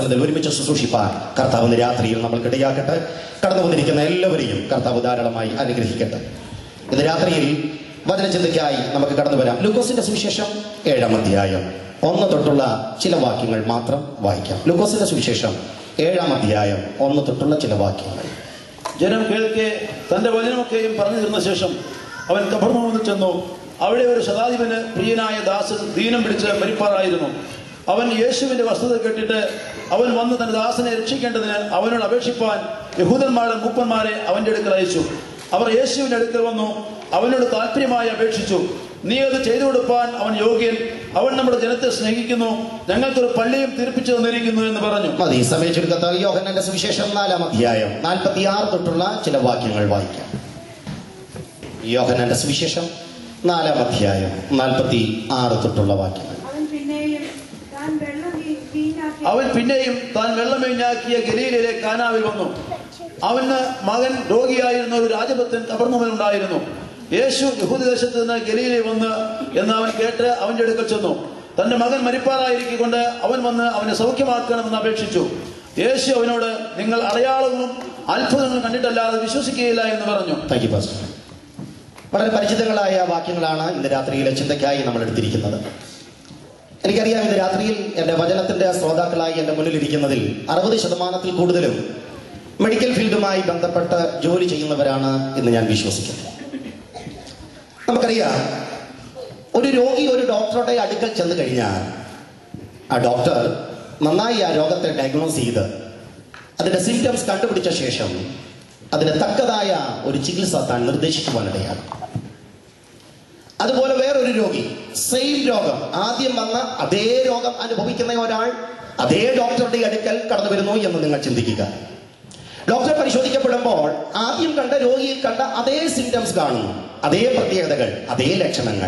ദൈവസ്ഥലത്തിൽ ഒരുമിച്ച് ശുശ്രൂഷിപ്പാൻ കർത്താവ് ഇന്ന് രാത്രിയിൽ നമ്മൾക്കിടയാക്കട്ടെ കടന്നു വന്നിരിക്കുന്ന എല്ലാവരെയും കർത്താവ് ധാരാളമായി അനുഗ്രഹിക്കട്ടെ ഇന്ന് രാത്രിയിൽ വചനചിന്തയ്ക്കായി നമുക്ക് കടന്നു വരാം ലൂക്കോസിന്റെ സുവിശേഷം ഏഴാം അധ്യായം ഒന്ന് തൊട്ടുള്ള ചില വാക്യങ്ങൾ മാത്രം വായിക്കാം ലൂക്കോസിന്റെ സുവിശേഷം ഏഴാം അധ്യായം ഒന്ന് തൊട്ടുള്ള ചില വാക്യങ്ങൾ ജനം കേൾക്കെ തന്റെ വചനമൊക്കെയും പറഞ്ഞു തീർന്ന ശേഷം അവൻ കബർമോന്ന് ചെന്നു അവിടെ ഒരു ശതാധിപന് പ്രിയനായ ദാസൻ ദീനം പിടിച്ച് മരിപ്പാറായിരുന്നു അവൻ യേശുവിന്റെ വസ്തുത കേട്ടിട്ട് അവൻ വന്ന് തന്റെ ദാസനെ രക്ഷിക്കേണ്ടതിന് അവനോട് അപേക്ഷിപ്പാൻ യഹൂദന്മാരുടെ മൂപ്പന്മാരെ അവന്റെ അടുക്കൽ അയച്ചു അവർ യേശുവിന്റെ അടുക്കൽ വന്നു അവനോട് താല്പര്യമായി അപേക്ഷിച്ചു നീ അത് ചെയ്തു കൊടുപ്പാൻ അവൻ യോഗ്യൻ അവൻ നമ്മുടെ ജനത്തെ സ്നേഹിക്കുന്നു ഞങ്ങൾക്കൊരു പള്ളിയും തീർപ്പിച്ചു തന്നിരിക്കുന്നു എന്ന് പറഞ്ഞു മതി സമയ ചുരുക്കത്തിൽ യോഹന്നന്റെ സുവിശേഷം നാലാം അധ്യായം നാൽപ്പത്തി ആറ് തൊട്ടുള്ള ചില വാക്യങ്ങൾ വായിക്കാം യോഹന്നന്റെ സുവിശേഷം നാലാം അധ്യായം നാൽപ്പത്തി ആറ് തൊട്ടുള്ള വാക്യങ്ങൾ അവൻ പിന്നെയും താൻ വെള്ളം വീ- വീഞ്ഞാക്കി അവൻ പിന്നെയും താൻ വെള്ളമെഞ്ഞാക്കിയ ഗലീലയിലെ കാനാവിൽ വന്നു അവന് മകൻ രോഗിയായിരുന്ന ഒരു രാജഭക്തൻ കബർന്നുണ്ടായിരുന്നു യേശു യഹൂദദേശത്ത് നിന്ന് ഗലീലയിൽ വന്ന് എന്ന് അവൻ കേട്ട് അവന്റെ അടുക്കൽ ചെന്നു തന്റെ മകൻ മരിപ്പാറായിരിക്കൊണ്ട് അവൻ വന്ന് അവനെ സൗഖ്യമാക്കണമെന്ന് അപേക്ഷിച്ചു യേശു അവനോട് നിങ്ങൾ അടയാളങ്ങളും അത്ഭുതങ്ങളും കണ്ടിട്ടല്ലാതെ വിശ്വസിക്കുകയില്ല എന്ന് പറഞ്ഞു താങ്ക് യു പാസ്റ്റർ വളരെ പരിചിതങ്ങളായ വാക്യങ്ങളാണ് ഇന്ന് രാത്രിയിലെ ചിന്തയ്ക്കായി നമ്മൾ എടുത്തിരിക്കുന്നത് എനിക്കറിയാം ഇന്ന് രാത്രിയിൽ എൻ്റെ വചനത്തിന്റെ ശ്രോതാക്കളായി എൻ്റെ മുന്നിലിരിക്കുന്നതിൽ അറുപത് ശതമാനത്തിൽ കൂടുതലും മെഡിക്കൽ ഫീൽഡുമായി ബന്ധപ്പെട്ട് ജോലി ചെയ്യുന്നവരാണ് എന്ന് ഞാൻ വിശ്വസിക്കുന്നു നമുക്കറിയാം ഒരു രോഗി ഒരു ഡോക്ടറുടെ അടുക്കൽ ചെന്ന് കഴിഞ്ഞാൽ ആ ഡോക്ടർ നന്നായി ആ രോഗത്തെ ഡയഗ്നോസ് ചെയ്ത് അതിന്റെ സിംറ്റംസ് കണ്ടുപിടിച്ച ശേഷം അതിന് തക്കതായ ഒരു ചികിത്സ താൻ നിർദ്ദേശിക്കുവാനിടയാണ് അതുപോലെ വേറൊരു രോഗി സെയിം രോഗം ആദ്യം വന്ന അതേ രോഗം അനുഭവിക്കുന്ന ഒരാൾ അതേ ഡോക്ടറുടെ അടുക്കൽ കടന്നു വരുന്നു എന്ന് നിങ്ങൾ ചിന്തിക്കുക ഡോക്ടർ പരിശോധിക്കപ്പെടുമ്പോൾ ആദ്യം കണ്ട രോഗിയിൽ കണ്ട അതേ സിംറ്റംസ് കാണുന്നു അതേ പ്രത്യേകതകൾ അതേ ലക്ഷണങ്ങൾ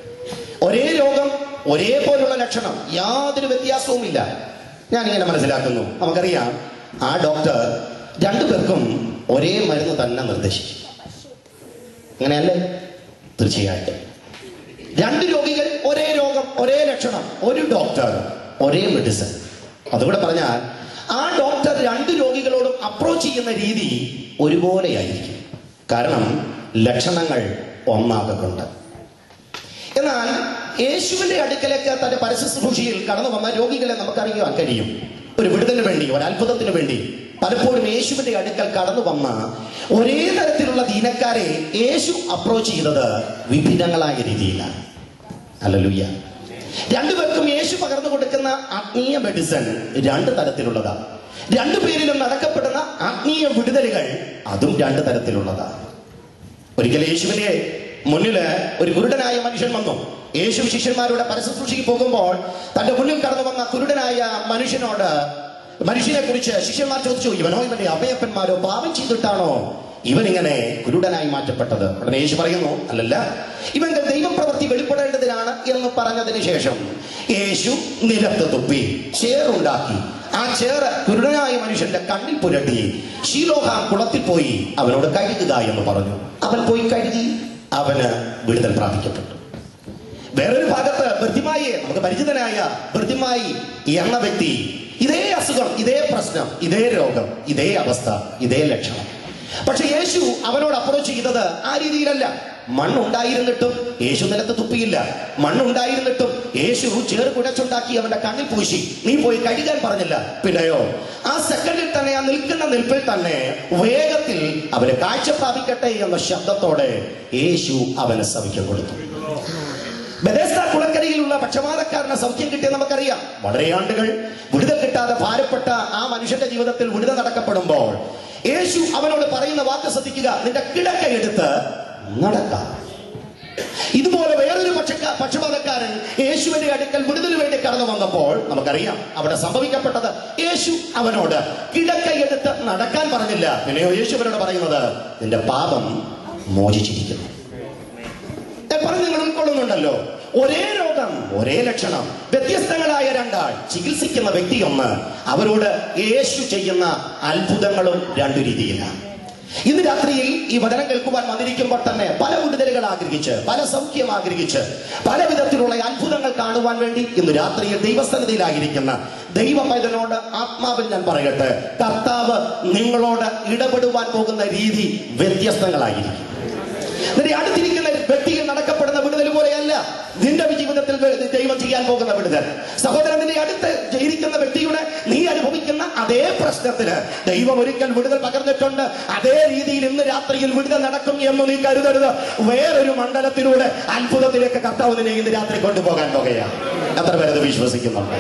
ഒരേ രോഗം ഒരേപോലുള്ള ലക്ഷണം യാതൊരു വ്യത്യാസവുമില്ല ഞാനിങ്ങനെ മനസ്സിലാക്കുന്നു നമുക്കറിയാം ആ ഡോക്ടർ രണ്ടുപേർക്കും ഒരേ മരുന്ന് തന്നെ നിർദ്ദേശിച്ചു അങ്ങനെയല്ലേ തീർച്ചയായിട്ടും രണ്ട് രോഗികൾ ഒരേ രോഗം ഒരേ ലക്ഷണം ഒരു ഡോക്ടർ ഒരേ മെഡിസിൻ അതുകൂടെ പറഞ്ഞാൽ ആ ഡോക്ടർ രണ്ട് രോഗികളോടും അപ്രോച്ച് ചെയ്യുന്ന രീതി ഒരുപോലെയായിരിക്കും കാരണം ലക്ഷണങ്ങൾ ഒന്നാകുന്നുണ്ട് എന്നാൽ യേശുവിന്റെ അടുക്കലേക്ക് തന്റെ പരസ്യശുശ്രൂഷയിൽ കടന്നു വന്ന രോഗികളെ നമുക്കറിയാൻ കഴിയും ഒരു വിടുതലിന് വേണ്ടി ഒരു അത്ഭുതത്തിന് വേണ്ടി പലപ്പോഴും യേശുവിന്റെ അടുക്കൽ കടന്നു വന്ന ഒരേ തരത്തിലുള്ള ദീനക്കാരെ യേശു അപ്രോച്ച് ചെയ്തത് വിഭിന്നങ്ങളായ രീതിയിലാണ് അല്ലലുയ്യ രണ്ടുപേർക്കും യേശു പകർന്നു കൊടുക്കുന്ന ആത്മീയ മെഡിസിൻ രണ്ട് തരത്തിലുള്ളതാണ് രണ്ടുപേരിലും നടക്കപ്പെടുന്ന ആത്മീയ വിടുതലുകൾ അതും രണ്ട് തരത്തിലുള്ളതാണ് ഒരിക്കൽ യേശുവിന്റെ മുന്നില് ഒരു കുരുടനായ മനുഷ്യൻ വന്നു യേശു ശിഷ്യന്മാരുടെ പരശുശ്രൂഷയ്ക്ക് പോകുമ്പോൾ തന്റെ മുന്നിൽ കടന്നു വന്ന കുരുടനായ മനുഷ്യനോട് മനുഷ്യനെ കുറിച്ച് ശിഷ്യന്മാർ ചോദിച്ചു ഇവനോ ഇവന്റെ അമ്മയപ്പന്മാരോ പാപം ചെയ്തിട്ടാണോ ഇവൻ ഇങ്ങനെ കുരുടനായി മാറ്റപ്പെട്ടത് ഉടനെ യേശു പറയുന്നു അല്ലല്ല ഇവന്റെ ദൈവപ്രവൃത്തി വെളിപ്പെടേണ്ടതിനാണ് എന്ന് പറഞ്ഞതിന് ശേഷം യേശു നിലത്ത് തുപ്പി ചേറുണ്ടാക്കി ആ ചേറ് കുരുടനായ മനുഷ്യന്റെ കണ്ണിൽ പുരട്ടി ശീലോഹാം കുളത്തിൽ പോയി അവനോട് കഴുകുക എന്ന് പറഞ്ഞു അവൻ പോയി കഴുകി അവന് വിടുതൽ പ്രാപിക്കപ്പെട്ടു വേറൊരു ഭാഗത്ത് വൃദ്ധിമായി നമുക്ക് പരിചിതനായ വൃദ്ധിമായി എന്ന വ്യക്തി ഇതേ അസുഖം ഇതേ പ്രശ്നം ഇതേ രോഗം ഇതേ അവസ്ഥ ഇതേ ലക്ഷണം പക്ഷെ യേശു അവനോട് അപ്രോച്ച് ചെയ്തത് ആ രീതിയിലല്ല മണ്ണുണ്ടായിരുന്നിട്ടും യേശു നിലത്ത് തുപ്പിയില്ല മണ്ണുണ്ടായിരുന്നിട്ടും യേശു ചേർ കുഴച്ചുണ്ടാക്കി അവന്റെ കണ്ണിൽ പൂശി നീ പോയി കഴുകാൻ പറഞ്ഞില്ല പിന്നെയോ ആ സെക്കൻഡിൽ തന്നെ ആ നിൽക്കുന്ന നിൽപ്പിൽ തന്നെ വേഗത്തിൽ അവന് കാഴ്ച പ്രാപിക്കട്ടെ എന്ന ശബ്ദത്തോടെ യേശു അവന് സൗഖ്യം കൊടുത്തു ബദേസ്ത കുളക്കരയിലുള്ള പക്ഷപാതക്കാരന് സൗഖ്യം കിട്ടിയെന്ന് നമുക്കറിയാം വളരെ ആണ്ടുകൾ വിടുതൽ കിട്ടാതെ ഭാരപ്പെട്ട ആ മനുഷ്യന്റെ ജീവിതത്തിൽ വിടുതൽ നടക്കപ്പെടുമ്പോൾ യേശു അവനോട് പറയുന്ന വാക്ക് ശ്രദ്ധിക്കുക നിന്റെ കിടക്ക എടുത്ത് നടക്കാം ഇതുപോലെ വേറൊരു പക്ഷക്ക പക്ഷപാതക്കാരൻ യേശുവിന്റെ അടുക്കൽ വിടുതലിന് വേണ്ടി കടന്നു വന്നപ്പോൾ നമുക്കറിയാം അവിടെ സംഭവിക്കപ്പെട്ടത് യേശു അവനോട് കിടക്കയെടുത്ത് നടക്കാൻ പറഞ്ഞില്ല പിന്നെയോ യേശു അവനോട് പറയുന്നത് നിന്റെ പാപം മോചിച്ചിരിക്കുന്നു ഞാൻ പറഞ്ഞു നിങ്ങൾ ഉൾക്കൊള്ളുന്നുണ്ടല്ലോ ഒരേ രോഗം ഒരേ ലക്ഷണം വ്യത്യസ്തങ്ങളായ രണ്ടാൾ ചികിത്സിക്കുന്ന വ്യക്തി ഒന്ന് അവരോട് യേശു ചെയ്യുന്ന അത്ഭുതങ്ങളും രണ്ടു രീതിയിലാണ് ഇന്ന് രാത്രിയിൽ ഈ വചനം കേൾക്കുവാൻ വന്നിരിക്കുമ്പോൾ തന്നെ പല വിടുതലുകൾ ആഗ്രഹിച്ച് പല സൗഖ്യം ആഗ്രഹിച്ച് പല വിധത്തിലുള്ള അത്ഭുതങ്ങൾ കാണുവാൻ വേണ്ടി ഇന്ന് രാത്രിയിൽ ദൈവസന്നിധിയിലായിരിക്കുന്ന ദൈവ പൈതനോട് ആത്മാവിൽ ഞാൻ പറയട്ടെ കർത്താവ് നിങ്ങളോട് ഇടപെടുവാൻ പോകുന്ന രീതി വ്യത്യസ്തങ്ങളായിരിക്കും നിന്റെ അടുത്തിരിക്കുന്ന വ്യക്തിയിൽ നടക്കപ്പെടുന്ന വിടുതൽ പോലെയല്ല നിന്റെ ജീവിതത്തിൽ വെ- ദൈവം ചെയ്യാൻ പോകുന്ന വിടുതൽ സഹോദരൻ നിന്റെ അടുത്ത് ഇരിക്കുന്ന വ്യക്തിയുടെ നീ അനുഭവിക്കുന്ന അതേ പ്രശ്നത്തിന് ദൈവം ഒരിക്കൽ വിടുതൽ പകർന്നിട്ടുണ്ട് അതേ രീതിയിൽ ഇന്ന് രാത്രിയിൽ വിടുതൽ നടക്കും എന്ന് നീ കരുതരുത് വേറൊരു മണ്ഡലത്തിലൂടെ അത്ഭുതത്തിലേക്ക് കർത്താവ് നിന്നെ ഇന്ന് രാത്രി കൊണ്ടുപോകാൻ പോകുകയാണ് എത്ര പേരത് വിശ്വസിക്കുന്നുണ്ട്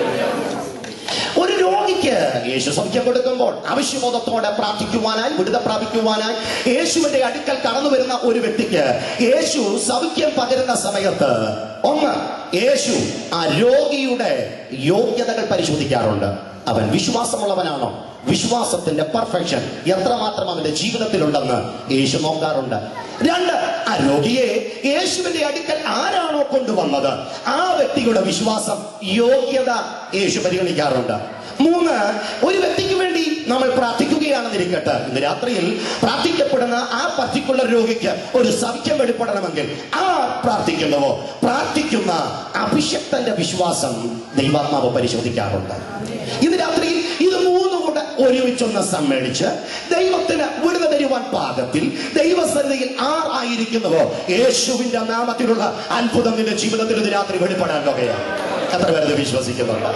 ഒരു രോഗിക്ക് യേശു സൗഖ്യം കൊടുക്കുമ്പോൾ ആവശ്യബോധത്തോടെ പ്രാർത്ഥിക്കുവാനായി വിടുത പ്രാപിക്കുവാനായി യേശുവിന്റെ അടുക്കൽ കടന്നു വരുന്ന ഒരു വ്യക്തിക്ക് യേശു സൗഖ്യം പകരുന്ന സമയത്ത് ഒന്ന് യേശു ആ രോഗിയുടെ യോഗ്യതകൾ പരിശോധിക്കാറുണ്ട് അവൻ വിശ്വാസമുള്ളവനാണോ വിശ്വാസത്തിന്റെ പെർഫെക്ഷൻ എത്രമാത്രം അവന്റെ ജീവിതത്തിലുണ്ടെന്ന് യേശു നോക്കാറുണ്ട് രണ്ട് ആ രോഗിയെ യേശുവിന്റെ അടുക്കൽ ആരാണോ കൊണ്ടുവന്നത് ആ വ്യക്തിയുടെ വിശ്വാസം യോഗ്യത യേശു പരിഗണിക്കാറുണ്ട് മൂന്ന് ഒരു വ്യക്തിക്ക് വേണ്ടി നമ്മൾ പ്രാർത്ഥിക്കുകയാണെന്നിരിക്കട്ടെ ഇന്ന് രാത്രിയിൽ പ്രാർത്ഥിക്കപ്പെടുന്ന ആ പർട്ടിക്കുലർ രോഗിക്ക് ഒരു സൗഖ്യം വെളിപ്പെടണമെങ്കിൽ ആ പ്രാർത്ഥിക്കുന്നവോ പ്രാർത്ഥിക്കുന്ന അഭിഷക്തന്റെ വിശ്വാസം ദൈവാത്മാവ് പരിശോധിക്കാറുണ്ട് ഇന്ന് രാത്രിയിൽ ഇത് മൂന്നും കൂടെ ഒരുമിച്ചൊന്ന് സമ്മേളിച്ച് ദൈവത്തിന് വിടുതൽ തരുവാൻ പാകത്തിൽ ദൈവസന്നിധിയിൽ ആറായിരിക്കുന്നവോ യേശുവിന്റെ നാമത്തിലുള്ള അത്ഭുതം നിന്റെ ജീവിതത്തിൽ ഇത് രാത്രി വെളിപ്പെടാൻ വകയാണ് എത്ര പേരത് വിശ്വസിക്കുന്നുണ്ട്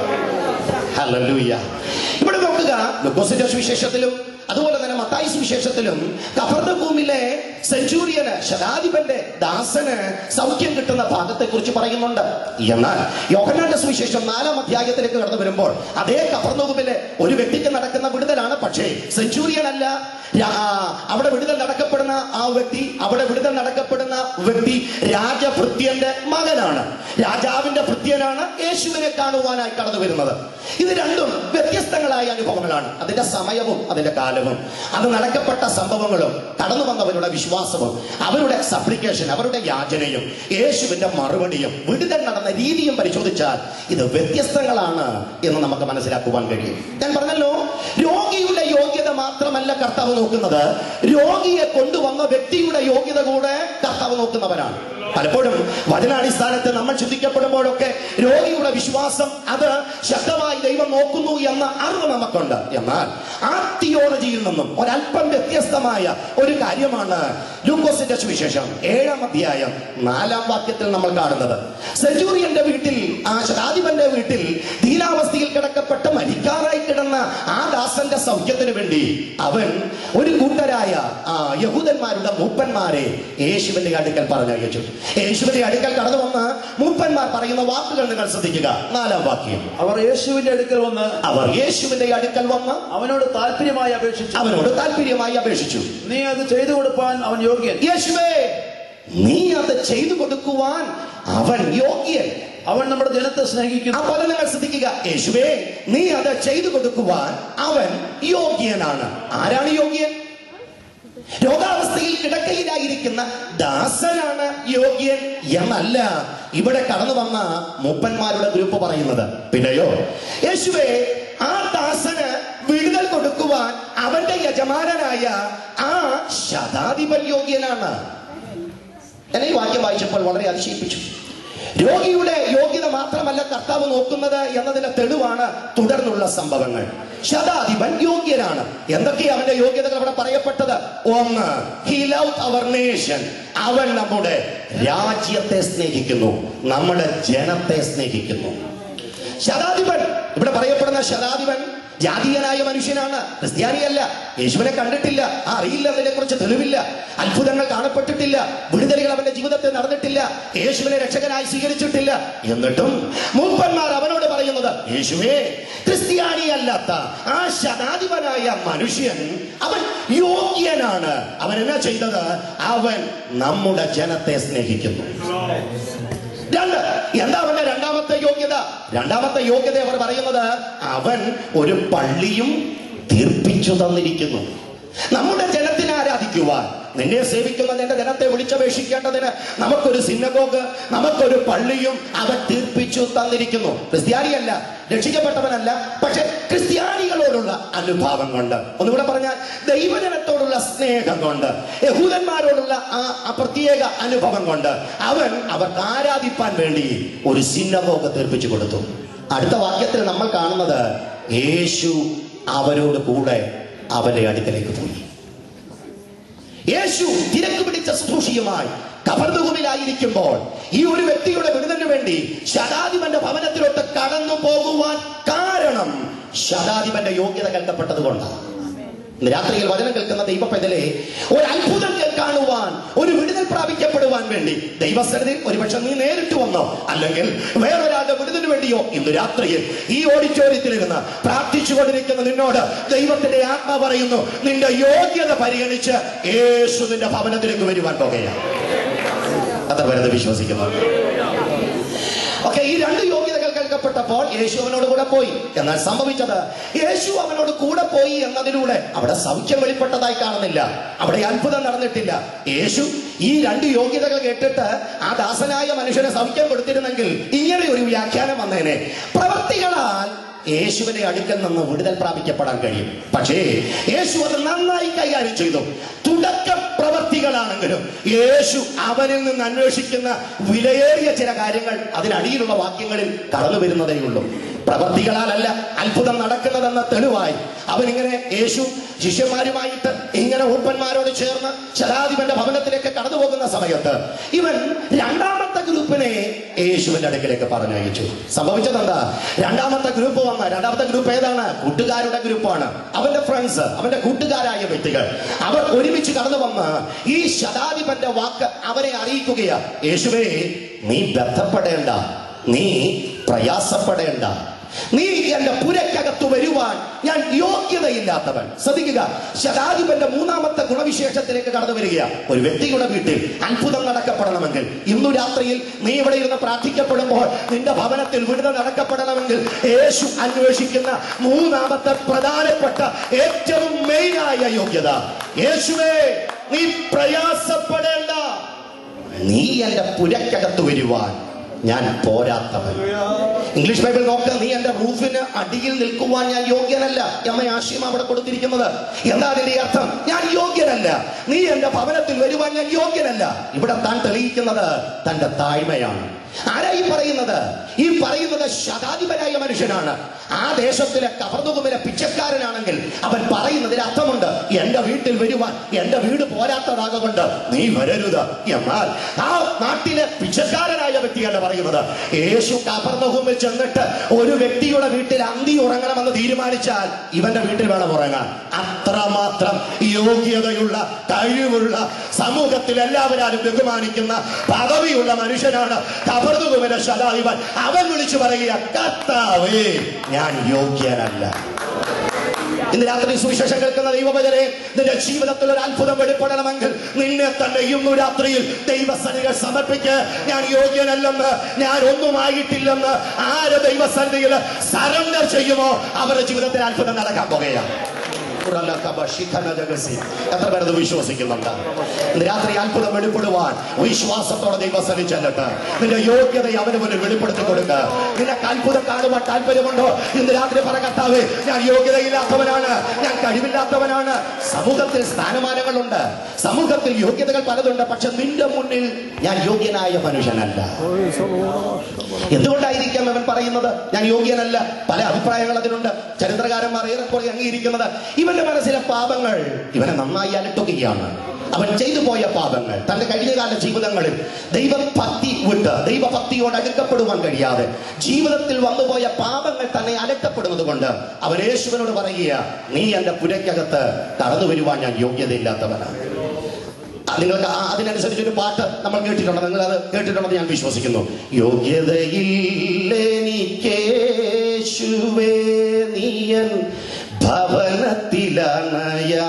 ഹല്ലേലൂയ ഇവിടെ നോക്കുക ലുക്കോസിന്റെ സുവിശേഷത്തിലും അതുപോലെ തന്നെ മത്തായി സുവിശേഷത്തിലും കഫർദഭൂമിലെ സെഞ്ചൂറിയന് ശതാധിപന്റെ ദാസന് സൗഖ്യം കിട്ടുന്ന ഭാഗത്തെ കുറിച്ച് പറയുന്നുണ്ട് എന്നാൽ യോഹന്നാന്റെ സുവിശേഷം നാലാം അധ്യായത്തിലേക്ക് കടന്നു വരുമ്പോൾ അതേ കഫർദഭൂമിലെ ഒരു വ്യക്തിക്ക് നടക്കുന്ന വിടുതലാണ് പക്ഷേ സെഞ്ചൂറിയൻ അല്ല രാ- അവിടെ വിടുതൽ നടക്കപ്പെടുന്ന ആ വ്യക്തി അവിടെ വിടുതൽ നടക്കപ്പെടുന്ന വ്യക്തി രാജഭൃത്യന്റെ മകനാണ് രാജാവിന്റെ ഭൃത്യനാണ് യേശുവിനെ കാണുവാനായി കടന്നു വരുന്നത് ഇത് രണ്ടും വ്യത്യസ്തങ്ങളായ അനുഭവങ്ങളാണ് അതിന്റെ സമയവും അതിന്റെ കാലവും അത് നടക്കപ്പെട്ട സംഭവങ്ങളും കടന്നു വന്നവരുടെ വിശ്വാസവും അവരുടെ സപ്ലിക്കേഷൻ അവരുടെ യാചനയും യേശുവിന്റെ മറുപടിയും വിടുതൽ നടന്ന രീതിയും പരിശോധിച്ചാൽ ഇത് വ്യത്യസ്തങ്ങളാണ് എന്ന് നമുക്ക് മനസ്സിലാക്കുവാൻ കഴിയും ഞാൻ പറഞ്ഞല്ലോ രോഗിയുടെ യോഗ്യത മാത്രമല്ല കർത്താവ് നോക്കുന്നത് രോഗിയെ കൊണ്ടുവന്ന വ്യക്തിയുടെ യോഗ്യത കൂടെ കർത്താവ് നോക്കുന്നവരാണ് പലപ്പോഴും വചനാടിസ്ഥാനത്ത് നമ്മൾ ചിന്തിക്കപ്പെടുമ്പോഴൊക്കെ രോഗിയുടെ വിശ്വാസം അത് ശക്തമായി ദൈവം നോക്കുന്നു എന്ന അറിവ് നമുക്കുണ്ട് എന്നാൽ ആ തിയോളജിയിൽ നിന്നും ഒരല്പം വ്യത്യസ്തമായ ഒരു കാര്യമാണ് ലൂക്കോസിന്റെ സുവിശേഷം ഏഴാം അധ്യായം നാലാം വാക്യത്തിൽ നമ്മൾ കാണുന്നത് സെഞ്ചൂറിയന്റെ വീട്ടിൽ ആ ശതാധിപന്റെ വീട്ടിൽ ദീനാവസ്ഥയിൽ കിടക്കപ്പെട്ട് മരിക്കാറായി കിടന്ന ആ ദാസന്റെ സൗഖ്യത്തിന് വേണ്ടി അവൻ ഒരു കൂട്ടരായ ആ യഹൂദന്മാരുടെ മൂപ്പന്മാരെ യേശുവിന്റെ അടുക്കൽ പറഞ്ഞയച്ചു യേശുവിന്റെ അടുക്കൽ കടന്നു വന്ന് മൂപ്പന്മാർ പറയുന്ന വാക്കുകൾ നിങ്ങൾ ശ്രദ്ധിക്കുക നാലാം വാക്യം അവർ യേശുവിന്റെ അടുക്കൽ വന്ന് അവർ യേശുവിന്റെ അടുക്കൽ വന്ന് അവനോട് താല്പര്യമായി അപേക്ഷിച്ചു അവനോട് താല്പര്യമായി അപേക്ഷിച്ചു നീ അത് ചെയ്തു കൊടുപ്പാൻ അവൻ യോഗ്യൻ യേശുവേ നീ അത് ചെയ്തു കൊടുക്കുവാൻ അവൻ യോഗ്യൻ അവൻ നമ്മുടെ ജനത്തെ ആ സ്നേഹിക്കുന്നു പദം നിങ്ങൾ ശ്രദ്ധിക്കുക യേശുവേ നീ അത് ചെയ്തു കൊടുക്കുവാൻ അവൻ യോഗ്യനാണ് ആരാണ് യോഗ്യൻ രോഗാവസ്ഥയിൽ കിടക്കയിലായിരിക്കുന്ന ദാസനാണ് യോഗ്യൻ എന്നല്ല ഇവിടെ കടന്നു വന്ന മൂപ്പന്മാരുടെ ഗ്രൂപ്പ് പറയുന്നത് പിന്നെയോ യേശുവേ ആ ദാസന് വിടുതൽ കൊടുക്കുവാൻ അവന്റെ യജമാനനായ ആ ശതാധിപൻ യോഗ്യനാണ് എന്നെ ഈ വാക്യം വായിച്ചപ്പോൾ വളരെ അതിശയിപ്പിച്ചു രോഗിയുടെ യോഗ്യത മാത്രമല്ല കർത്താവ് നോക്കുന്നത് എന്നതിന്റെ തെളിവാണ് തുടർന്നുള്ള സംഭവങ്ങൾ ശതാധിപൻ യോഗ്യനാണ് എന്തൊക്കെയാ അവന്റെ യോഗ്യതകൾ അവിടെ പറയപ്പെട്ടത് ഒന്ന് ഹി ലവ് അവർ നേഷൻ അവൻ നമ്മുടെ രാജ്യത്തെ സ്നേഹിക്കുന്നു നമ്മുടെ ജനത്തെ സ്നേഹിക്കുന്നു ശതാധിപൻ ഇവിടെ പറയപ്പെടുന്ന ശതാധിപൻ ജാതീയനായ മനുഷ്യനാണ് ക്രിസ്ത്യാനിയല്ല യേശുവിനെ കണ്ടിട്ടില്ല ആ അറിയില്ല അതിനെ കുറിച്ച് തെളിവില്ല അത്ഭുതങ്ങൾ കാണപ്പെട്ടിട്ടില്ല വിടുതലുകൾ അവന്റെ ജീവിതത്തിൽ നടന്നിട്ടില്ല യേശുവിനെ രക്ഷകനായി സ്വീകരിച്ചിട്ടില്ല എന്നിട്ടും മൂപ്പന്മാർ അവനോട് പറയുന്നത് യേശുവേ ക്രിസ്ത്യാനിയല്ലാത്ത ആ ശതാധിപനായ മനുഷ്യൻ അവൻ യോഗ്യനാണ് അവൻ എന്നാ ചെയ്തത് അവൻ നമ്മുടെ ജനത്തെ സ്നേഹിക്കുന്നു രണ്ട് എന്താ അവന്റെ രണ്ടാമത്തെ യോഗ്യത രണ്ടാമത്തെ യോഗ്യത അവർ പറയുന്നത് അവൻ ഒരു പള്ളിയും തീർപ്പിച്ചു തന്നിരിക്കുന്നു നമ്മുടെ ജനത്തിനെ ആരാധിക്കുവാൻ നിന്നെ സേവിക്കുന്ന നിന്റെ ജനത്തെ വിളിച്ചപേക്ഷിക്കേണ്ടതിന് നമുക്കൊരു സിന്നഗോഗ് നമുക്കൊരു പള്ളിയും അവൻ തീർപ്പിച്ചു തന്നിരിക്കുന്നു ക്രിസ്ത്യാനിയല്ല രക്ഷിക്കപ്പെട്ടവനല്ല പക്ഷെ ക്രിസ്ത്യാനികളോടുള്ള അനുഭാവം കൊണ്ട് ഒന്നുകൂടെ പറഞ്ഞാൽ ദൈവജനത്തോടുള്ള സ്നേഹം കൊണ്ട് യഹൂദന്മാരോടുള്ള ആ ആ പ്രത്യേക അനുഭവം കൊണ്ട് അവൻ അവർക്ക് ആരാധിപ്പാൻ വേണ്ടി ഒരു സിന്നഗോഗ് തീർപ്പിച്ചു കൊടുത്തു അടുത്ത വാക്യത്തിൽ നമ്മൾ കാണുന്നത് യേശു അവരോട് കൂടെ അവന്റെ അടുക്കലേക്ക് പോയി യേശു തിരക്ക് പിടിച്ച ശുശ്രൂഷയുമായി കബർദുകുമിലായിരിക്കുമ്പോൾ ഈ ഒരു വ്യക്തിയുടെ വിടുതലിന് വേണ്ടി ശതാധിപന്റെ ഭവനത്തിലോട്ട് കടന്നു പോകുവാൻ കാരണം ശതാധിപന്റെ യോഗ്യത കൽക്കപ്പെട്ടത് കൊണ്ടാണ് ഇന്ന് രാത്രിയിൽ വചനം കേൾക്കുന്ന ദൈവപ്പൈതലെ ഒരു അത്ഭുതം കാണുവാൻ ഒരു വിടുതൽ പ്രാപിക്കപ്പെടുവാൻ വേണ്ടി ദൈവസ്ഥലത്തിൽ ഒരുപക്ഷെ നീ നേരിട്ട് വന്നോ അല്ലെങ്കിൽ വേറൊരാളുടെ വിടുതലിന് വേണ്ടിയോ ഇന്ന് രാത്രിയിൽ ഈ ഓഡിറ്റോറിയത്തിൽ ഇരുന്ന് പ്രാർത്ഥിച്ചുകൊണ്ടിരിക്കുന്ന നിന്നോട് ദൈവത്തിന്റെ ആത്മ പറയുന്നു നിന്റെ യോഗ്യത പരിഗണിച്ച് യേശു നിന്റെ ഭവനത്തിലേക്ക് വരുവാൻ പോകുകയാണ് അത്ര വരുന്നത് വിശ്വസിക്കുന്നു ഓക്കെ ഈ രണ്ട് യോഗ്യതകൾ കേൾക്കപ്പെട്ടപ്പോൾ യേശു അവനോട് കൂടെ പോയി എന്നാൽ സംഭവിച്ചത് യേശു അവനോട് കൂടെ പോയി എന്നതിലൂടെ അവിടെ സൗഖ്യം വെളിപ്പെട്ടതായി കാണുന്നില്ല അവിടെ അത്ഭുതം നടന്നിട്ടില്ല യേശു ഈ രണ്ട് യോഗ്യതകൾ കേട്ടിട്ട് ആ ദാസനായ മനുഷ്യന് സൗഖ്യം കൊടുത്തിരുന്നെങ്കിൽ ഇങ്ങനെ ഒരു വ്യാഖ്യാനം വന്നേനെ പ്രവർത്തികളാൽ യേശുവിന്റെ അടുക്കൽ നിന്ന് വിടുതൽ പ്രാപിക്കപ്പെടാൻ കഴിയും പക്ഷേ യേശു അത് നന്നായി കൈകാര്യം ചെയ്തു തുടക്ക പ്രവർത്തികളാണെങ്കിലും യേശു അവനിൽ നിന്ന് അന്വേഷിക്കുന്ന വിലയേറിയ ചില കാര്യങ്ങൾ അതിനടിയിലുള്ള വാക്യങ്ങളിൽ കടന്നു വരുന്നതേ ഉള്ളൂ പ്രവർത്തികളാലല്ല അത്ഭുതം നടക്കുന്നതെന്ന തെളിവായി അവൻ ഇങ്ങനെ യേശു ശിഷ്യന്മാരുമായിട്ട് ഇങ്ങനെ ഊപ്പന്മാരോട് ചേർന്ന് ശതാധിപന്റെ ഭവനത്തിലേക്ക് കടന്നു പോകുന്ന സമയത്ത് ഇവൻ രണ്ടാമത്തെ ഗ്രൂപ്പിനെ യേശുവിന്റെ അടുക്കിലേക്ക് പറഞ്ഞയച്ചു സംഭവിച്ചത് എന്താ രണ്ടാമത്തെ ഗ്രൂപ്പ് വന്ന രണ്ടാമത്തെ ഗ്രൂപ്പ് ഏതാണ് കൂട്ടുകാരുടെ ഗ്രൂപ്പാണ് അവന്റെ ഫ്രണ്ട്സ് അവന്റെ കൂട്ടുകാരായ വ്യക്തികൾ അവർ ഒരുമിച്ച് കടന്നു വന്ന് ഈ ശതാധിപന്റെ വാക്ക് അവരെ അറിയിക്കുകയാ യേശുവേ നീ ബന്ധപ്പെടേണ്ട നീ പ്രയാസപ്പെടേണ്ട നീ എന്റെ പുരക്കകത്ത് വരുവാൻ ഞാൻ യോഗ്യതയില്ലാത്തവൻ ശ്രദ്ധിക്കുക ശതാധിപന്റെ മൂന്നാമത്തെ ഗുണവിശേഷത്തിലേക്ക് കടന്നു വരിക ഒരു വ്യക്തിയുടെ വീട്ടിൽ അത്ഭുതം നടക്കപ്പെടണമെങ്കിൽ ഇന്നു രാത്രിയിൽ നീ ഇവിടെ ഇരുന്ന് പ്രാർത്ഥിക്കപ്പെടുമ്പോൾ നിന്റെ ഭവനത്തിൽ വിടുതൽ നടക്കപ്പെടണമെങ്കിൽ യേശു അന്വേഷിക്കുന്ന മൂന്നാമത്തെ പ്രധാനപ്പെട്ട ഏറ്റവും മെയിനായ യോഗ്യത യേശുവേ നീ പ്രയാസപ്പെടേണ്ട നീ എന്റെ പുരക്കകത്ത് വരുവാൻ ഞാൻ പോരാത്തവൻ ഇംഗ്ലീഷ് ബൈബിൾ നോക്ക് നീ എന്റെ റൂഫിന് അടിയിൽ നിൽക്കുവാൻ ഞാൻ യോഗ്യനല്ല എന്ന ആശയം അവിടെ കൊടുത്തിരിക്കുന്നത് എന്താ അതിന്റെ അർത്ഥം ഞാൻ യോഗ്യനല്ല നീ എന്റെ ഭവനത്തിൽ വരുവാൻ ഞാൻ യോഗ്യനല്ല ഇവിടെ താൻ തെളിയിക്കുന്നത് തന്റെ താഴ്മയാണ് ആരാ ഈ പറയുന്നത് ഈ പറയുന്നത് ശതാധിപനായ മനുഷ്യനാണ് ആ ദേശത്തിലെ കവർന്നുകുമിലെ പിച്ചക്കാരനാണെങ്കിൽ അവൻ പറയുന്നതിന് അർത്ഥമുണ്ട് എന്റെ വീട്ടിൽ വരുവാൻ എന്റെ വീട് പോരാത്തതാകൊണ്ട് നീ വരരുത് എന്നാൽ ആ നാട്ടിലെ പിച്ചക്കാരനായ വ്യക്തിയല്ല പറയുന്നത് യേശു കവർന്നുകുമിൽ ചെന്നിട്ട് ഒരു വ്യക്തിയുടെ വീട്ടിൽ അന്തി ഉറങ്ങണമെന്ന് തീരുമാനിച്ചാൽ ഇവന്റെ വീട്ടിൽ വേണം ഉറങ്ങാൻ അത്രമാത്രം യോഗ്യതയുള്ള കഴിവുള്ള സമൂഹത്തിൽ എല്ലാവരും ബഹുമാനിക്കുന്ന പദവിയുള്ള മനുഷ്യനാണ് കബർന്നുകുമിലെ ശതാധിപൻ അവൻ വിളിച്ചു പറയുക കർത്താവേ ഞാൻ യോഗ്യനല്ല ഇന്ന് രാത്രി സുവിശേഷം കേൾക്കുന്ന ദൈവഭജനെ നിന്റെ ജീവിതത്തിൽ ഒരു അത്ഭുതം വെളിപ്പെടണമെങ്കിൽ നിന്നെ തന്നെ ഇന്നു രാത്രിയിൽ ദൈവസന്നിധികൾ സമർപ്പിക്ക് ഞാൻ യോഗ്യനല്ലെന്ന് ഞാൻ ഒന്നുമായിട്ടില്ലെന്ന് ആര് ദൈവസന്നിധിയിൽ സറണ്ടർ ചെയ്യുമോ അവരുടെ ജീവിതത്തിൽ അത്ഭുതം നടക്കാൻ പോകുകയാണ് എത്ര പേരത് വിശ്വസിക്കുന്നുണ്ട് ഇന്ന് രാത്രി അത്ഭുതം വെളിപ്പെടുവാൻ വിശ്വാസത്തോടെ ദൈവസനി ചെല്ലട്ടെ നിന്റെ യോഗ്യത അവന് മുന്നിൽ വെളിപ്പെടുത്തി കൊടുക്കുക നിനക്ക് അത്ഭുതം കാണുവാൻ താല്പര്യമുണ്ടോ ഇന്ന് രാത്രി പറ കർത്താവേ ഞാൻ യോഗ്യതയില്ലാത്തവനാണ് ഞാൻ കഴിവില്ലാത്തവനാണ് സമൂഹത്തിൽ സ്ഥാനമാനങ്ങളുണ്ട് സമൂഹത്തിൽ യോഗ്യതകൾ പലതുണ്ട് പക്ഷെ നിന്റെ മുന്നിൽ ഞാൻ യോഗ്യനായ മനുഷ്യനല്ല എന്തുകൊണ്ടായിരിക്കാം അവൻ പറയുന്നത് ഞാൻ യോഗ്യനല്ല പല അഭിപ്രായങ്ങൾ അതിനുണ്ട് ചരിത്രകാരന്മാർ ഏറെക്കുറെ അംഗീകരിക്കുന്നത് ഇവന്റെ മനസ്സിലെ പാപങ്ങൾ ഇവനെ നന്നായി അലട്ടുകയാണ് അവൻ ചെയ്തു പോയ പാപങ്ങൾ തന്റെ കഴിഞ്ഞകാല ജീവിതങ്ങളിൽ ദൈവഭക്തി വിട്ട് ദൈവഭക്തിയോട് അടുക്കപ്പെടുവാൻ കഴിയാതെ ജീവിതത്തിൽ വന്നുപോയ പാപങ്ങൾ തന്നെ അലട്ടപ്പെടുന്നത് കൊണ്ട് അവൻ യേശുവിനോട് പറയുക നീ എന്റെ പുരയ്ക്കകത്ത് കടന്നു വരുവാൻ ഞാൻ യോഗ്യതയില്ലാത്തവനാണ് ആ, നിങ്ങൾക്ക് ആ- അതിനനുസരിച്ച് ഒരു പാട്ട് നമ്മൾ കേട്ടിട്ടുണ്ട് നിങ്ങൾ അത് കേട്ടിട്ടുണ്ടെന്ന് ഞാൻ വിശ്വസിക്കുന്നു യോഗ്യതയില്ലെനിക്കേശുവേ നീയൻ ഭവനത്തിലണയാ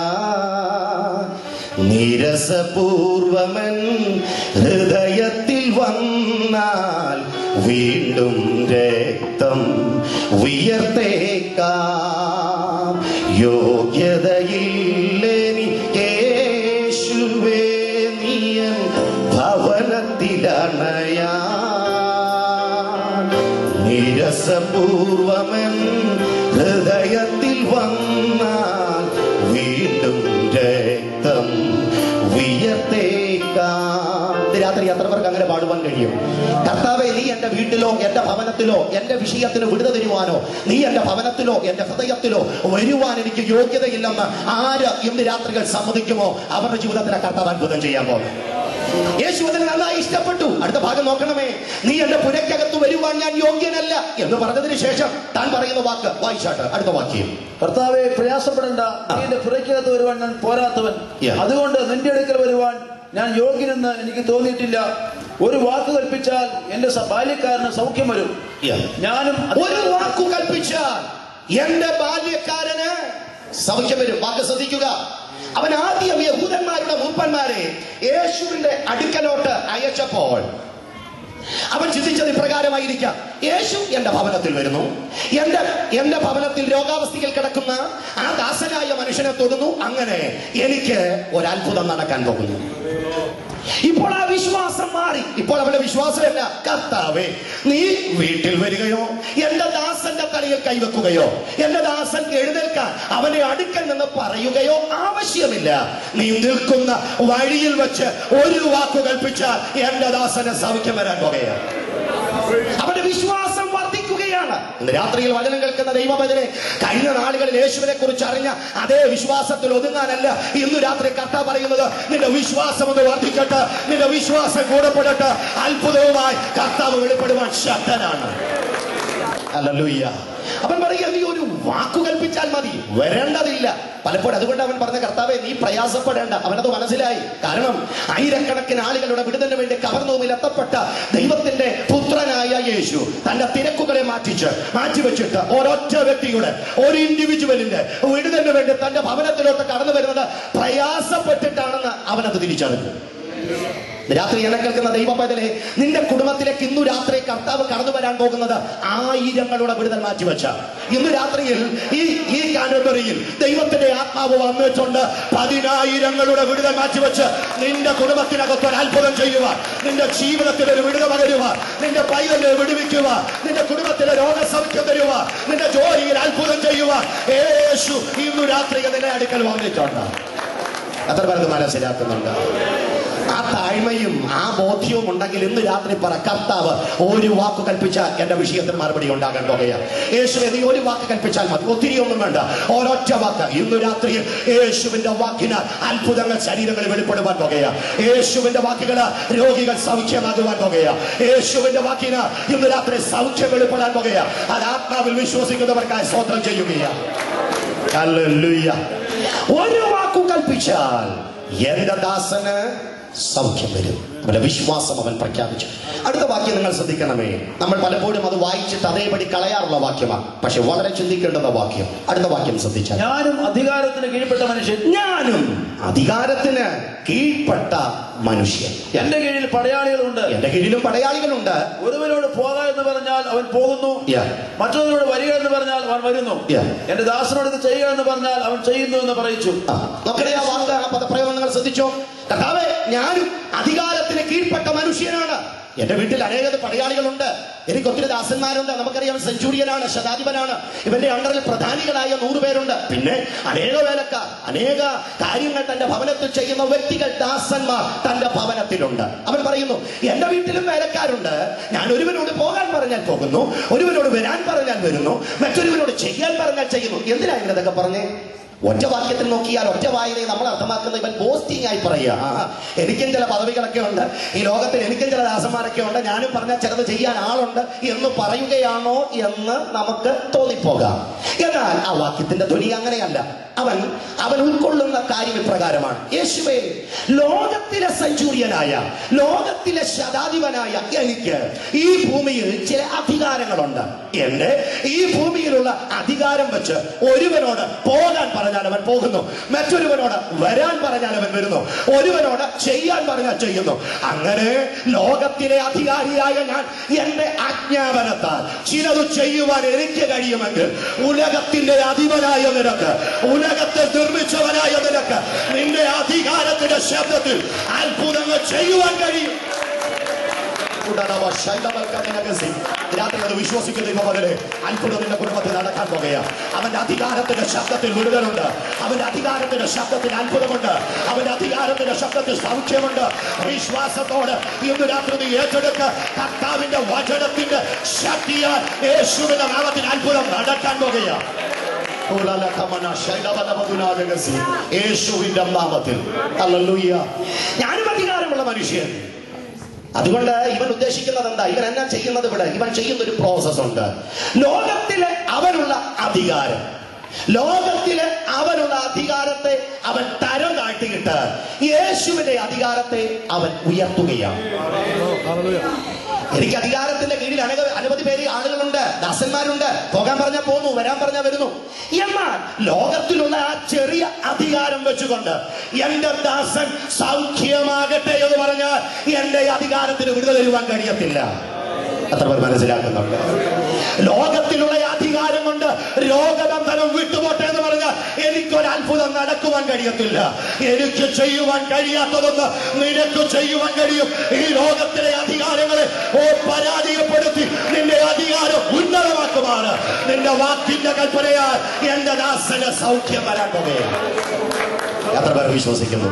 നിരസപൂർവമൻ ഹൃദയത്തിൽ വന്നാൽ വീണ്ടും രക്തം ഉയർത്തേക്കാം യോഗ്യതയില്ലെനിക്കേശുവേ നീയൻ ഭവനത്തിലണയാ നിരസപൂർവമൻ ഹൃദയത്തിൽ വന്നാൽ വീണ്ടും രക്തം ഉയർത്തേക്കാം ഇന്ന് രാത്രി എത്ര പേർക്ക് അങ്ങനെ പാടുവാൻ കഴിയും കർത്താവെ നീ എന്റെ വീട്ടിലോ എന്റെ ഭവനത്തിലോ എന്റെ വിഷയത്തിന് വിടുത തരുവാനോ നീ എന്റെ ഭവനത്തിലോ എന്റെ ഹൃദയത്തിലോ വരുവാൻ എനിക്ക് യോഗ്യതയില്ലെന്ന് ആര് ഇന്ന് രാത്രികൾ സമ്മതിക്കുമോ അവരുടെ ജീവിതത്തിലെ കർത്താവ് അത്ഭുതം ചെയ്യാൻ പോകും യേശു അതിനെ നന്നായി ഇഷ്ടപ്പെട്ടു അടുത്ത ഭാഗം നോക്കണമേ നീ എന്റെ പുരക്കകത്ത് വരുവാൻ ഞാൻ യോഗ്യനല്ല എന്ന് പറഞ്ഞതിന് ശേഷം താൻ പറയുന്ന വാക്ക് വായിച്ചാട്ട് അടുത്ത വാക്യം കർത്താവെ പ്രയാസപ്പെടേണ്ട നീ എന്റെ പുറയ്ക്കകത്ത് വരുവാൻ ഞാൻ പോരാത്തവൻ Yeah. അതുകൊണ്ട് നിന്റെ അടുക്കൽ വരുവാൻ ഞാൻ യോഗ്യനെന്ന് എനിക്ക് തോന്നിയിട്ടില്ല ഒരു വാക്ക് കൽപ്പിച്ചാൽ എന്റെ സ- ബാല്യക്കാരന് സൗഖ്യം വരും ഞാനും അത് ഒരു വാക്കു കൽപ്പിച്ചാൽ എന്റെ ബാല്യക്കാരന് സൗഖ്യം വരും വാക്ക് ശ്രദ്ധിക്കുക അവൻ ആദ്യം യഹൂദന്മാരുടെ മൂപ്പന്മാരെ യേശുവിന്റെ അടുക്കലോട്ട് അയച്ചപ്പോൾ അവൻ ചിന്തിച്ചത് ഇപ്രകാരമായിരിക്കാം യേശു എന്റെ ഭവനത്തിൽ വരുന്നു എന്റെ എന്റെ ഭവനത്തിൽ രോഗാവസ്ഥയിൽ കിടക്കുന്ന ആ ദാസനായ മനുഷ്യനെ തൊടുന്നു അങ്ങനെ എനിക്ക് ഒരത്ഭുതം നടക്കാൻ പോകുന്നു ഇപ്പോൾ ആ വിശ്വാസം മാറി ഇപ്പോൾ അവന്റെ വിശ്വാസമല്ല കർത്താവേ നീ വീട്ടിൽ വരികയോ എന്റെ ദാസന്റെ തലയിൽ കൈവെക്കുകയോ എന്റെ ദാസൻ എഴുന്നേൽക്കാൻ അവനെ അടുക്കൽ നിന്ന് പറയുകയോ ആവശ്യമില്ല നീ നിൽക്കുന്ന വഴിയിൽ വെച്ച് ഒരു വാക്കു കൽപ്പിച്ചാൽ എന്റെ ദാസന് സൗഖ്യം വരാൻ പോകുകയാണ് അവന്റെ വിശ്വാസം വർദ്ധിക്കുകയാണ് ഇന്ന് രാത്രിയിൽ വചനം കേൾക്കുന്ന ദൈവഭജനെ കഴിഞ്ഞ നാളുകളിൽ യേശുവിനെ കുറിച്ച് അറിഞ്ഞ അതേ വിശ്വാസത്തിൽ ഒതുങ്ങാനല്ല ഇന്ന് രാത്രി കർത്ത പറയുന്നത് നിന്റെ വിശ്വാസം ഒന്ന് വർദ്ധിക്കട്ടെ നിന്റെ വിശ്വാസം കൂടപ്പെടട്ടെ അത്ഭുതവുമായി കർത്താവ് വെളിപ്പെടുവാൻ ശക്തനാണ് അല്ലല്ലൂയ്യ അവൻ പറയുക നീ ഒരു വാക്കു കൽപ്പിച്ചാൽ മതി വരേണ്ടതില്ല പലപ്പോഴും അതുകൊണ്ട് അവൻ പറഞ്ഞ കർത്താവെ നീ പ്രയാസപ്പെടേണ്ട അവനത് മനസ്സിലായി കാരണം ആയിരക്കണക്കിന് ആളുകളുടെ വിടുതലിന് വേണ്ടി കവർന്നൂമിൽ എത്തപ്പെട്ട ദൈവത്തിന്റെ പുത്രനായ യേശു തന്റെ തിരക്കുകളെ മാറ്റിച്ച് മാറ്റിവെച്ചിട്ട് ഒരൊറ്റ വ്യക്തിയുടെ ഒരു ഇൻഡിവിജ്വലിന്റെ വിടുതലിന് വേണ്ടി തന്റെ ഭവനത്തിലോട്ട് കടന്നു വരുന്നത് പ്രയാസപ്പെട്ടിട്ടാണെന്ന് അവനത് തിരിച്ചറിഞ്ഞു രാത്രി എന്നെ കേൾക്കുന്ന ദൈവപൈതലെ നിന്റെ കുടുംബത്തിലേക്ക് ഇന്നു രാത്രി കർത്താവ് കടന്നു വരാൻ പോകുന്നത് ആയിരങ്ങളുടെ വിടുതൽ മാറ്റിവെച്ച ഇന്ന് രാത്രിയിൽ ഈ ഈ കാനബറിയിൽ ദൈവത്തിന്റെ ആത്മാവ് വന്നിട്ടുണ്ട് പതിനായിരങ്ങളുടെ വിടുതൽ മാറ്റിവെച്ച് നിന്റെ കുടുംബത്തിനകത്ത് ഒരു അത്ഭുതം ചെയ്യുക നിന്റെ ജീവിതത്തിൽ ഒരു വിടുതൽ പകരുക നിന്റെ പൈതലിനെ വിടുവിക്കുക നിന്റെ കുടുംബത്തിലെ രോഗസൗഖ്യം തരുക നിന്റെ ജോലിയിൽ അത്ഭുതം ചെയ്യുക യേശു ഇന്നു രാത്രി നിന്റെ അടുക്കൽ വന്നിട്ടുണ്ട് എത്ര പേർക്ക് മനസ്സിലാക്കുന്നുണ്ട് ആ താഴ്മയും ആ ബോധ്യവും ഉണ്ടെങ്കിൽ ഇന്ന് രാത്രി പറ കർത്താവ് ഒരു വാക്ക് കൽപ്പിച്ചാൽ എന്റെ വിഷയത്തിന് മറുപടി ഉണ്ടാകാൻ പോകുകയാണ് യേശുവെ നീ ഒരു വാക്ക് കൽപ്പിച്ചാൽ മതി ഒത്തിരി ഒന്നും വേണ്ട ഒരൊറ്റ വാക്ക് ഇന്ന് രാത്രിയിൽ യേശുവിന്റെ വാക്കിനാൽ അത്ഭുതങ്ങൾ ശരീരങ്ങളിൽ വെളിപ്പെടുവാൻ പോകുകയാണ് യേശുവിന്റെ വാക്കുകൾ രോഗികൾ സൗഖ്യമാകുവാൻ പോകുകയാണ് യേശുവിന്റെ വാക്കിനാൽ ഇന്ന് രാത്രി സൗഖ്യം വെളിപ്പെടാൻ പോകുകയാണ് അത് ആത്മാവിൽ വിശ്വസിക്കുന്നവർക്കായി സ്വന്തം ചെയ്യുകയാണ് ഹല്ലേലൂയ. ഒരു വാക്കു കൽപ്പിച്ചാൽ എന്റെ ദാസന് സൗഖ്യം വരും അവന്റെ വിശ്വാസം അവൻ പ്രഖ്യാപിച്ചു അടുത്ത വാക്യം നിങ്ങൾ ശ്രദ്ധിക്കണമേ നമ്മൾ പലപ്പോഴും അത് വായിച്ചിട്ട് അതേപടി കളയാറുള്ള വാക്യമാണ് പക്ഷെ വളരെ ചിന്തിക്കേണ്ടുന്ന വാക്യം അടുത്ത വാക്യം ശ്രദ്ധിച്ചാൽ ഞാനും അധികാരത്തിന് കീഴ്പ്പെട്ട മനുഷ്യൻ ഞാനും അധികാരത്തിന് കീഴ്പ്പെട്ട മനുഷ്യൻ എന്റെ കീഴിൽ പടയാളികളുണ്ട് എന്റെ കീഴിലും പടയാളികളുണ്ട് ഒരുവനോട് പോക എന്ന് പറഞ്ഞാൽ അവൻ പോകുന്നു Yeah. മറ്റൊന്നിനോട് വരിക എന്ന് പറഞ്ഞാൽ അവൻ വരുന്നു Yeah. എന്റെ ദാസനോട് ഇത് ചെയ്യുക എന്ന് പറഞ്ഞാൽ അവൻ ചെയ്യുന്നു എന്ന് പറയിച്ചു ആ, നോക്കണേ ആ വാക്ക് ആ പദപ്രയോഗം നിങ്ങൾ ശ്രദ്ധിച്ചോ കർത്താവെ ഞാനും അധികാരത്തിന് കീഴ്പ്പെട്ട മനുഷ്യനാണ് എന്റെ വീട്ടിൽ അനേക പടയാളികളുണ്ട് എനിക്ക് ഒത്തിരി ദാസന്മാരുണ്ട് നമുക്കറിയാം സെഞ്ചുറിയനാണ് ശതാധിപനാണ് ഇവന്റെ അണ്ടറിൽ പ്രധാനികളായ നൂറ് പേരുണ്ട് പിന്നെ അനേക വേലക്കാർ അനേക കാര്യങ്ങൾ തന്റെ ഭവനത്തിൽ ചെയ്യുന്ന വ്യക്തികൾ ദാസന്മാർ തന്റെ ഭവനത്തിലുണ്ട് അവൻ പറയുന്നു എന്റെ വീട്ടിലും വേലക്കാരുണ്ട് ഞാൻ ഒരുവനോട് പോകാൻ പറഞ്ഞാൽ പോകുന്നു ഒരുവനോട് വരാൻ പറഞ്ഞാൽ വരുന്നു മറ്റൊരുവനോട് ചെയ്യാൻ പറഞ്ഞാൽ ചെയ്യുന്നു എന്തിനാ ഇതൊക്കെ പറഞ്ഞേ ഒറ്റ വാക്യത്തിൽ നോക്കിയാൽ ഒറ്റ വായനയെ നമ്മൾ അർത്ഥമാക്കുന്നത് ഇവൻ പോസ്റ്റിംഗ് ആയി പറയുക ആ, എനിക്കും ചില പദവികളൊക്കെ ഉണ്ട് ഈ ലോകത്തിൽ എനിക്കും ചില ദാസന്മാരൊക്കെ ഉണ്ട് ഞാനും പറഞ്ഞാൽ ചിലത് ചെയ്യാൻ ആളുണ്ട് എന്ന് പറയുകയാണോ എന്ന് നമുക്ക് തോന്നിപ്പോകാം എന്നാൽ ആ വാക്യത്തിന്റെ ധ്വനി അങ്ങനെയല്ല അവൻ അവൻ ഉൾക്കൊള്ളുന്ന കാര്യം ഇപ്രകാരമാണ് യേശുവേ ലോകത്തിലെ സെഞ്ചൂറിയനായ ലോകത്തിലെ ശതാധിപനായ എനിക്ക് ഈ ഭൂമിയിൽ ചില അധികാരങ്ങളുണ്ട് എന്റെ ഈ ഭൂമിയിലുള്ള അധികാരം വെച്ച് ഒരുവനോട് പോകാൻ പറഞ്ഞാൽ അവൻ പോകുന്നു മറ്റൊരുവനോട് വരാൻ പറഞ്ഞാൽ അവൻ വരുന്നു ഒരുവനോട് ചെയ്യാൻ പറഞ്ഞാൽ ചെയ്യുന്നു അങ്ങനെ ലോകത്തിലെ അധികാരിയായ ഞാൻ എന്റെ അജ്ഞാപനത്താൽ ചിലത് ചെയ്യുവാൻ എനിക്ക് കഴിയുമെങ്കിൽ ഉലകത്തിന്റെ അധിപനായ നിനക്ക് ഉലകത്തെ നിർമ്മിച്ചവനായ നിനക്ക് നിന്റെ അധികാരത്തിന്റെ ശബ്ദത്തിൽ അത്ഭുതങ്ങൾ ചെയ്യുവാൻ കഴിയും ഉടനവ ശൈലവൽക്കരണ രാത്രി അത് വിശ്വസിക്കുന്ന ദൈവമകനെ അത്ഭുതം നിന്റെ കുടുംബത്തിൽ നടക്കാൻ പോകുകയാ അവന്റെ അധികാരത്തിന്റെ ശബ്ദത്തിൽ വിടുതലുണ്ട് അവന്റെ അധികാരത്തിന്റെ ശബ്ദത്തിൽ അത്ഭുതമുണ്ട് അവന്റെ അധികാരത്തിന്റെ ശബ്ദത്തിൽ സൗഖ്യമുണ്ട് വിശ്വാസത്തോട് ഇന്ന് രാത്രി നീ ഏറ്റെടുക്ക കർത്താവിന്റെ വചനത്തിന്റെ ശക്തിയാൽ യേശുവിന്റെ നാമത്തിൽ അത്ഭുതം നടക്കാൻ പോകുകയാ യേശുവിന്റെ നാമത്തിൽ ഹല്ലേലൂയ ഞാനും അധികാരമുള്ള മനുഷ്യൻ അതുകൊണ്ട് ഇവൻ ഉദ്ദേശിക്കുന്നത് എന്താ ഇവൻ എന്നാ ചെയ്യുന്നത് ഇവിടെ ഇവൻ ചെയ്യുന്ന ഒരു പ്രോസസ് ഉണ്ട് ലോകത്തിലെ അവനുള്ള അധികാരം ലോകത്തിലെ അവനുള്ള അധികാരത്തെ അവൻ തരം താഴ്ത്തിയിട്ട് യേശുവിന്റെ അധികാരത്തെ അവൻ ഉയർത്തുകയാണ് എനിക്ക് അധികാരത്തിന്റെ കീഴിൽ അനക അനവധി പേര് ആളുകളുണ്ട് ദാസന്മാരുണ്ട് പോകാൻ പറഞ്ഞാൽ പോന്നു വരാൻ പറഞ്ഞാൽ വരുന്നു എന്നാൽ ലോകത്തിലുള്ള ആ ചെറിയ അധികാരം വെച്ചുകൊണ്ട് എന്റെ ദാസൻ സൗഖ്യമാകട്ടെ എന്ന് പറഞ്ഞാൽ എന്റെ അധികാരത്തിന് വിടുതൽ തരുവാൻ കഴിയത്തില്ല അത്ര പേർ മനസ്സിലാക്കുന്നുണ്ട് ലോകത്തിലുള്ള ഈ അധികാരം കൊണ്ട് രോഗബന്ധനം വിട്ടുപോട്ടെ എന്ന് പറഞ്ഞാൽ എനിക്കൊരു അത്ഭുതം നടക്കുവാൻ കഴിയത്തില്ല എനിക്ക് ചെയ്യുവാൻ കഴിയാത്തതൊന്ന് നിനക്ക് ചെയ്യുവാൻ കഴിയും ഈ ലോകത്തിലെ അധികാരങ്ങളെ ഓ പരാജയപ്പെടുത്തി നിന്റെ അധികാരം ഉന്നതമാക്കുമാണ് നിന്റെ വാക്കിന്റെ കൽപ്പനയാൽ എന്റെ ദാസന് സൗഖ്യം വരാൻ പോകുകയാണ് എത്ര പേർ വിശ്വസിക്കുന്നു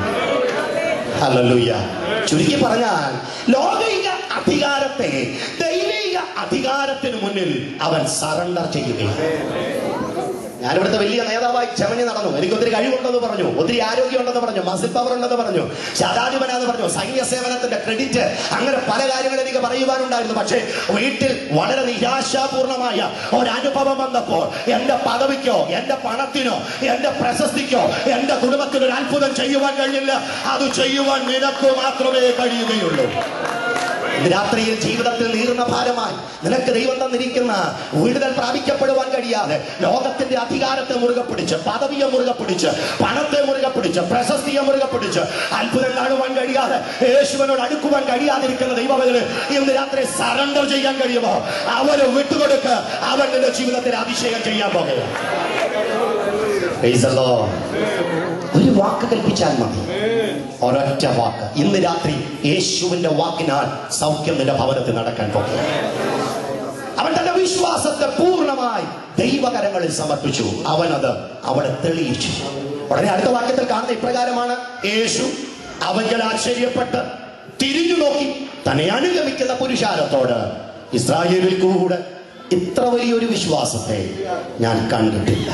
ഹല്ലേലൂയ ചുരുക്കി പറഞ്ഞാൽ ലോകിക അധികാരത്തെ ദൈവിക അധികാരത്തിന് മുന്നിൽ അവൻ സറണ്ടർ ചെയ്യുകയാണ് ഞാനിവിടുത്തെ വലിയ നേതാവായി ചമഞ്ഞ് നടന്നു എനിക്ക് ഒത്തിരി കഴിവുണ്ടെന്ന് പറഞ്ഞു ഒത്തിരി ആരോഗ്യമുണ്ടെന്ന് പറഞ്ഞു മസിൽ പവർ ഉണ്ടെന്ന് പറഞ്ഞു ശതാധിപനാന്ന് പറഞ്ഞു സൈന്യ സേവനത്തിന്റെ ക്രെഡിറ്റ് അങ്ങനെ പല കാര്യങ്ങൾ എനിക്ക് പറയുവാനുണ്ടായിരുന്നു പക്ഷേ വീട്ടിൽ വളരെ നിരാശാപൂർണമായ ഒരനുഭവം വന്നപ്പോൾ എന്റെ പദവിക്കോ എന്റെ പണത്തിനോ എന്റെ പ്രശസ്തിക്കോ എന്റെ കുടുംബത്തിന് ഒരു അത്ഭുതം ചെയ്യുവാൻ കഴിയില്ല അത് ചെയ്യുവാൻ നിനക്ക് മാത്രമേ കഴിയുകയുള്ളൂ ഇന്ന് രാത്രിയിൽ ജീവിതത്തിൽ നീറുന്ന ഭാരമായി നിനക്ക് ദൈവം തന്നിരിക്കുന്ന വിടുതൽ പ്രാപിക്കപ്പെടുവാൻ കഴിയാതെ ലോകത്തിന്റെ അധികാരത്തെ മുറുകെ പിടിച്ച് പദവിയെ മുറുകെ പിടിച്ച് പണത്തെ മുറുകെ പിടിച്ച് പ്രശസ്തിയെ മുറുകെ പിടിച്ച് അത്ഭുതം കാണുവാൻ കഴിയാതെ യേശുവിനോട് അടുക്കുവാൻ കഴിയാതിരിക്കുന്ന ദൈവമകള് ഇന്ന് രാത്രി സറണ്ടർ ചെയ്യാൻ കഴിയുമോ അവന് വിട്ടുകൊടുക്ക് അവൻ നിന്റെ ജീവിതത്തിൽ അഭിഷേകം ചെയ്യാൻ പോകുക Praise the Lord. ഒരു വാക്ക് കൽപ്പിച്ചാൽ മതി ഒരൊറ്റ വാക്ക് ഇന്ന് രാത്രി യേശുവിന്റെ വാക്കിനാൽ സൗഖ്യം നിന്റെ ഭവനത്തിൽ നടക്കാൻ പോകുക അവൻ തന്റെ വിശ്വാസത്തെ പൂർണ്ണമായി ദൈവകരങ്ങളിൽ സമർപ്പിച്ചു അവനത് അവിടെ തെളിയിച്ചു ഉടനെ അടുത്ത വാക്യത്തിൽ കാണുന്ന ഇപ്രകാരമാണ് യേശു അവങ്കൽ ആശ്ചര്യപ്പെട്ട് തിരിഞ്ഞു നോക്കി തന്നെ അനുഗമിക്കുന്ന പുരുഷാരത്തോട് ഇസ്രായേലിൽ കൂടെ ഇത്ര വലിയൊരു വിശ്വാസത്തെ ഞാൻ കണ്ടിട്ടില്ല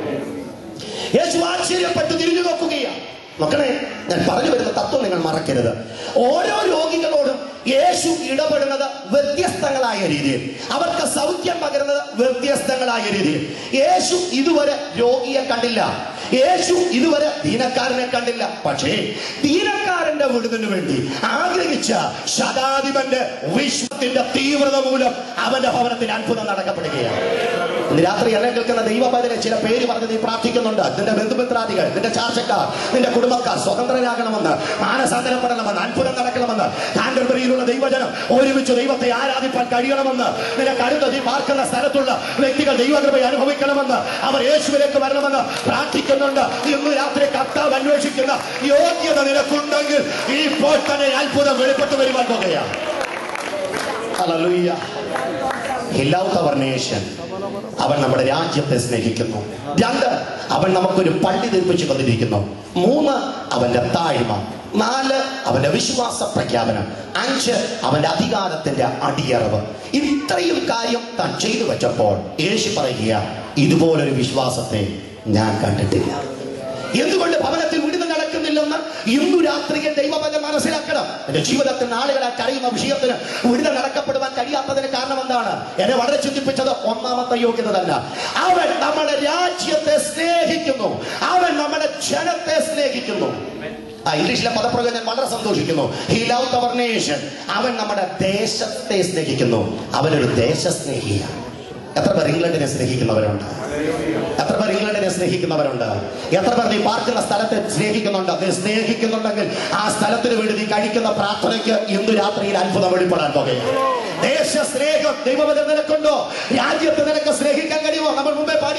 യേശു ആശ്ചര്യപ്പെട്ട് തിരിഞ്ഞു നോക്കുകയാണ് മക്കളെ ഞാൻ പറഞ്ഞു വരുന്ന തത്വം നിങ്ങൾ മറക്കരുത് ഓരോ രോഗികളോടും യേശു ഇടപെടുന്നത് വ്യത്യസ്തങ്ങളായ രീതിയിൽ അവർക്ക് സൗഖ്യം പകരുന്നത് വ്യത്യസ്തങ്ങളായ രീതിയിൽ യേശു ഇതുവരെ രോഗിയെ കണ്ടില്ല യേശു ഇതുവരെ ദീനക്കാരനെ കണ്ടില്ല പക്ഷേ ദീനക്കാരന്റെ വിടുതലിന് വേണ്ടി ആഗ്രഹിച്ച ശതാധിപന്റെ വിശ്വത്തിന്റെ തീവ്രത മൂലം അവന്റെ ഭവനത്തിൽ അത്ഭുതം നടക്കപ്പെടുകയാണ് ഇന്ന് രാത്രി എന്നെ കേൾക്കുന്ന ദൈവപതിനെ ചില പേര് പറഞ്ഞ് നീ പ്രാർത്ഥിക്കുന്നുണ്ട് നിന്റെ ബന്ധുമിത്രാദികൾ നിന്റെ ചാർച്ചക്കാർ നിന്റെ കുടുംബക്കാർ സ്വതന്ത്രരാകണമെന്ന് മാനസാന്തരപ്പെടണമെന്ന് അത്ഭുതം നടക്കണമെന്ന് കാൻഡർബറിയിലുള്ള ദൈവജനം ഒരുമിച്ച് ദൈവത്തെ ആരാധിപ്പാൻ കഴിയണമെന്ന് നിനക്ക് അടുത്ത നീ പാർക്കുന്ന സ്ഥലത്തുള്ള വ്യക്തികൾ ദൈവകൃപ അനുഭവിക്കണമെന്ന് അവർ യേശുവിലേക്ക് വരണമെന്ന് പ്രാർത്ഥിക്കുന്നുണ്ട് ഇന്ന് രാത്രി കർത്താവ് അന്വേഷിക്കുന്ന യോഗ്യത നിനക്കുണ്ടെങ്കിൽ ഇപ്പോൾ തന്നെ അത്ഭുതം വെളിപ്പെട്ടു വരുവാൻ പോകുകയാണ് Hallelujah. He loved our nation. അവൻ നമ്മുടെ രാജ്യത്തെ സ്നേഹിക്കുന്നു രണ്ട് അവൻ നമുക്കൊരു പള്ളി നിർമ്മിച്ചു തന്നിരിക്കുന്നു മൂന്ന് അവന്റെ താഴ്മ നാല് അവന്റെ വിശ്വാസ പ്രഖ്യാപനം അഞ്ച് അവന്റെ അധികാരത്തിന്റെ അടിയറവ് ഇത്രയും കാര്യം താൻ ചെയ്തു വെച്ചപ്പോൾ യേശു പറയുക ഇതുപോലൊരു വിശ്വാസത്തെ ഞാൻ കണ്ടിട്ടില്ല എന്തുകൊണ്ട് ഭവനത്തിൽ വിടുതൽ നടക്കുന്നില്ലെന്ന് ഇന്നു രാത്രിയിൽ ദൈവബലം മനസ്സിലാക്കണം എന്റെ ജീവിതത്തിൽ നാളുകളെ കരയുന്ന വിഷയത്തിന് വിടുതൽ നടക്കപ്പെടുവാൻ കഴിയാത്തതിന് കാരണം എന്താണ് എന്നെ വളരെ ചിന്തിപ്പിച്ചത് ഒന്നാമത്തെ യോഗ്യത തന്നെ അവൻ നമ്മുടെ രാജ്യത്തെ സ്നേഹിക്കുന്നു അവൻ നമ്മുടെ ജനത്തെ സ്നേഹിക്കുന്നു ആ ഇംഗ്ലീഷിലെ പദപ്രയോഗം ഞാൻ വളരെ സന്തോഷിക്കുന്നു ഹി ലവ് അവർ നേഷൻ അവൻ നമ്മുടെ ദേശത്തെ സ്നേഹിക്കുന്നു അവനൊരു ദേശസ്നേഹിയാണ് എത്ര പേർ ഇംഗ്ലണ്ടിനെ സ്നേഹിക്കുന്നവരുണ്ട് എത്ര പേർ ഇംഗ്ലണ്ടിനെ സ്നേഹിക്കുന്നവരുണ്ട് എത്ര പേർ നീ പാർക്കുന്ന സ്ഥലത്തെ സ്നേഹിക്കുന്നുണ്ട് നീ സ്നേഹിക്കുന്നുണ്ടെങ്കിൽ ആ സ്ഥലത്തിന് വേണ്ടി നീ കഴിക്കുന്ന പ്രാർത്ഥനയ്ക്ക് ഇന്ന് രാത്രിയിൽ അത്ഭുതം വെളിപ്പെടാൻ പോകുകയാണ് ദേശ സ്നേഹം ദൈവബന്ധം നിനക്കുണ്ടോ രാജ്യത്തെ നിനക്ക് സ്നേഹിക്കാൻ കഴിയുമോ നമ്മൾ മുമ്പേ പാടിയ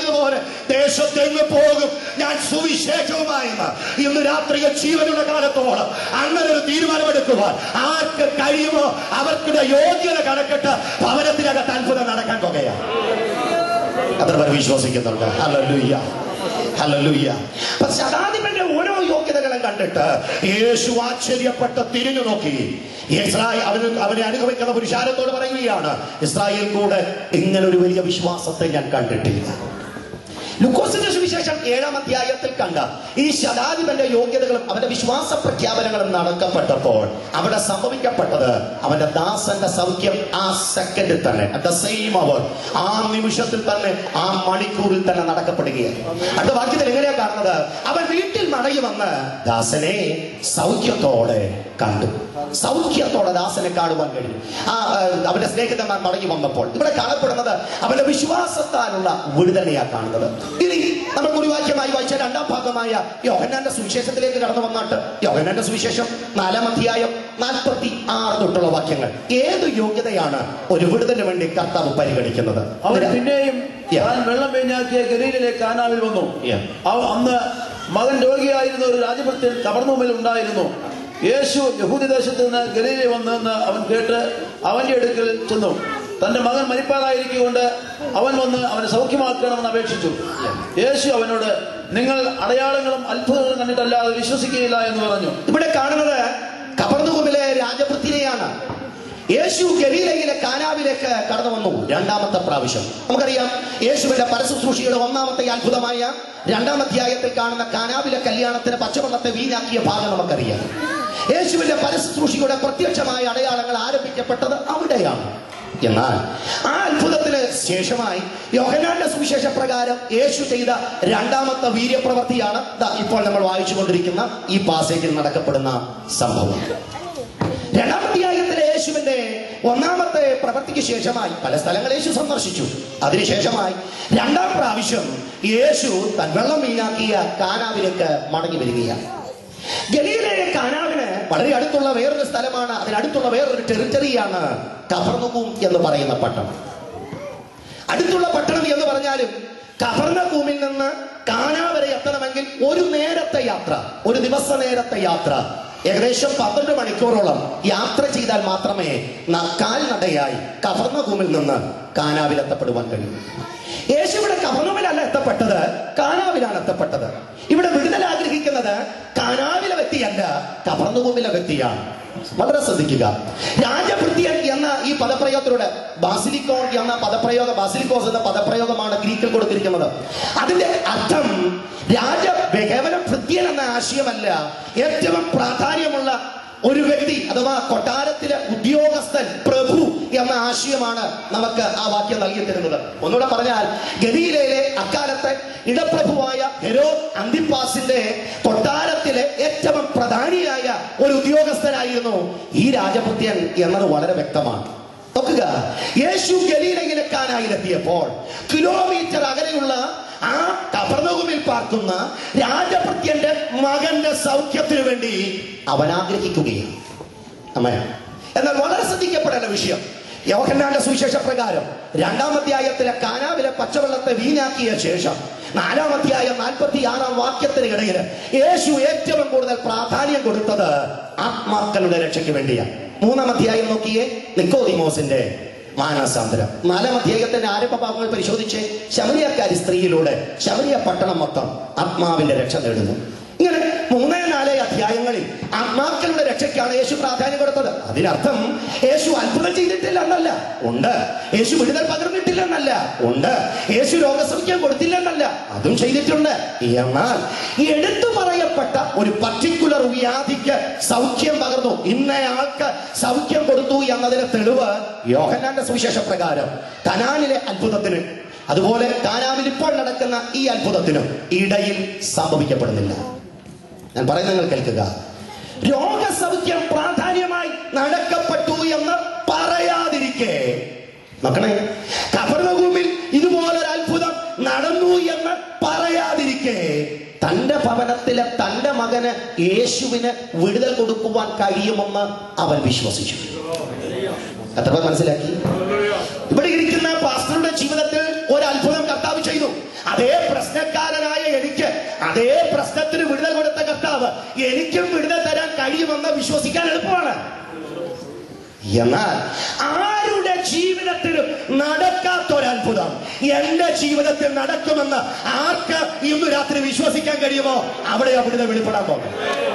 പറഞ്ഞതുപോലെ ദേശത്തെങ്ങ് പോകും ഞാൻ സുവിശേഷവുമായെന്ന് ഇന്ന് രാത്രിയിൽ ജീവനുള്ള കാലത്തോളം അങ്ങനെ ഒരു തീരുമാനമെടുക്കുവാൻ ആർക്ക് കഴിയുമോ അവർക്കുടെ യോഗ്യത കണക്കിട്ട് ഭവനത്തിനകത്ത് അത്ഭുതം നടക്കാൻ പോകുകയാണ് അത്ര പേർ വിശ്വസിക്കുന്നുണ്ട് ഹല്ലേലൂയ ഹല്ലേലൂയ അപ്പൊ ശതാധിപന്റെ ഓരോ യോഗ്യതകളും കണ്ടിട്ട് യേശു ആശ്ചര്യപ്പെട്ട് തിരിഞ്ഞു നോക്കി ഇസ്രായേൽ അവന് അവനെ അനുഭവിക്കുന്ന പുരുഷാരത്തോട് പറയുകയാണ് ഇസ്രായേൽ കൂടെ ഇങ്ങനെ ഒരു വലിയ വിശ്വാസത്തെ ഞാൻ കണ്ടിട്ടില്ല ലുക്കോസിന്റെ സുവിശേഷം ഏഴാം അധ്യായത്തിൽ കണ്ട ഈ ശതാധിപന്റെ യോഗ്യതകളും അവന്റെ വിശ്വാസ പ്രഖ്യാപനങ്ങളും നടക്കപ്പെട്ടപ്പോൾ അവിടെ സംഭവിക്കപ്പെട്ടത് അവന്റെ ദാസന്റെ സൗഖ്യം ആ സെക്കൻഡിൽ തന്നെ അറ്റ് ദ സെയിം അവർ ആ നിമിഷത്തിൽ തന്നെ ആ മണിക്കൂറിൽ തന്നെ നടക്കപ്പെടുകയാണ് അടുത്ത വാക്യത്തിൽ എങ്ങനെയാ കാണുന്നത് അവൻ വീട്ടിൽ മടങ്ങി ദാസനെ സൗഖ്യത്തോടെ കണ്ടു സൗഖ്യത്തോടെ ദാസനെ കാണുവാൻ കഴിഞ്ഞു ആ ആ, അവന്റെ സ്നേഹിതന്മാർ മടങ്ങി വന്നപ്പോൾ ഇവിടെ കാണപ്പെടുന്നത് അവന്റെ വിശ്വാസത്താലുള്ള വിടുതലയാ കാണുന്നത് ഇനി നമ്മൾ കുറിവാക്യമായി വായിച്ച രണ്ടാം ഭാഗമായ യോഹന്നാന്റെ സുവിശേഷത്തിലേക്ക് കടന്നു വന്നിട്ട് യോഹന്നാന്റെ സുവിശേഷം നാലാം അധ്യായം നാൽപ്പത്തി ആറ് തൊട്ടുള്ള വാക്യങ്ങൾ ഏത് യോഗ്യതയാണ് ഒരു വിടുതലിന് വേണ്ടി കർത്താവ് പരിഗണിക്കുന്നത് അവൻ പിന്നെയും Yeah. താൻ വെള്ളം വീഞ്ഞാക്കിയ ഗലീലിലെ കാനാവിൽ വന്നു Yeah. അവ- അന്ന് മകൻ രോഗിയായിരുന്ന ഒരു രാജഭൃത്യൻ കവർന്നൂമിൽ ഉണ്ടായിരുന്നു യേശു യഹൂദി ദേശത്ത് നിന്ന് ഗലീലയിൽ വന്നെന്ന് അവൻ കേട്ട് അവന്റെ അടുക്കൽ ചെന്നു തന്റെ മകൻ മരിപ്പാറായിരിക്കൊണ്ട് അവൻ വന്ന് അവനെ സൗഖ്യമാക്കണമെന്ന് അപേക്ഷിച്ചു യേശു അവനോട് നിങ്ങൾ അടയാളങ്ങളും അത്ഭുതങ്ങളും കണ്ടിട്ടല്ലാതെ വിശ്വസിക്കുകയില്ല എന്ന് പറഞ്ഞു ഇവിടെ കാണുന്നത് കബർന്നുകുമിലെ രാജപൃത്തിനെയാണ് യേശു ഗലീലയിലെ കാനാവിലേക്ക് കടന്നു വന്നു രണ്ടാമത്തെ പ്രാവശ്യം നമുക്കറിയാം യേശുവിന്റെ പരശുശ്രൂഷിയുടെ ഒന്നാമത്തെ അത്ഭുതമായ രണ്ടാം അധ്യായത്തിൽ കാണുന്ന കാനാവിലെ കല്യാണത്തിന് പച്ചവെള്ളത്തെ വീഞ്ഞാക്കിയ ഭാഗം നമുക്കറിയാം യേശുവിന്റെ പരശുശ്രൂഷിയുടെ പ്രത്യക്ഷമായ അടയാളങ്ങൾ ആരംഭിക്കപ്പെട്ടത് അവിടെയാണ് എന്നാൽ ആ അത്ഭുതത്തിന് ശേഷമായി യോഹനാന്റെ സുവിശേഷ പ്രകാരം യേശു ചെയ്ത രണ്ടാമത്തെ വീര്യപ്രവൃത്തിയാണ് ദാ ഇപ്പോൾ നമ്മൾ വായിച്ചുകൊണ്ടിരിക്കുന്ന ഈ പാസേജിൽ നടക്കപ്പെടുന്ന സംഭവം രണ്ടാം അധ്യായത്തിലെ യേശുവിന്റെ ഒന്നാമത്തെ പ്രവൃത്തിക്ക് ശേഷമായി പല സ്ഥലങ്ങൾ യേശു സന്ദർശിച്ചു അതിനുശേഷമായി രണ്ടാം പ്രാവശ്യം യേശു തൻ വെള്ളം വീണാക്കിയ കാനാവിലേക്ക് മടങ്ങി വരികയാണ് ഗലീലയിലെ കാനാവിന് വളരെ അടുത്തുള്ള വേറൊരു സ്ഥലമാണ് അതിനടുത്തുള്ള വേറൊരു ടെറിറ്ററിയാണ് കഫർന്നുകൂം എന്ന് പറയുന്ന പട്ടണം അടുത്തുള്ള പട്ടണം എന്ന് പറഞ്ഞാലും കഫർണകൂമിൽ നിന്ന് കാനാ വരെ എത്തണമെങ്കിൽ ഒരു നേരത്തെ യാത്ര ഒരു ദിവസ നേരത്തെ യാത്ര ഏകദേശം പന്ത്രണ്ട് മണിക്കൂറോളം യാത്ര ചെയ്താൽ മാത്രമേ ന- കാൽനടയായി കഫർണകൂമിൽ നിന്ന് കാനാവിൽ എത്തപ്പെടുവാൻ കഴിയൂ യേശു ഇവിടെ കഫർണൂമിലല്ല എത്തപ്പെട്ടത് കാനാവിലാണ് എത്തപ്പെട്ടത് ഇവിടെ വിടുതൽ ആഗ്രഹിക്കുന്നത് കാനാവിലെ വ്യക്തിയല്ല കഫർണൂമിലെ വ്യക്തിയാണ് വളരെ ശ്രദ്ധിക്കുക രാജഭൃത്യൻ എന്ന ഈ പദപ്രയോഗത്തിലൂടെ ബാസിലിക്കോൺ എന്ന പദപ്രയോഗ ബാസിലിക്കോസ് എന്ന പദപ്രയോഗമാണ് ഗ്രീക്കിൽ കൊടുത്തിരിക്കുന്നത് അതിന്റെ അർത്ഥം രാജ കേവലം ഭൃത്യൻ എന്ന ആശയമല്ല ഏറ്റവും പ്രാധാന്യമുള്ള ഒരു വ്യക്തി അഥവാ കൊട്ടാരത്തിലെ ഉദ്യോഗസ്ഥൻ പ്രഭു എന്ന ആശയമാണ് നമുക്ക് ആ വാക്യം നൽകി തരുന്നത് ഒന്നുകൂടെ പറഞ്ഞാൽ ഗലീലയിലെ അക്കാലത്തെ ഇടപ്രഭുവായ ഹെരോ അന്തിപ്പാസിന്റെ കൊട്ടാരത്തിലെ ഏറ്റവും പ്രധാനിയായ ഒരു ഉദ്യോഗസ്ഥനായിരുന്നു ഈ രാജപുത്യൻ എന്നത് വളരെ വ്യക്തമാണ് നോക്കുക യേശു ഗലീലയിലെ കാനായിലെത്തിയപ്പോൾ കിലോമീറ്റർ അകലെയുള്ള ആ കബർനകുമിൽ പാർക്കുന്ന രാജഭൃത്യന്റെ മകന്റെ സൗഖ്യത്തിനു വേണ്ടി അവൻ ആഗ്രഹിക്കുകയാണ് അമ്മേ എന്നാൽ വളരെ ശ്രദ്ധിക്കപ്പെടേണ്ട വിഷയം യോഹന്നാന്റെ സുവിശേഷ പ്രകാരം രണ്ടാം അധ്യായത്തിലെ കാനാവിലെ പച്ചവെള്ളത്തെ വീഞ്ഞാക്കിയ ശേഷം നാലാം അധ്യായം നാൽപ്പത്തി ആറാം വാക്യത്തിന് ഇടയിൽ യേശു ഏറ്റവും കൂടുതൽ പ്രാധാന്യം കൊടുത്തത് ആത്മാക്കളുടെ രക്ഷയ്ക്ക് വേണ്ടിയാണ് മൂന്നാം അധ്യായം നോക്കിയേ നിക്കോദിമോസിന്റെ മാനസാന്തരം നാലാം അധ്യായത്തിന്റെ ആരംഭ ഭാഗങ്ങൾ പരിശോധിച്ച് ശബരിയക്കാരി സ്ത്രീയിലൂടെ ശബരിയ പട്ടണം മൊത്തം ആത്മാവിന്റെ രക്ഷ നേടുന്നു ഇങ്ങനെ മൂന്നേ നാല് അധ്യായങ്ങളിൽ ആത്മാക്കളുടെ രക്ഷയ്ക്കാണ് യേശു പ്രാധാന്യം കൊടുത്തത് അതിനർത്ഥം യേശു അത്ഭുതം ചെയ്തിട്ടില്ല എന്നല്ല ഉണ്ട് യേശു വിടുതൽ പകർന്നിട്ടില്ല എന്നല്ല ഉണ്ട് യേശു രോഗസൗഖ്യം കൊടുത്തില്ല എന്നല്ല അതും ചെയ്തിട്ടുണ്ട് എന്നാൽ ഈ എടുത്തു പറയപ്പെട്ട ഒരു പർട്ടിക്കുലർ വ്യാധിക്ക് സൗഖ്യം പകർന്നു ഇന്നയാൾക്ക് സൗഖ്യം കൊടുത്തു എന്നതിന് തെളിവ് യോഹന്നാന്റെ സുവിശേഷ പ്രകാരം കനാനിലെ അത്ഭുതത്തിന് അതുപോലെ കാനാവിൽ ഇപ്പോൾ നടക്കുന്ന ഈ അത്ഭുതത്തിനും ഇടയിൽ സംഭവിക്കപ്പെടുന്നില്ല ഞാൻ പറയുന്നത് നിങ്ങൾ കേൾക്കുക രോഗസൗഖ്യം പ്രാധാന്യമായി നടക്കപ്പെട്ടു എന്ന് പറയാതിരിക്കെ നോക്കണേ കബർഭൂമിൽ ഇതുപോലൊരു അത്ഭുതം നടന്നു എന്ന് പറയാതിരിക്കെ തന്റെ ഭവനത്തിലെ തന്റെ മകന് യേശുവിന് വിടുതൽ കൊടുക്കുവാൻ കഴിയുമെന്ന് അവൻ വിശ്വസിച്ചു എത്ര പേർ മനസ്സിലാക്കി ഇവിടെ ഇരിക്കുന്ന പാസ്റ്ററുടെ ജീവിതത്തിൽ ഒരു അത്ഭുതം കർത്താവ് ചെയ്തു അതേ കഴിയുമെന്ന് വിശ്വസിക്കാൻ എളുപ്പമാണ് എന്നാൽ ആരുടെ ജീവിതത്തിലും നടക്കാത്തൊരത്ഭുതം എന്റെ ജീവിതത്തിൽ നടക്കുമെന്ന് ആർക്ക് ഇന്ന് രാത്രി വിശ്വസിക്കാൻ കഴിയുമോ അവിടെ അവിടുന്ന് വെളിപ്പെടാൻ പോകും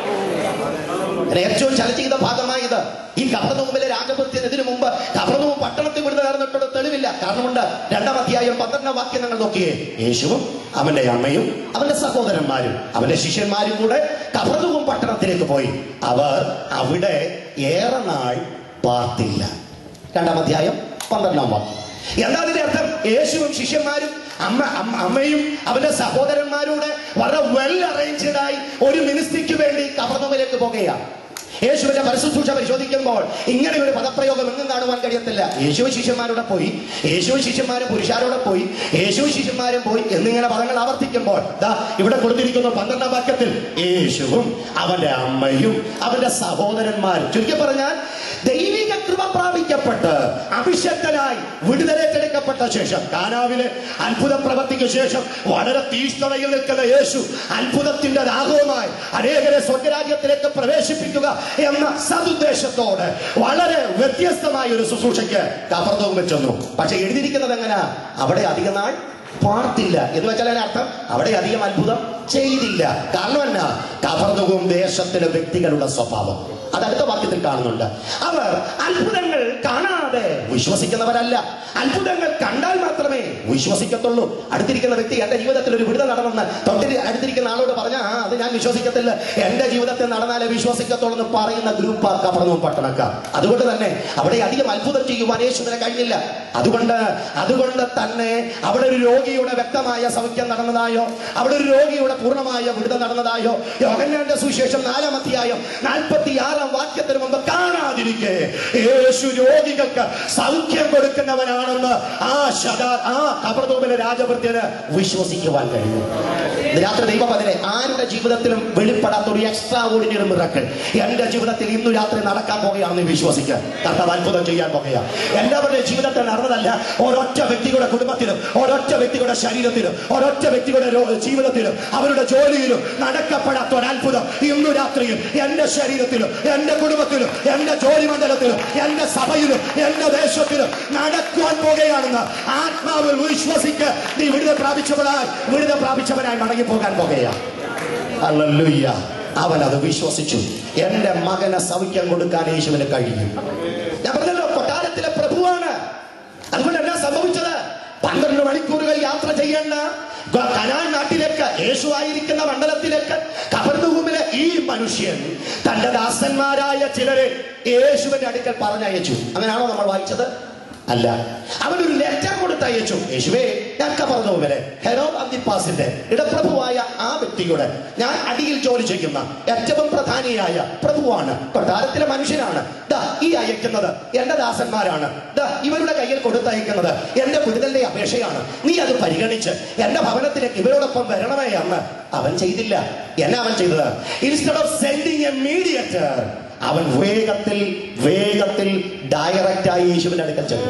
ഇതിന് ഏറ്റവും ചർച്ച ചെയ്ത ഭാഗമായത് ഈ കബർനൂമിലെ രാജഭൃത്യതിനു മുമ്പ് കബർനൂം പട്ടണത്തിൽ വിടുന്ന നടന്നിട്ടുള്ള തെളിവില്ല കാരണമുണ്ട് രണ്ടാം അധ്യായം പന്ത്രണ്ടാം വാക്യം നിങ്ങൾ നോക്കിയേ യേശുവും അവന്റെ അമ്മയും അവന്റെ സഹോദരന്മാരും അവന്റെ ശിഷ്യന്മാരും കൂടെ കബർനൂം പട്ടണത്തിലേക്ക് പോയി അവർ അവിടെ ഏറെ നാൾ പാർത്തില്ല രണ്ടാം അധ്യായം പന്ത്രണ്ടാം വാക്യം എന്താ അതിന്റെ അർത്ഥം യേശുവും ശിഷ്യന്മാരും അമ്മ അമ്മ- അമ്മയും അവന്റെ സഹോദരന്മാരോട് വളരെ വെൽ അറേഞ്ച്ഡ് ആയി ഒരു മിനിസ്ട്രിക്ക് വേണ്ടി കവർന്നവരിലേക്ക് പോകുകയാണ് യേശുവിന്റെ പരിശുദ്ധൂഷ പരിശോധിക്കുമ്പോൾ ഇങ്ങനെ ഒരു പദപ്രയോഗം എങ്ങും കാണുവാൻ കഴിയത്തില്ല യേശു ശിഷ്യന്മാരോടെ പോയി യേശു ശിഷ്യന്മാരും പുരുഷാരോടെ പോയി യേശു ശിഷ്യന്മാരും പോയി എന്നിങ്ങനെ പദങ്ങൾ ആവർത്തിക്കുമ്പോൾ ദാ ഇവിടെ കൊടുത്തിരിക്കുന്ന പന്ത്രണ്ടാം വാക്യത്തിൽ യേശുവും അവന്റെ അമ്മയും അവന്റെ സഹോദരന്മാരും ചുരുക്കി പറഞ്ഞാൽ ദൈവിക കൃപ പ്രാപിക്കപ്പെട്ട് അഭിഷക്തനായി വിടുതലേറ്റെടുക്കപ്പെട്ട ശേഷം കാനാവിലെ അത്ഭുത പ്രവർത്തിക്ക് ശേഷം വളരെ തീഷ്ണതയിൽ നിൽക്കുന്ന യേശു അത്ഭുതത്തിന്റെ രാഗവുമായി അനേകരെ സ്വർഗരാജ്യത്തിലേക്ക് പ്രവേശിപ്പിക്കുക എന്ന സതുദ്ദേശത്തോടെ വളരെ വ്യത്യസ്തമായ ഒരു ശുശ്രൂഷയ്ക്ക് കബർദവും വെച്ചെന്നു പക്ഷെ എഴുതിയിരിക്കുന്നത് എങ്ങനെ അവിടെ അധിക നാൾ പാർത്തില്ല എന്ന് വെച്ചാൽ അതിനർത്ഥം അവിടെ അധികം അത്ഭുതം ചെയ്തില്ല കാരണം എന്നാ കബർദവും ദേശത്തിലെ വ്യക്തികളുടെ സ്വഭാവം അത് അടുത്ത വാക്യത്തിൽ കാണുന്നുണ്ട് അവർ അത്ഭുതങ്ങൾ കാണാതെ വിശ്വസിക്കുന്നവരല്ല അത്ഭുതങ്ങൾ കണ്ടാൽ മാത്രമേ വിശ്വസിക്കത്തുള്ളൂ അടുത്തിരിക്കുന്ന വ്യക്തി എന്റെ ജീവിതത്തിൽ ഒരു വിടുതൽ നടന്നെന്ന് തൊട്ടിൽ അടുത്തിരിക്കുന്ന ആളോട് പറഞ്ഞ ആ അത് ഞാൻ വിശ്വസിക്കത്തില്ല എന്റെ ജീവിതത്തിൽ നടന്നാലേ വിശ്വസിക്കത്തുള്ളൂ എന്ന് പറയുന്ന ഗ്രൂപ്പ് കപടവും പട്ടണക്കാർ അതുകൊണ്ട് തന്നെ അവിടെ അധികം അത്ഭുതം ചെയ്യുവാൻ യേശുവിനെ കഴിഞ്ഞില്ല അതുകൊണ്ട് അതുകൊണ്ട് തന്നെ അവിടെ ഒരു രോഗിയുടെ വ്യക്തമായ സൗഖ്യം നടന്നതായോ അവിടെ ഒരു രോഗിയുടെ പൂർണ്ണമായ വിടുതൽ നടന്നതായോ യോഹന്നാന്റെ സുവിശേഷം നാലാം അധ്യായം നാൽപ്പത്തി ആറാം വാക്യത്തിന് മുമ്പ് കാണാതിരിക്കെ യേശു രോഗികൾക്ക് സൗഖ്യം കൊടുക്കുന്നവനാണെന്ന് ആ ശതാ ആ കബർദൂമിലെ രാജഭൃത്യന് വിശ്വസിക്കുവാൻ കഴിയും ഇന്ന് രാത്രി ദൈവം അതിനെ ആരുടെ ജീവിതത്തിലും വെളിപ്പെടാത്ത ഒരു എക്സ്ട്രാ ഓർഡിനറി മിറക്കൽ എന്റെ ജീവിതത്തിൽ ഇന്നു രാത്രി നടക്കാൻ പോകുകയാണെന്ന് വിശ്വസിക്കുക കർത്താവ് അത്ഭുതം ചെയ്യാൻ പോകുകയാണ് എല്ലാവരുടെ ജീവിതത്തിൽ നടന്നതല്ല ഒരൊറ്റ വ്യക്തിയുടെ കുടുംബത്തിലും ഒരൊറ്റ വ്യക്തിയുടെ ശരീരത്തിലും ഒരൊറ്റ വ്യക്തിയുടെ രോ- ജീവിതത്തിലും അവരുടെ ജോലിയിലും നടക്കപ്പെടാത്ത ഒരു അത്ഭുതം ഇന്നു രാത്രിയിൽ എന്റെ ശരീരത്തിലും എന്റെ കുടുംബത്തിലും എന്റെ ജോലി മണ്ഡലത്തിലും എന്റെ സഭയിലും എന്റെ ദേശത്തിലും നടക്കുവാൻ പോകുകയാണെന്ന് ആത്മാവിൽ വിശ്വസിക്ക് നീ വിടുതൽ പ്രാപിച്ചവനായി വിടുതൽ പ്രാപിച്ചവനായി മടങ്ങി പോകാൻ പോകുകയാണ് ഹല്ലേലൂയ. അവൻ അത് വിശ്വസിച്ചു എന്റെ മകനെ സൗഖ്യം കൊടുക്കാൻ യേശുവിന് കഴിയും ഞാൻ പറഞ്ഞല്ലോ കൊട്ടാരത്തിലെ പ്രഭുവാണ് അതുകൊണ്ട് എന്നാ സംഭവിച്ചത് പന്ത്രണ്ട് മണിക്കൂറുകൾ യാത്ര ചെയ്യേണ്ട ഗ- കനാൻ നാട്ടിലേക്ക് യേശു ആയിരിക്കുന്ന മണ്ഡലത്തിലേക്ക് കബർദൂമിലെ ഈ മനുഷ്യൻ തന്റെ ദാസന്മാരായ ചിലരെ യേശുവിന്റെ അടുക്കൽ പറഞ്ഞയച്ചു അങ്ങനെയാണോ നമ്മൾ വായിച്ചത് അല്ല അവനൊരു ലെറ്റർ കൊടുത്തയച്ചു യേശുവേ ഞാൻ കബർദൂമിലെ ഹെറോ അന്തിപ്പാസിന്റെ ഇടപ്രഭുവായ ആ വ്യക്തിയുടെ ഞാൻ അടിയിൽ ജോലി ചെയ്യുന്ന ഏറ്റവും പ്രധാനിയായ പ്രഭുവാണ് കൊട്ടാരത്തിലെ മനുഷ്യനാണ് ദാ ഈ അയക്കുന്നത് എന്റെ ദാസന്മാരാണ് ദാ ഇവരുടെ കയ്യിൽ കൊടുത്തയക്കുന്നത് എന്റെ വിടുതലിന്റെ അപേക്ഷയാണ് നീ അത് പരിഗണിച്ച് എന്റെ ഭവനത്തിലേക്ക് ഇവരോടൊപ്പം വരണമേ എന്ന് അവൻ ചെയ്തില്ല എന്നാ അവൻ ചെയ്തത് instead of sending a mediator അവൻ വേഗത്തിൽ വേഗത്തിൽ ഡയറക്റ്റ് ആയി യേശുവിന്റെ അടുക്കൽ ചെന്നു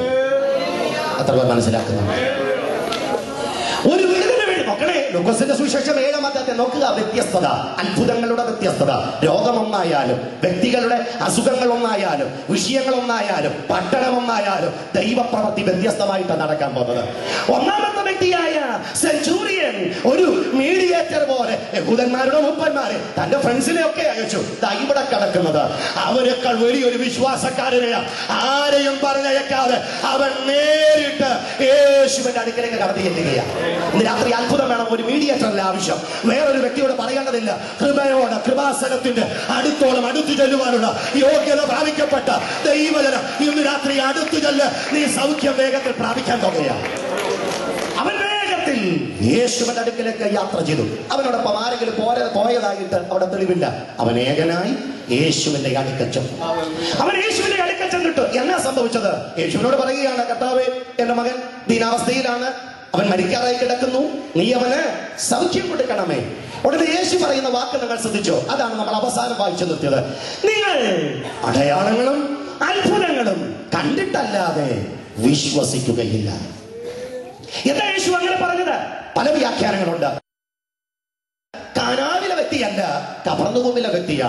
അത്ര പേർ മനസ്സിലാക്കുന്നുണ്ട് ഒരു വിടുതലിന് വേണ്ടി നോക്കണേ ലൂക്കോസിന്റെ സുവിശേഷം ഏഴാം അധ്യായത്തെ നോക്കുക വ്യത്യസ്തത അത്ഭുതങ്ങളുടെ വ്യത്യസ്തത രോഗമൊന്നായാലും വ്യക്തികളുടെ അസുഖങ്ങൾ ഒന്നായാലും വിഷയങ്ങൾ ഒന്നായാലും പട്ടണം ഒന്നായാലും ദൈവപ്രവൃത്തി വ്യത്യസ്തമായിട്ടാണ് നടക്കാൻ പോകുന്നത് ഒന്നാമത്തെ വ്യക്തിയായ സെഞ്ചൂറിയൻ ഒരു മീഡിയേറ്റർ പോലെ യഹൂദന്മാരുടെ മുപ്പന്മാരെ തന്റെ ഫ്രണ്ട്സിനെ ഒക്കെ അയച്ചു ദാ ഇവിടെ കിടക്കുന്നത് അവരെക്കാൾ വലിയൊരു വിശ്വാസക്കാരനെയാ ആരെയും പറഞ്ഞയക്കാതെ അവൻ നേരിട്ട് യേശുവിന്റെ അടുക്കലേക്ക് കടത്തി ചെല്ലുകയാണ് ഇന്ന് രാത്രി അത്ഭുതം വേണം ഒരു മീഡിയേറ്ററിന്റെ ആവശ്യം വേറൊരു വ്യക്തിയോട് പറയേണ്ടതില്ല കൃപയോട് കൃപാസനത്തിന്റെ അടുത്തോളം അടുത്തു ചെല്ലുവാനുള്ള യോഗ്യത പ്രാപിക്കപ്പെട്ട ദൈവജനം ഇന്ന് രാത്രി അടുത്തു ചെല്ല് നീ സൗഖ്യം വേഗത്തിൽ പ്രാപിക്കാൻ തുടങ്ങുകയാണ് അവൻ വേഗത്തിൽ യേശുവിന്റെ അടുക്കലേക്ക് യാത്ര ചെയ്തു അവനോടൊപ്പം ആരെങ്കിലും പോര പോയതായിട്ട് അവിടെ തെളിവില്ല അവൻ ഏകനായി യേശുവിന്റെ അടുക്കൽ ചെന്നു അവൻ യേശുവിന്റെ അടുക്കൽ ചെന്നിട്ട് എന്നാ സംഭവിച്ചത് യേശുവിനോട് പറയുകയാണ് കർത്താവേ എന്റെ മകൻ ദീനാവസ്ഥയിലാണ് അവൻ മരിക്കാറായി കിടക്കുന്നു നീ അവന് സൗഖ്യം കൊടുക്കണമേ ഉടനെ യേശു പറയുന്ന വാക്ക് നിങ്ങൾ ശ്രദ്ധിച്ചോ അതാണ് നമ്മൾ അവസാനം വായിച്ചു നിർത്തിയത് നിങ്ങൾ അടയാളങ്ങളും അത്ഭുതങ്ങളും കണ്ടിട്ടല്ലാതെ വിശ്വസിക്കുകയില്ല എന്താ യേശു അങ്ങനെ പറഞ്ഞത് പല വ്യാഖ്യാനങ്ങളുണ്ട് കാനാവിലെ വ്യക്തിയല്ല കബർന്നുഭൂമിലെ വ്യക്തിയാണ്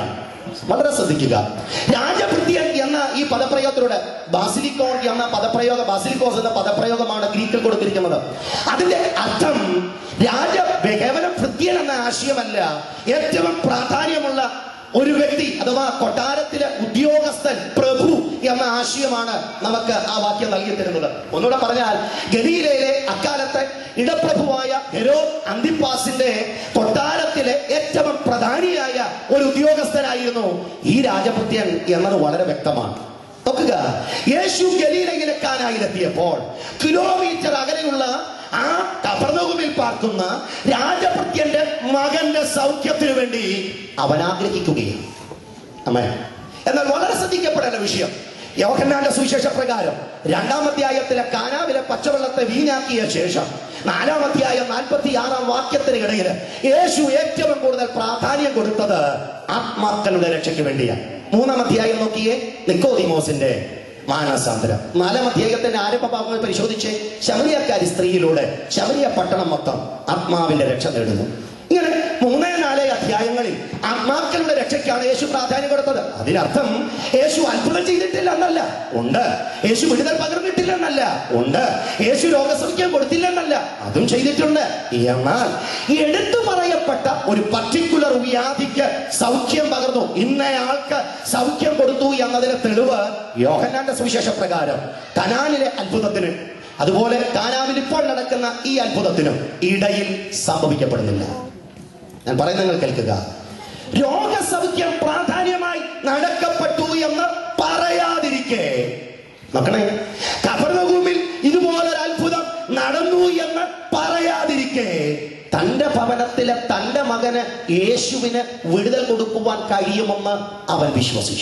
വളരെ ശ്രദ്ധിക്കുക രാജഭൃത്യൻ എന്ന ഈ പദപ്രയോഗത്തിലൂടെ ബാസിലിക്കോൺ എന്ന പദപ്രയോഗ ബാസിലിക്കോസ് എന്ന പദപ്രയോഗമാണ് ഗ്രീക്കിൽ കൊടുത്തിരിക്കുന്നത് അതിന്റെ അർത്ഥം രാജ കേവലം ഭൃത്യൻ എന്ന ആശയമല്ല ഏറ്റവും പ്രാധാന്യമുള്ള ഒരു വ്യക്തി അഥവാ കൊട്ടാരത്തിലെ ഉദ്യോഗസ്ഥൻ പ്രഭു എന്ന ആശയമാണ് നമുക്ക് ആ വാക്യം നൽകി തരുന്നത് ഒന്നുകൂടെ പറഞ്ഞാൽ ഗലീലയിലെ അക്കാലത്തെ ഇടപ്രഭുവായ ഹെരോ അന്തിപ്പാസിന്റെ കൊട്ടാരത്തിലെ ഏറ്റവും പ്രധാനിയായ ഒരു ഉദ്യോഗസ്ഥനായിരുന്നു ഈ രാജഭൃത്യൻ എന്നത് വളരെ വ്യക്തമാണ് നോക്കുക യേശു ഗലീലയിലെ കാനായിലെത്തിയപ്പോൾ കിലോമീറ്റർ അകലെയുള്ള ആ കപർന്നകുമിൽ പാർക്കുന്ന രാജഭൃത്യന്റെ മകന്റെ സൗഖ്യത്തിനു വേണ്ടി അവൻ ആഗ്രഹിക്കുകയാണ് അമ്മേ എന്നാൽ വളരെ ശ്രദ്ധിക്കപ്പെടേണ്ട വിഷയം യോഹന്നാന്റെ സുവിശേഷ പ്രകാരം രണ്ടാം അധ്യായത്തിലെ കാനാവിലെ പച്ചവെള്ളത്തെ വീഞ്ഞാക്കിയ ശേഷം നാലാം അധ്യായം നാൽപ്പത്തി ആറാം വാക്യത്തിന് ഇടയിൽ യേശു ഏറ്റവും കൂടുതൽ പ്രാധാന്യം കൊടുത്തത് ആത്മാക്കളുടെ രക്ഷയ്ക്ക് വേണ്ടിയാണ് മൂന്നാം അധ്യായം നോക്കിയേ നിക്കോദിമോസിന്റെ മാനസാന്തരം നാലാം അധ്യായത്തിന്റെ ആരംഭ ഭാഗങ്ങൾ പരിശോധിച്ച് ശമരിയക്കാരി സ്ത്രീയിലൂടെ ശമരിയ പട്ടണം മൊത്തം ആത്മാവിന്റെ രക്ഷ നേടുന്നു ഇങ്ങനെ മൂന്നേ നാല് അധ്യായങ്ങളിൽ ആത്മാക്കളുടെ രക്ഷയ്ക്കാണ് യേശു പ്രാധാന്യം കൊടുത്തത് അതിനർത്ഥം യേശു അത്ഭുതം ചെയ്തിട്ടില്ല എന്നല്ല ഉണ്ട് യേശു വിടുതൽ പകർന്നിട്ടില്ല എന്നല്ല ഉണ്ട് യേശു രോഗസൗഖ്യം കൊടുത്തില്ലെന്നല്ല അതും ചെയ്തിട്ടുണ്ട് എന്നാൽ എടുത്തു പറയപ്പെട്ട ഒരു പർട്ടിക്കുലർ വ്യാധിക്ക് സൗഖ്യം പകർന്നു ഇന്നയാൾക്ക് സൗഖ്യം കൊടുത്തു എന്നതിന് തെളിവ് യോഹന്നാന്റെ സുവിശേഷ പ്രകാരം കനാനിലെ അത്ഭുതത്തിന് അതുപോലെ കാനാവിൽ ഇപ്പോൾ നടക്കുന്ന ഈ അത്ഭുതത്തിനും ഇടയിൽ സംഭവിക്കപ്പെടുന്നില്ല ഞാൻ പറയുന്നത് നിങ്ങൾ കേൾക്കുക രോഗസൗഖ്യം പ്രാധാന്യമായി നടക്കപ്പെട്ടു എന്ന് പറയാതിരിക്കെ നോക്കണേ കപർണഭൂമിൽ ഇതുപോലൊരു അത്ഭുതം നടന്നു എന്ന് പറയാതിരിക്കെ തന്റെ ഭവനത്തിലെ തന്റെ മകന് യേശുവിന് വിടുതൽ കൊടുക്കുവാൻ കഴിയുമെന്ന് അവൻ വിശ്വസിച്ചു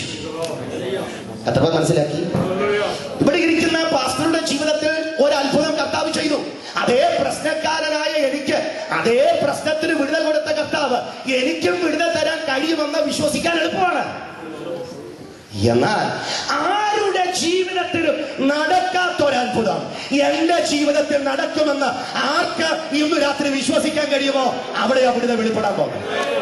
എത്ര പേർ മനസ്സിലാക്കി ഇവിടെ ഇരിക്കുന്ന പാസ്റ്ററുടെ ജീവിതത്തിൽ ഒരു അത്ഭുതം കർത്താവ് ചെയ്തു അതേ പ്രശ്നക്കാരനായ എനിക്ക് അതേ പ്രശ്നത്തിന് വിടുതൽ കൊടുത്ത കർത്താവ് എനിക്കും വിടുതൽ തരാൻ കഴിയുമെന്ന് വിശ്വസിക്കാൻ എളുപ്പമാണ് എന്നാൽ ആരുടെ ജീവിതത്തിലും നടക്കാത്ത ഒരു അത്ഭുതം എന്റെ ജീവിതത്തിൽ നടക്കുമെന്ന് ആർക്ക് ഇന്ന് രാത്രി വിശ്വസിക്കാൻ കഴിയുമോ അവിടെ അവിടുന്ന് വെളിപ്പെടാൻ പോകും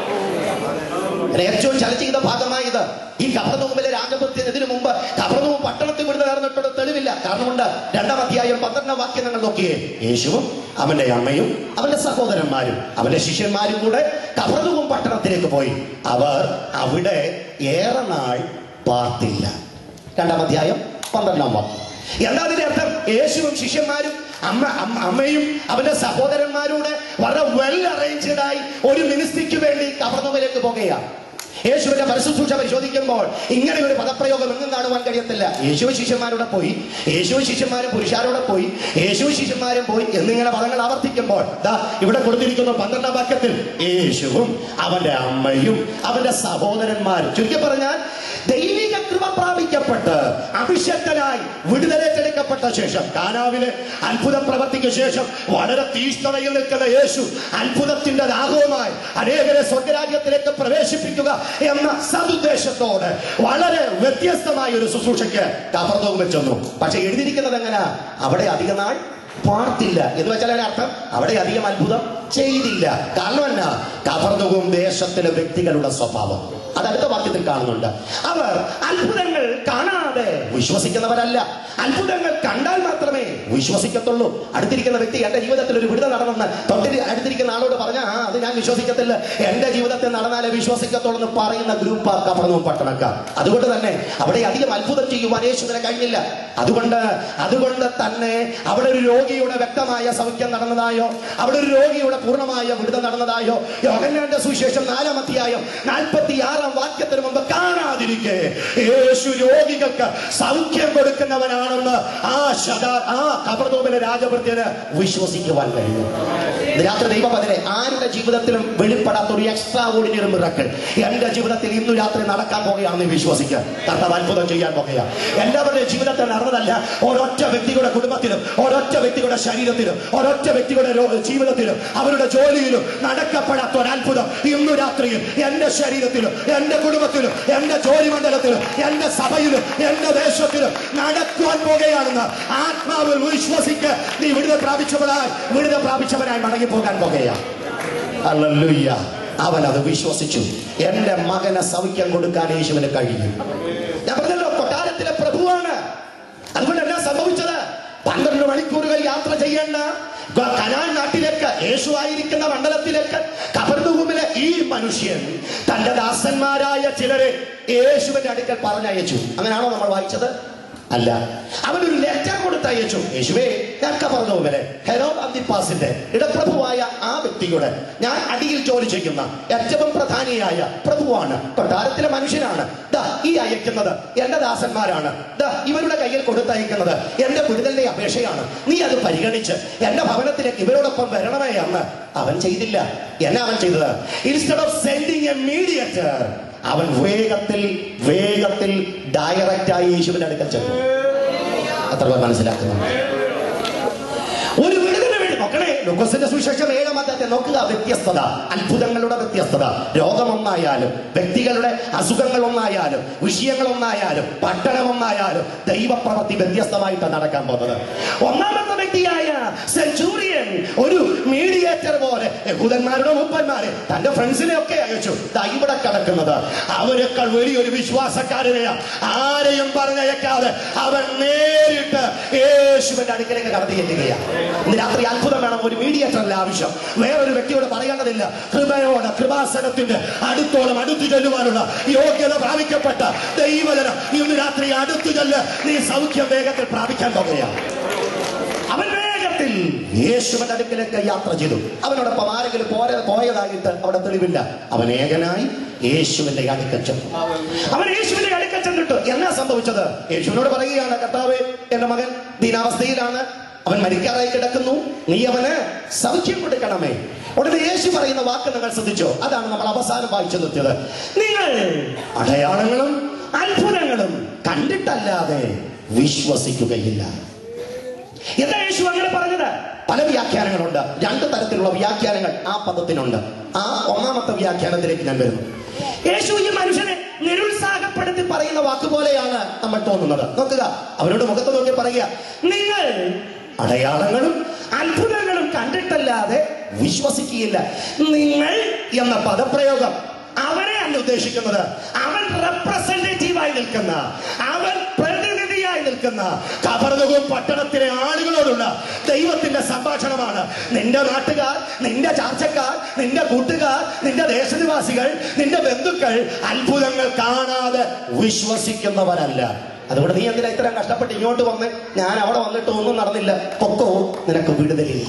ഇതിന് ഏറ്റവും ചർച്ച ചെയ്ത ഭാഗമായത് ഈ കബർനൂമിലെ രാജഭൃത്യൻ ഇതിനു മുമ്പ് കബർനൂം പട്ടണത്തിൽ വിടുന്ന നടന്നിട്ടുള്ള തെളിവില്ല കാരണമുണ്ട് രണ്ടാം അധ്യായം പന്ത്രണ്ടാം വാക്യം നിങ്ങൾ നോക്കിയേ യേശുവും അവന്റെ അമ്മയും അവന്റെ സഹോദരന്മാരും അവന്റെ ശിഷ്യന്മാരും കൂടെ കബർനൂം പട്ടണത്തിലേക്ക് പോയി അവർ അവിടെ ഏറെ നാൾ പാർത്തില്ല രണ്ടാം അധ്യായം പന്ത്രണ്ടാം വാക്യം എന്താ അതിന്റെ അർത്ഥം യേശുവും ശിഷ്യന്മാരും അമ്മ അമ്മ- അമ്മയും അവന്റെ സഹോദരന്മാരോട് വളരെ വെൽ അറേഞ്ച്ഡ് ആയി ഒരു മിനിസ്ട്രിക്ക് വേണ്ടി കവർന്നവരിലേക്ക് പോകുകയാണ് യേശുവിന്റെ പരിശുശ്രൂഷ പരിശോധിക്കുമ്പോൾ ഇങ്ങനെ ഒരു പദപ്രയോഗം എങ്ങും കാണുവാൻ കഴിയത്തില്ല യേശു ശിഷ്യന്മാരോടെ പോയി യേശു ശിഷ്യന്മാരും പുരുഷാരോടെ പോയി യേശു ശിഷ്യന്മാരും പോയി എന്നിങ്ങനെ പദങ്ങൾ ആവർത്തിക്കുമ്പോൾ ദാ ഇവിടെ കൊടുത്തിരിക്കുന്ന പന്ത്രണ്ടാം വാക്യത്തിൽ യേശുവും അവന്റെ അമ്മയും അവന്റെ സഹോദരന്മാരും ചുരുക്കി പറഞ്ഞാൽ ദൈവിക കൃപ പ്രാപിക്കപ്പെട്ട് അഭിഷക്തനായി വിടുതലേറ്റെടുക്കപ്പെട്ട ശേഷം കാനാവിലെ അത്ഭുതം പ്രവർത്തിക്ക ശേഷം വളരെ തീഷ്ണതയിൽ നിൽക്കുന്ന യേശു അത്ഭുതത്തിന്റെ ദാഹവുമായി അനേകരെ സ്വർഗരാജ്യത്തിലേക്ക് പ്രവേശിപ്പിക്കുക എന്ന സതുദ്ദേശത്തോടെ വളരെ വ്യത്യസ്തമായ ഒരു ശുശ്രൂഷയ്ക്ക് കബർദോമിൽ ചെന്നു പക്ഷെ എഴുതിയിരിക്കുന്നത് എങ്ങനെ അവിടെ അധിക നാൾ പാർത്തില്ല എന്ന് വെച്ചാൽ അതിന്റെ അർത്ഥം അവിടെ അധികം അത്ഭുതം ചെയ്തില്ല കാരണം എന്നാ കബർദവും ദേശത്തിലെ വ്യക്തികളുടെ സ്വഭാവം അത് അടുത്ത വാക്യത്തിൽ കാണുന്നുണ്ട് അവർ അത്ഭുതങ്ങൾ കാണാതെ വിശ്വസിക്കുന്നവരല്ല അത്ഭുതങ്ങൾ കണ്ടാൽ മാത്രമേ വിശ്വസിക്കത്തുള്ളൂ അടുത്തിരിക്കുന്ന വ്യക്തി എന്റെ ജീവിതത്തിൽ ഒരു വിടുതൽ നടന്നെന്ന് തൊട്ടിൽ അടുത്തിരിക്കുന്ന ആളോട് പറഞ്ഞ ആ അത് ഞാൻ വിശ്വസിക്കത്തില്ല എന്റെ ജീവിതത്തിൽ നടന്നാലേ വിശ്വസിക്കത്തുള്ളൂ എന്ന് പറയുന്ന ഗ്രൂപ്പ് കപ്പറന്നു പട്ടണക്കാർ അതുകൊണ്ട് തന്നെ അവിടെ അധികം അത്ഭുതം ചെയ്യുവാൻ യേശുവിനെ കഴിഞ്ഞില്ല അതുകൊണ്ട് അതുകൊണ്ട് തന്നെ അവിടെ ഒരു രോഗിയുടെ വ്യക്തമായ സൗഖ്യം നടന്നതായോ അവിടെ ഒരു രോഗിയുടെ പൂർണ്ണമായ വിടുതൽ നടന്നതായോ യോഹന്നാന്റെ സുവിശേഷം നാലാം അധ്യായം നാൽപ്പത്തി ആറാം വാക്യത്തിന് മുമ്പ് കാണാതിരിക്കെ യേശു രോഗികൾക്ക് സൗഖ്യം കൊടുക്കുന്നവനാണെന്ന് ആ ശത ആ കബർദോമിലെ രാജഭൃത്യന് വിശ്വസിക്കുവാൻ കഴിയും ഇന്ന് രാത്രി ദൈവപതിനെ ആരുടെ ജീവിതത്തിലും വെളിപ്പെടാത്ത ഒരു എക്സ്ട്രാ ഓർഡിനറി മിറക്കൾ എന്റെ ജീവിതത്തിൽ ഇന്നു രാത്രി നടക്കാൻ പോകുകയാണെന്ന് വിശ്വസിക്കുക കർത്താവ് അത്ഭുതം ചെയ്യാൻ പോകുകയാണ് എല്ലാവരുടെയും ജീവിതത്തിൽ നടന്നതല്ല ഒരൊറ്റ വ്യക്തിയുടെ കുടുംബത്തിലും ഒരൊറ്റ വ്യക്തിയുടെ ശരീരത്തിലും ഒരൊറ്റ വ്യക്തിയുടെ രോ- ജീവിതത്തിലും അവരുടെ ജോലിയിലും നടക്കപ്പെടാത്ത ഒരു അത്ഭുതം ഇന്നു രാത്രിയിൽ എന്റെ ശരീരത്തിലും എന്റെ കുടുംബത്തിലും എന്റെ ജോലി മണ്ഡലത്തിലും എന്റെ സഭയിലും എന്റെ ദേശത്തിലും നടക്കുവാൻ പോകുകയാണെന്ന് ആത്മാവിൽ വിശ്വസിക്ക് നീ വിടുതൽ പ്രാപിച്ചവനായി വിടുതൽ പ്രാപിച്ചവനായി മടങ്ങി പോകാൻ പോകുകയാണ് ഹല്ലേലൂയ അവൻ അത് വിശ്വസിച്ചു എന്റെ മകനെ സൗഖ്യം കൊടുക്കാൻ യേശുവിന് കഴിയും ഞാൻ പറഞ്ഞല്ലോ കൊട്ടാരത്തിലെ പ്രഭുവാണ് അതുകൊണ്ട് എന്നാ സംഭവിച്ചത് പന്ത്രണ്ട് മണിക്കൂറുകൾ യാത്ര ചെയ്യേണ്ട ഗ- കനാൻ നാട്ടിലേക്ക് യേശു ആയിരിക്കുന്ന മണ്ഡലത്തിലേക്ക് കബർദൂമിലെ ഈ മനുഷ്യൻ തന്റെ ദാസന്മാരായ ചിലരെ യേശുവിന്റെ അടുക്കൽ പറഞ്ഞയച്ചു അങ്ങനെയാണോ നമ്മൾ വായിച്ചത് അല്ല അവനൊരു ലെറ്റർ കൊടുത്തയച്ചു യേശുവേ ഞാൻ കബർദൂമിലെ ഹെറോ അബ്ദിപ്പാസിന്റെ ഇടപ്രഭുവായ ആ വ്യക്തിയുടെ ഞാൻ അടിയിൽ ജോലി ചെയ്യുന്ന ഏറ്റവും പ്രധാനിയായ പ്രഭുവാണ് കൊട്ടാരത്തിലെ മനുഷ്യനാണ് ദാ ഈ അയക്കുന്നത് എന്റെ ദാസന്മാരാണ് ദാ ഇവരുടെ കയ്യിൽ കൊടുത്തയക്കുന്നത് എന്റെ വിടുതലിന്റെ അപേക്ഷയാണ് നീ അത് പരിഗണിച്ച് എന്റെ ഭവനത്തിലേക്ക് ഇവരോടൊപ്പം വരണമേ എന്ന് അവൻ ചെയ്തില്ല എന്നാ അവൻ ചെയ്തത് instead of sending a mediator അവൻ വേഗത്തിൽ വേഗത്തിൽ ഡയറക്റ്റായി യേശുവിന്റെ അടുക്കൽ ചെന്നു അത്ര പേർ മനസ്സിലാക്കുന്നു ഒരു വിടുതലിന് വേണ്ടി നോക്കണേ ലൂക്കോസിന്റെ സുവിശേഷം ഏഴാം അധ്യായത്തെ നോക്കുക വ്യത്യസ്തത അത്ഭുതങ്ങളുടെ വ്യത്യസ്തത രോഗമൊന്നായാലും വ്യക്തികളുടെ അസുഖങ്ങൾ ഒന്നായാലും വിഷയങ്ങൾ ഒന്നായാലും പട്ടണം ഒന്നായാലും ദൈവപ്രവൃത്തി വ്യത്യസ്തമായിട്ടാണ് നടക്കാൻ പോകുന്നത് ഒന്നാമത്തെ വ്യക്തിയായ സെഞ്ചൂറിയൻ ഒരു മീഡിയേറ്റർ പോലെ യഹൂദന്മാരുടെ മുപ്പന്മാരെ തന്റെ ഫ്രണ്ട്സിനെ ഒക്കെ അയച്ചു ദാ ഇവിടെ കിടക്കുന്നത് അവരെക്കാൾ വലിയൊരു വിശ്വാസക്കാരനെയാ ആരെയും പറഞ്ഞയക്കാതെ അവൻ നേരിട്ട് യേശുവിന്റെ അടുക്കലേക്ക് കടത്തി ചെല്ലുകയാണ് ഇന്ന് രാത്രി അത്ഭുതം വേണം ഒരു മീഡിയേറ്റർ അല്ല ആവശ്യം വേറൊരു വ്യക്തിയോട് പറയേണ്ടതില്ല കൃപയോട് കൃപാസനത്തിന്റെ അടുത്തോളം അടുത്തു ചെല്ലുവാനുള്ള യോഗ്യത പ്രാപിക്കപ്പെട്ട ദൈവജന ഇന്ന് രാത്രി അടുത്തു ചെല്ല് നീ സൗഖ്യം വേഗത്തിൽ പ്രാപിക്കാൻ പോകുകയാണ് അവൻ വേഗത്തിൽ യേശുവിന്റെ അടുക്കലേക്ക് യാത്ര ചെയ്തു അവനോടൊപ്പം ആരെങ്കിലും പോര പോയതായിട്ട് അവിടെ തെളിവില്ല അവൻ ഏകനായി യേശുവിന്റെ അടുക്കൽ ചെന്നു അവൻ യേശുവിന്റെ അടുക്കൽ ചെന്നിട്ട് എന്നാ സംഭവിച്ചത് യേശുവിനോട് പറയുകയാണ് കർത്താവേ എന്റെ മകൻ ദീനാവസ്ഥയിലാണ് അവൻ മരിക്കാറായി കിടക്കുന്നു നീ അവന് സൗഖ്യം കൊടുക്കണമേ ഉടനെ യേശു പറയുന്ന വാക്ക് നിങ്ങൾ ശ്രദ്ധിച്ചോ അതാണ് നമ്മൾ അവസാനം വായിച്ചു നിർത്തിയത് നിങ്ങൾ അടയാളങ്ങളും അത്ഭുതങ്ങളും കണ്ടിട്ടല്ലാതെ വിശ്വസിക്കുകയില്ല എന്താ യേശു അങ്ങനെ പറഞ്ഞത് പല വ്യാഖ്യാനങ്ങളുണ്ട് രണ്ട് തരത്തിലുള്ള വ്യാഖ്യാനങ്ങൾ ആ പദത്തിനുണ്ട് ആ ഒന്നാമത്തെ വ്യാഖ്യാനത്തിലേക്ക് ഞാൻ വരുന്നു യേശു ഈ മനുഷ്യനെ നിരുത്സാഹപ്പെടുത്തി പറയുന്ന വാക്കുപോലെയാണ് നമ്മൾ തോന്നുന്നത് നോക്കുക അവരുടെ മുഖത്ത് നോക്കി പറയുക നിങ്ങൾ അടയാളങ്ങളും അത്ഭുതങ്ങളും കണ്ടിട്ടല്ലാതെ വിശ്വസിക്കുകയില്ല നിങ്ങൾ എന്ന പദപ്രയോഗം അവരെ അല്ല ഉദ്ദേശിക്കുന്നത് അവൻ റെപ്രസെന്റേറ്റീവായി നിൽക്കുന്ന അവൻ പ്രതിനിധിയായി നിൽക്കുന്ന കബർദവും പട്ടണത്തിലെ ആളുകളോടുള്ള ദൈവത്തിന്റെ സംഭാഷണമാണ് നിന്റെ നാട്ടുകാർ നിന്റെ ചാർച്ചക്കാർ നിന്റെ കൂട്ടുകാർ നിന്റെ ദേശനിവാസികൾ നിന്റെ ബന്ധുക്കൾ അത്ഭുതങ്ങൾ കാണാതെ വിശ്വസിക്കുന്നവരല്ല അതുകൊണ്ട് നീ എന്തിനാ ഇത്രയും കഷ്ടപ്പെട്ട് ഇങ്ങോട്ട് വന്ന് ഞാൻ അവിടെ വന്നിട്ട് ഒന്നും നടന്നില്ല പൊക്കോ നിനക്ക് വിടുതലില്ല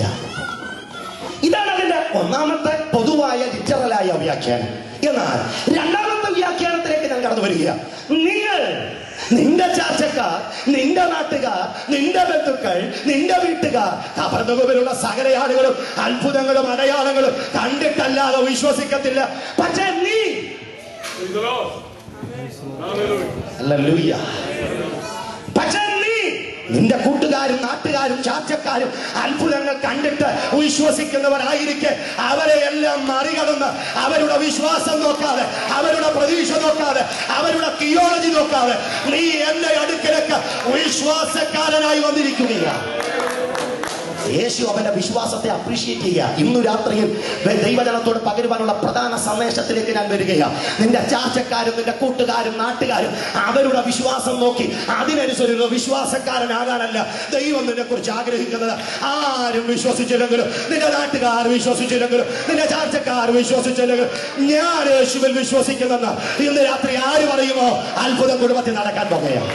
ഇതാണ് അതിന്റെ ഒന്നാമത്തെ പൊതുവായ ലിറ്ററലായ വ്യാഖ്യാനം എന്നാൽ രണ്ടാമത്തെ വ്യാഖ്യാനത്തിലേക്ക് ഞാൻ കടന്നു വരിക നിങ്ങൾ നിന്റെ ചാർച്ചക്കാർ നിന്റെ നാട്ടുകാർ നിന്റെ ബന്ധുക്കൾ നിന്റെ വീട്ടുകാർ കബർന്നുകൊണ്ടുള്ള സകല ആളുകളും അത്ഭുതങ്ങളും അടയാളങ്ങളും കണ്ടിട്ടല്ലാതെ വിശ്വസിക്കത്തില്ല പക്ഷേ നീ Praise the Lord. Hallelujah. Hallelujah. പക്ഷേ നീ നിന്റെ കൂട്ടുകാരും നാട്ടുകാരും ചാർച്ചക്കാരും അത്ഭുതങ്ങൾ കണ്ടിട്ട് വിശ്വസിക്കുന്നവരായിരിക്കെ അവരെ എല്ലാം മറികടന്ന് അവരുടെ വിശ്വാസം നോക്കാതെ അവരുടെ പ്രതീക്ഷ നോക്കാതെ അവരുടെ തിയോളജി നോക്കാതെ നീ എന്റെ അടുക്കലേക്ക് വിശ്വാസക്കാരനായി വന്നിരിക്കുകയാണ് യേശു അവന്റെ വിശ്വാസത്തെ അപ്രീഷിയേറ്റ് ചെയ്യുക ഇന്നു രാത്രിയിൽ ദൈ- ദൈവജനത്തോട് പകരുവാനുള്ള പ്രധാന സന്ദേശത്തിലേക്ക് ഞാൻ വരികയാണ് നിന്റെ ചാർച്ചക്കാരും നിന്റെ കൂട്ടുകാരും നാട്ടുകാരും അവരുടെ വിശ്വാസം നോക്കി അതിനനുസരിച്ച് വിശ്വാസക്കാരനാകാനല്ല ദൈവം നിന്നെ കുറിച്ച് ആഗ്രഹിക്കുന്നത് ആരും വിശ്വസിച്ചില്ലെങ്കിലും നിന്റെ നാട്ടുകാർ വിശ്വസിച്ചില്ലെങ്കിലും നിന്റെ ചാർച്ചക്കാർ വിശ്വസിച്ചില്ലെങ്കിലും ഞാൻ യേശുവിൽ വിശ്വസിക്കുന്നെന്ന് ഇന്ന് രാത്രി ആര് പറയുമോ അത്ഭുതം കുടുംബത്തിൽ നടക്കാൻ പോകുകയാണ്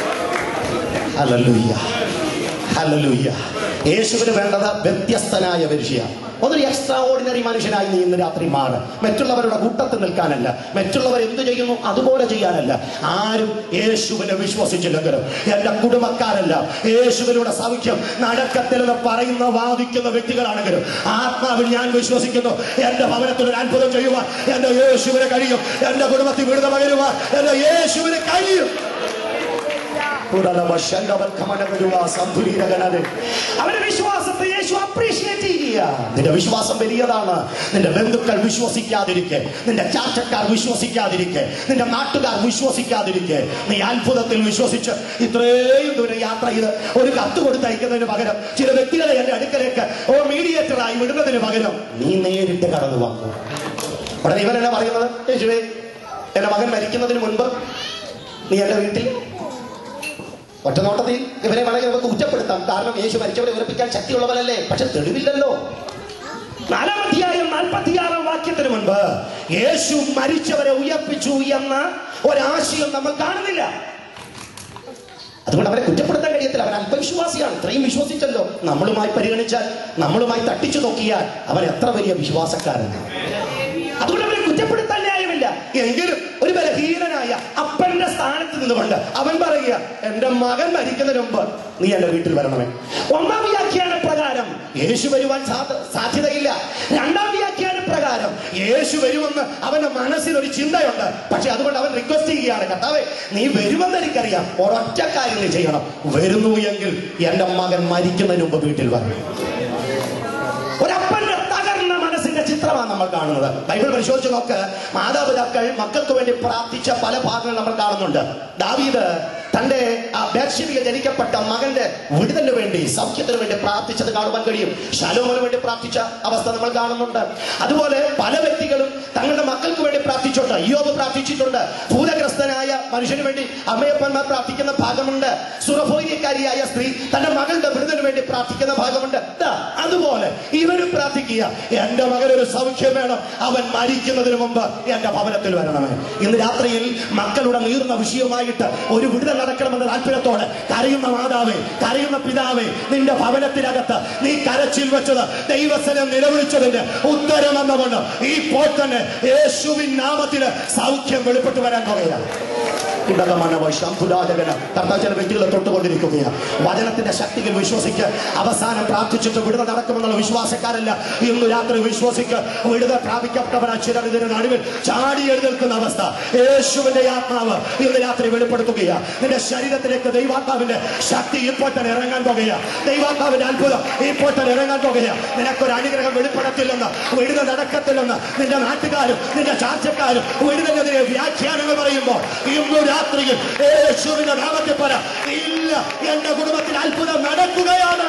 ഹല്ലേലൂയ ഹല്ലേലൂയ യേശുവിന് വേണ്ടത് വ്യത്യസ്തനായ മനുഷ്യ അതൊരു എക്സ്ട്രാ ഓർഡിനറി മനുഷ്യനായി നീ ഇന്ന് രാത്രി മാറ് മറ്റുള്ളവരുടെ കൂട്ടത്തിൽ നിൽക്കാനല്ല മറ്റുള്ളവർ എന്ത് ചെയ്യുന്നു അതുപോലെ ചെയ്യാനല്ല ആരും യേശുവിനെ വിശ്വസിച്ചില്ലെങ്കിലും എന്റെ കുടുംബക്കാരല്ല യേശുവിലൂടെ സൗഖ്യം നടക്കത്തില്ലെന്ന് പറയുന്ന വാദിക്കുന്ന വ്യക്തികളാണെങ്കിലും ആത്മാവിൽ ഞാൻ വിശ്വസിക്കുന്നു എന്റെ ഭവനത്തിൽ ഒരു അത്ഭുതം ചെയ്യുവാൻ എന്റെ യേശുവിന് കഴിയും എന്റെ കുടുംബത്തിൽ വിടുത പകരുവാൻ എന്റെ യേശുവിന് കഴിയും അവന്റെ വിശ്വാസത്തെ യേശു അപ്രീഷിയേറ്റ് ചെയ്യുക നിന്റെ വിശ്വാസം വലിയതാണ് നിന്റെ ബന്ധുക്കൾ വിശ്വസിക്കാതിരിക്കെ നിന്റെ ചാറ്റക്കാർ വിശ്വസിക്കാതിരിക്കെ നിന്റെ നാട്ടുകാർ വിശ്വസിക്കാതിരിക്കെ നീ അത്ഭുതത്തിൽ വിശ്വസിച്ച് ഇത്രയും ദൂരം യാത്ര ചെയ്ത് ഒരു കത്ത് കൊടുത്തയക്കുന്നതിന് പകരം ചില വ്യക്തികളെ എന്റെ അടുക്കലേക്ക് ഓ മീഡിയേറ്ററായി വിടുന്നതിന് പകരം നീ നേരിട്ട് കടന്നു വന്നു ഉടനെ ഇവൻ എന്നാ പറയുന്നത് യേശുവേ എന്റെ മകൻ മരിക്കുന്നതിന് മുൻപ് നീ എന്റെ വീട്ടിൽ ഒറ്റനോട്ടത്തിൽ ഇവരെ വേണമെങ്കിൽ നമുക്ക് കുറ്റപ്പെടുത്താം കാരണം യേശു മരിച്ചവരെ ഉറപ്പിക്കാൻ ശക്തിയുള്ളവരല്ലേ പക്ഷെ തെളിവില്ലല്ലോ നാലാം അധ്യായം നാൽപ്പത്തിയാറാം വാക്യത്തിന് മുൻപ് യേശു മരിച്ചവരെ ഉയർപ്പിച്ചു എന്ന ഒരാശയം നമ്മൾ കാണുന്നില്ല അതുകൊണ്ട് അവരെ കുറ്റപ്പെടുത്താൻ കഴിയത്തില്ല അവൻ അല്പവിശ്വാസിയാണ് ഇത്രയും വിശ്വസിച്ചല്ലോ നമ്മളുമായി പരിഗണിച്ചാൽ നമ്മളുമായി തട്ടിച്ചു നോക്കിയാൽ അവൻ എത്ര വലിയ വിശ്വാസക്കാരനാണ് അതുകൊണ്ട് അവരെ കുറ്റപ്പെടുത്താൻ ന്യായമില്ല എങ്കിലും ഒരു ബലഹീനനായ അപ്പന്റെ സ്ഥാനത്ത് നിന്നുകൊണ്ട് അവൻ പറയുക എന്റെ മകൻ മരിക്കുന്നതിന് മുമ്പ് നീ എന്റെ വീട്ടിൽ വരണമേ ഒന്നാം വ്യാഖ്യാന പ്രകാരം യേശു വരുവാൻ സാധ- സാധ്യതയില്ല രണ്ടാം വ്യാഖ്യാന പ്രകാരം യേശു വരുമെന്ന് അവന്റെ മനസ്സിൽ ഒരു ചിന്തയുണ്ട് പക്ഷെ അതുകൊണ്ട് അവൻ റിക്വസ്റ്റ് ചെയ്യുകയാണ് കർത്താവേ നീ വരുമെന്ന് എനിക്കറിയാം ഒരൊറ്റ കാര്യം നീ ചെയ്യണം വരുന്നു എങ്കിൽ എന്റെ മകൻ മരിക്കുന്നതിന് മുമ്പ് വീട്ടിൽ വരണം ഒരപ്പന്റെ തകർന്ന മനസ്സിന്റെ ചിത്രമാണ് നമ്മൾ കാണുന്നത് ബൈബിൾ പരിശോധിച്ച് നോക്ക് മാതാപിതാക്കൾ മക്കൾക്ക് വേണ്ടി പ്രാർത്ഥിച്ച പല ഭാഗങ്ങൾ നമ്മൾ കാണുന്നുണ്ട് ദാവീദ് തന്റെ ആ ബേർഷെബിയിൽ ജനിക്കപ്പെട്ട മകന്റെ വിടുതലിന് വേണ്ടി സൗഖ്യത്തിന് വേണ്ടി പ്രാർത്ഥിച്ചത് കാണുവാൻ കഴിയും ശലോമന് വേണ്ടി പ്രാർത്ഥിച്ച അവസ്ഥ നമ്മൾ കാണുന്നുണ്ട് അതുപോലെ പല വ്യക്തികളും തങ്ങളുടെ മക്കൾക്ക് വേണ്ടി പ്രാർത്ഥിച്ചിട്ടുണ്ട് യോബ് പ്രാർത്ഥിച്ചിട്ടുണ്ട് ഭൂതഗ്രസ്തനായ മനുഷ്യന് വേണ്ടി അമ്മയപ്പന്മാർ പ്രാർത്ഥിക്കുന്ന ഭാഗമുണ്ട് സുറഭോയിക്കാരിയായ സ്ത്രീ തന്റെ മകളുടെ വിടുതലിന് വേണ്ടി പ്രാർത്ഥിക്കുന്ന ഭാഗമുണ്ട് ദാ, അതുപോലെ ഇവരും പ്രാർത്ഥിക്കുക എന്റെ മകനൊരു സൗഖ്യം വേണം അവൻ മരിക്കുന്നതിന് മുമ്പ് എന്റെ ഭവനത്തിൽ വരണമേ ഇന്ന് രാത്രിയിൽ മക്കളുടെ നീർന്ന വിഷയമായിട്ട് ഒരു വിടുതൽ നടക്കണമെന്ന താല്പര്യത്തോടെ കരയുന്ന മാതാവേ കരയുന്ന പിതാവേ നിന്റെ ഭവനത്തിനകത്ത് നീ കരച്ചിൽ വെച്ചത് ദൈവസ്ഥലം നിലവിളിച്ചതിന്റെ ഉത്തരം എന്നുകൊണ്ട് ഈ പോത്തന് യേശുവിൻ നാമത്തിന് സൗഖ്യം വെളിപ്പെട്ടു വരാൻ പോകുകയാണ് കർത്താവ് ചില വ്യക്തികളെ തൊട്ടുകൊണ്ടിരിക്കുകയാണ് വചനത്തിന്റെ ശക്തിയിൽ വിശ്വസിക്ക് അവസാനം പ്രാർത്ഥിച്ചിട്ട് വിടുതൽ നടക്കുമെന്നുള്ള വിശ്വാസക്കാരല്ല ഇന്ന് രാത്രി വിശ്വസിക്ക് വിടുതൽ പ്രാപിക്കപ്പെട്ടവനാ ചിലർ ഇതിന് നടുവിൽ ചാടി എഴുന്നേൽക്കുന്ന അവസ്ഥ യേശുവിന്റെ ആത്മാവ് ഇന്ന് രാത്രി വെളിപ്പെടുത്തുകയാ നിന്റെ ശരീരത്തിലേക്ക് ദൈവാത്മാവിന്റെ ശക്തി ഇപ്പോൾ തന്നെ ഇറങ്ങാൻ പോകുകയാ ദൈവാത്മാവിന്റെ അത്ഭുതം ഇപ്പോൾ തന്നെ ഇറങ്ങാൻ പോകുകയാ നിനക്കൊരു അനുഗ്രഹം വെളിപ്പെടത്തില്ലെന്ന് വിടുതൽ നടക്കത്തില്ലെന്ന് നിന്റെ നാട്ടുകാരും നിന്റെ ചാർച്ചക്കാരും വിടുതലിനെതിരെ വ്യാഖ്യാനങ്ങൾ പറയുമ്പോൾ ഇന്ന് രാത്രിയിൽ യേശുവിന്റെ നാമത്തിൽ പറ ഇല്ല എന്റെ കുടുംബത്തിൽ അത്ഭുതം നടക്കുകയാണ്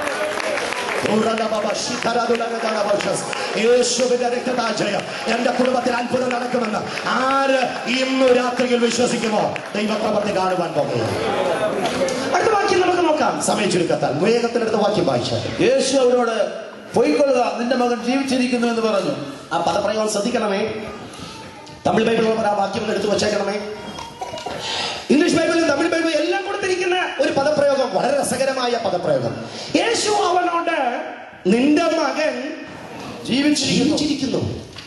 യേശുവിന്റെ രക്തതാജയം എന്റെ കുടുംബത്തിൽ അത്ഭുതം നടക്കുമെന്ന് ആര് ഇന്ന് രാത്രിയിൽ വിശ്വസിക്കുമോ ദൈവപ്രവർത്തി കാണുവാൻ പോകുകയാണ് അടുത്ത വാക്യം നമുക്ക് നോക്കാം സമയം ചുരുക്കത്താൽ വേഗത്തിലെടുത്ത വാക്യം വായിച്ചാൽ യേശു അവരോട് പൊയ്ക്കൊള്ളുക നിന്റെ മകൻ ജീവിച്ചിരിക്കുന്നു എന്ന് പറഞ്ഞു ആ പദപ്രയോഗം ശ്രദ്ധിക്കണമേ തമിഴ് ബൈബിളിൽ ആ വാക്യം ഒന്ന് എടുത്തു വച്ചേക്കണമേ ഇംഗ്ലീഷ് ബൈബിളും തമിഴ് ബൈബിളും എല്ലാം കൊടുത്തിരിക്കുന്ന ഒരു പദപ്രയോഗം വളരെ രസകരമായ പദപ്രയോഗം യേശു അവനോട് നിന്റെ മകൻ ജീവിച്ചിരിക്കുന്നു ജീവിച്ചിരിക്കുന്നു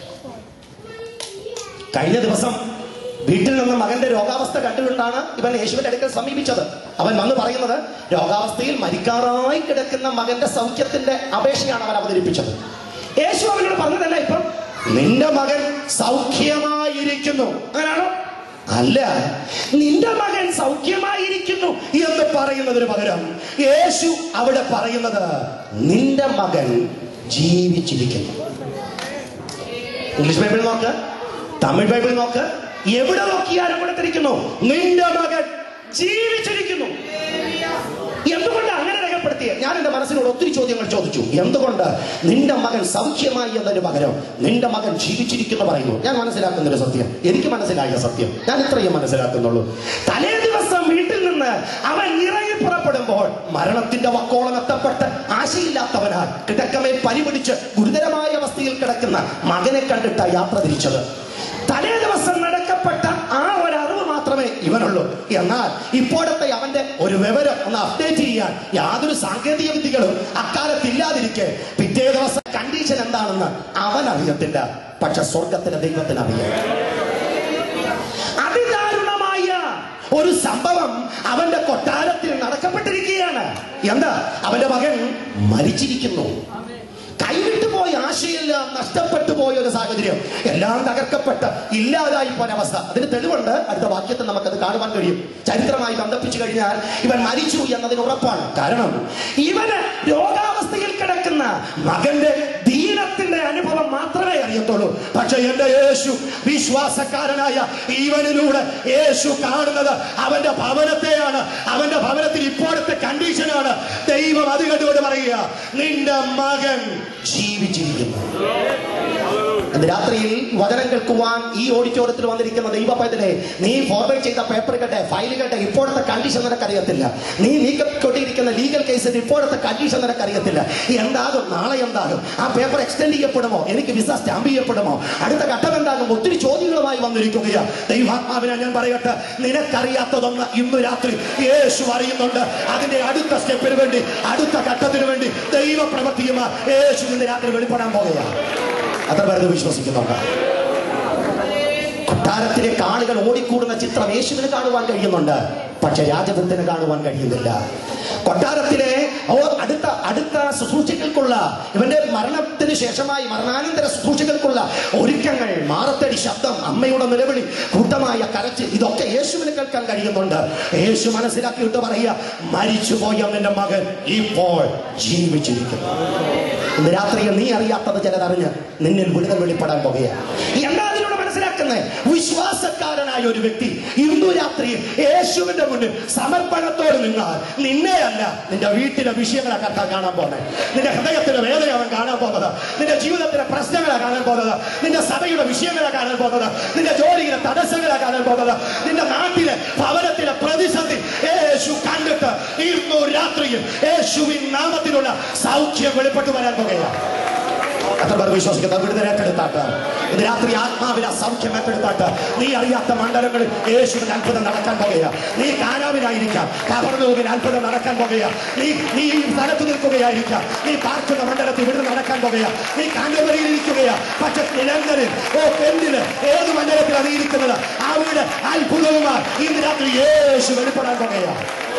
കഴിഞ്ഞ ദിവസം വീട്ടിൽ നിന്ന് മകന്റെ രോഗാവസ്ഥ കണ്ടുകൊണ്ടാണ് ഇവൻ യേശുവിന്റെ അടുക്കൽ സമീപിച്ചത് അവൻ വന്ന് പറയുന്നത് രോഗാവസ്ഥയിൽ മരിക്കാറായി കിടക്കുന്ന മകന്റെ സൗഖ്യത്തിന്റെ അപേക്ഷയാണ് അവൻ അവതരിപ്പിച്ചത് യേശു അവനോട് പറഞ്ഞതല്ല ഇപ്പം നിന്റെ മകൻ സൗഖ്യമായിരിക്കുന്നു അങ്ങനെയാണോ അല്ല നിന്റെ മകൻ സൗഖ്യമായിരിക്കുന്നു എന്ന് പറയുന്നതിന് പകരം യേശു അവിടെ പറയുന്നത് നിന്റെ മകൻ ജീവിച്ചിരിക്കുന്നു ഇംഗ്ലീഷ് ബൈബിൾ നോക്ക് തമിഴ് ബൈബിൾ നോക്ക് എവിടെ നോക്കിയാലും കൊടുത്തിരിക്കുന്നു നിന്റെ മകൻ ജീവിച്ചിരിക്കുന്നു എന്തുകൊണ്ട് അങ്ങനെ രേഖപ്പെടുത്തിയത് ഞാൻ എന്റെ മനസ്സിനോട് ഒത്തിരി ചോദ്യങ്ങൾ ചോദിച്ചു എന്തുകൊണ്ട് നിന്റെ മകൻ സൗഖ്യമായി എന്നതിന് പകരം നിന്റെ മകൻ ജീവിച്ചിരിക്കുന്നു പറയുന്നു ഞാൻ മനസ്സിലാക്കുന്ന ഒരു സത്യം എനിക്ക് മനസ്സിലായ സത്യം ഞാൻ ഇത്രയും മനസ്സിലാക്കുന്നുള്ളൂ തലേ ദിവസം വീട്ടിൽ നിന്ന് അവൻ ഇറങ്ങി പുറപ്പെടുമ്പോൾ മരണത്തിന്റെ വക്കോളം എത്തപ്പെട്ട് ആശയില്ലാത്തവനാൽ കിടക്കമേ പരിപിടിച്ച് ഗുരുതരമായ അവസ്ഥയിൽ കിടക്കുന്ന മകനെ കണ്ടിട്ട യാത്ര തിരിച്ചത് തലേ ദിവസം നടക്കപ്പെട്ട ആ ഒരു അറിവ് മാത്രമേ ഇവനുള്ളൂ എന്നാൽ ഇപ്പോഴത്തെ അവന്റെ ഒരു വിവരം ഒന്ന് അപ്ഡേറ്റ് ചെയ്യാൻ യാതൊരു സാങ്കേതിക വിദ്യകളും അക്കാലത്തില്ലാതിരിക്കെ പിറ്റേ ദിവസം കണ്ടീഷൻ എന്താണെന്ന് അവൻ അറിയത്തില്ല പക്ഷെ സ്വർഗത്തിലെ ദൈവത്തിന് അറിയാം അതിദാരുണമായ ഒരു സംഭവം അവന്റെ കൊട്ടാരത്തിൽ നടക്കപ്പെട്ടിരിക്കുകയാണ് എന്താ അവന്റെ മകൻ മരിച്ചിരിക്കുന്നു കൈവിട്ടു പോയ ആശയെല്ലാം നഷ്ടപ്പെട്ടു പോയ ഒരു സാഹചര്യം എല്ലാം തകർക്കപ്പെട്ട് ഇല്ലാതായി പോയ അവസ്ഥ അതിന് തെളിവുണ്ട് അടുത്ത വാക്യത്തിൽ നമുക്കത് കാണുവാൻ കഴിയും ചരിത്രമായി ബന്ധിപ്പിച്ചു കഴിഞ്ഞാൽ ഇവൻ മരിച്ചു എന്നതിന് ഉറപ്പാണ് കാരണം ഇവന് രോഗാവസ്ഥയിൽ കിടക്കുന്ന മകന്റെ ദീനത്തിന്റെ അനുഭവം മാത്രമേ അറിയത്തുള്ളൂ പക്ഷെ എന്റെ യേശു വിശ്വാസക്കാരനായ ഇവനിലൂടെ യേശു കാണുന്നത് അവന്റെ ഭവനത്തെയാണ് അവന്റെ ഭവനത്തിൽ ഇപ്പോഴത്തെ കണ്ടീഷനാണ് ദൈവം അത് കണ്ടുകൊണ്ട് പറയുക നിന്റെ മകൻ ജീവിച്ചിരിക്കുന്നു ഇന്ന് രാത്രിയിൽ വചനം കേൾക്കുവാൻ ഈ ഓഡിറ്റോറിയത്തിൽ വന്നിരിക്കുന്ന ദൈവ പൈതലെ നീ ഫോർവേഡ് ചെയ്ത പേപ്പറുകളുടെ ഫയലുകളുടെ ഇപ്പോഴത്തെ കണ്ടീഷൻ നിനക്കറിയത്തില്ല നീ നീക്കപ്പെട്ടിരിക്കുന്ന ലീഗൽ കേസിന്റെ ഇപ്പോഴത്തെ കണ്ടീഷൻ നിനക്കറിയത്തില്ല എന്താകും നാളെ എന്താകും ആ പേപ്പർ എക്സ്റ്റെൻഡ് ചെയ്യപ്പെടുമോ എനിക്ക് വിസ സ്റ്റാമ്പ് ചെയ്യപ്പെടുമോ അടുത്ത ഘട്ടം എന്താകും ഒത്തിരി ചോദ്യങ്ങളുമായി വന്നിരിക്കുകയാണ് ദൈവാത്മാവിനെ ഞാൻ പറയട്ടെ നിനക്കറിയാത്തതൊന്ന് ഇന്ന് രാത്രി യേശു അറിയുന്നുണ്ട് അതിന്റെ അടുത്ത സ്റ്റെപ്പിന് വേണ്ടി അടുത്ത ഘട്ടത്തിന് വേണ്ടി ദൈവ പ്രവൃത്തിയുമാ യേശു ഇന്ന് രാത്രി വെളിപ്പെടാൻ പോകുകയാണ് അത്ര പേരത് വിശ്വസിക്കുന്നുണ്ട് കൊട്ടാരത്തിലെ കാളുകൾ ഓടിക്കൂടുന്ന ചിത്രം യേശുവിന് കാണുവാൻ കഴിയുന്നുണ്ട് പക്ഷെ രാജഭത്തിന് കാണുവാൻ കഴിയുന്നില്ല കൊട്ടാരത്തിലെ ഓ അടുത്ത അടുത്ത ശുശ്രൂഷകൾക്കുള്ള ഇവന്റെ മരണത്തിന് ശേഷമായി മരണാനന്തര ശുശ്രൂഷകൾക്കുള്ള ഒരുക്കങ്ങൾ മാറത്തടി ശബ്ദം അമ്മയുടെ നിലവിളി കൂട്ടമായ കരച്ച് ഇതൊക്കെ യേശുവിന് കേൾക്കാൻ കഴിയുന്നുണ്ട് യേശു മനസ്സിലാക്കിയിട്ട് പറയുക മരിച്ചുപോയ നിന്റെ മകൻ ഇപ്പോൾ ജീവിച്ചിരിക്കുന്നു ഇന്ന് രാത്രിയിൽ നീ അറിയാത്തത് ചിലതറിഞ്ഞ് നിന്നിൽ വിടുതൽ വെളിപ്പെടാൻ പോകുകയാണ് എന്താ അതിലൂടെ മനസ്സിലാക്കുന്നത് വിശ്വാസക്കാരനായ ഒരു വ്യക്തി ഇന്നു രാത്രി യേശുവിന്റെ മുന്നിൽ സമർപ്പണത്തോട് നിന്നാൽ നിന്നെയല്ല നിന്റെ വീട്ടിലെ വിഷയങ്ങളെ കർത്താൻ കാണാൻ പോകുന്നത് നിന്റെ ഹൃദയത്തിന്റെ വേദന അവൻ കാണാൻ പോകുന്നത് നിന്റെ ജീവിതത്തിലെ പ്രശ്നങ്ങളെ കാണാൻ പോകുന്നത് നിന്റെ സഭയുടെ വിഷയങ്ങളെ കാണാൻ പോകുന്നത് നിന്റെ ജോലിയിലെ തടസ്സങ്ങളെ കാണാൻ പോകുന്നത് നിന്റെ നാട്ടിലെ ഭവനത്തിലെ പ്രതിസന്ധി യേശു കണ്ടിട്ട് ഇന്നു രാത്രിയിൽ യേശുവിൻ നാമത്തിലുള്ള സൗഖ്യം വെളിപ്പെട്ടു വരാൻ പോകുകയാണ് എത്ര പേർ വിശ്വസിക്കുന്ന വിടുതൽ ഏറ്റെടുത്താട്ട് ഇത് രാത്രി ആത്മാവിൽ ആ സൗഖ്യം ഏറ്റെടുത്താട്ട് നീ അറിയാത്ത മണ്ഡലങ്ങളിൽ യേശുവിന് അത്ഭുതം നടക്കാൻ പോകുക നീ കാനാവിലായിരിക്കാം കവർന്നൂരിൽ അത്ഭുതം നടക്കാൻ പോകുക നീ നീ ഈ സ്ഥലത്ത് നിൽക്കുകയായിരിക്കാം നീ പാർക്കുന്ന മണ്ഡലത്തിൽ വിടുതൽ നടക്കാൻ പോകുക നീ കാന്തപുരയിൽ ഇരിക്കുകയാ പക്ഷെ നിലങ്ങളിൽ ഓ പെണ്ണില് ഏത് മണ്ഡലത്തിലാണ് നീ ഇരിക്കുന്നത് ആ വീട് അത്ഭുതവുമായി ഇന്ന് രാത്രി യേശു വെളിപ്പെടാൻ പോകുകയാണ്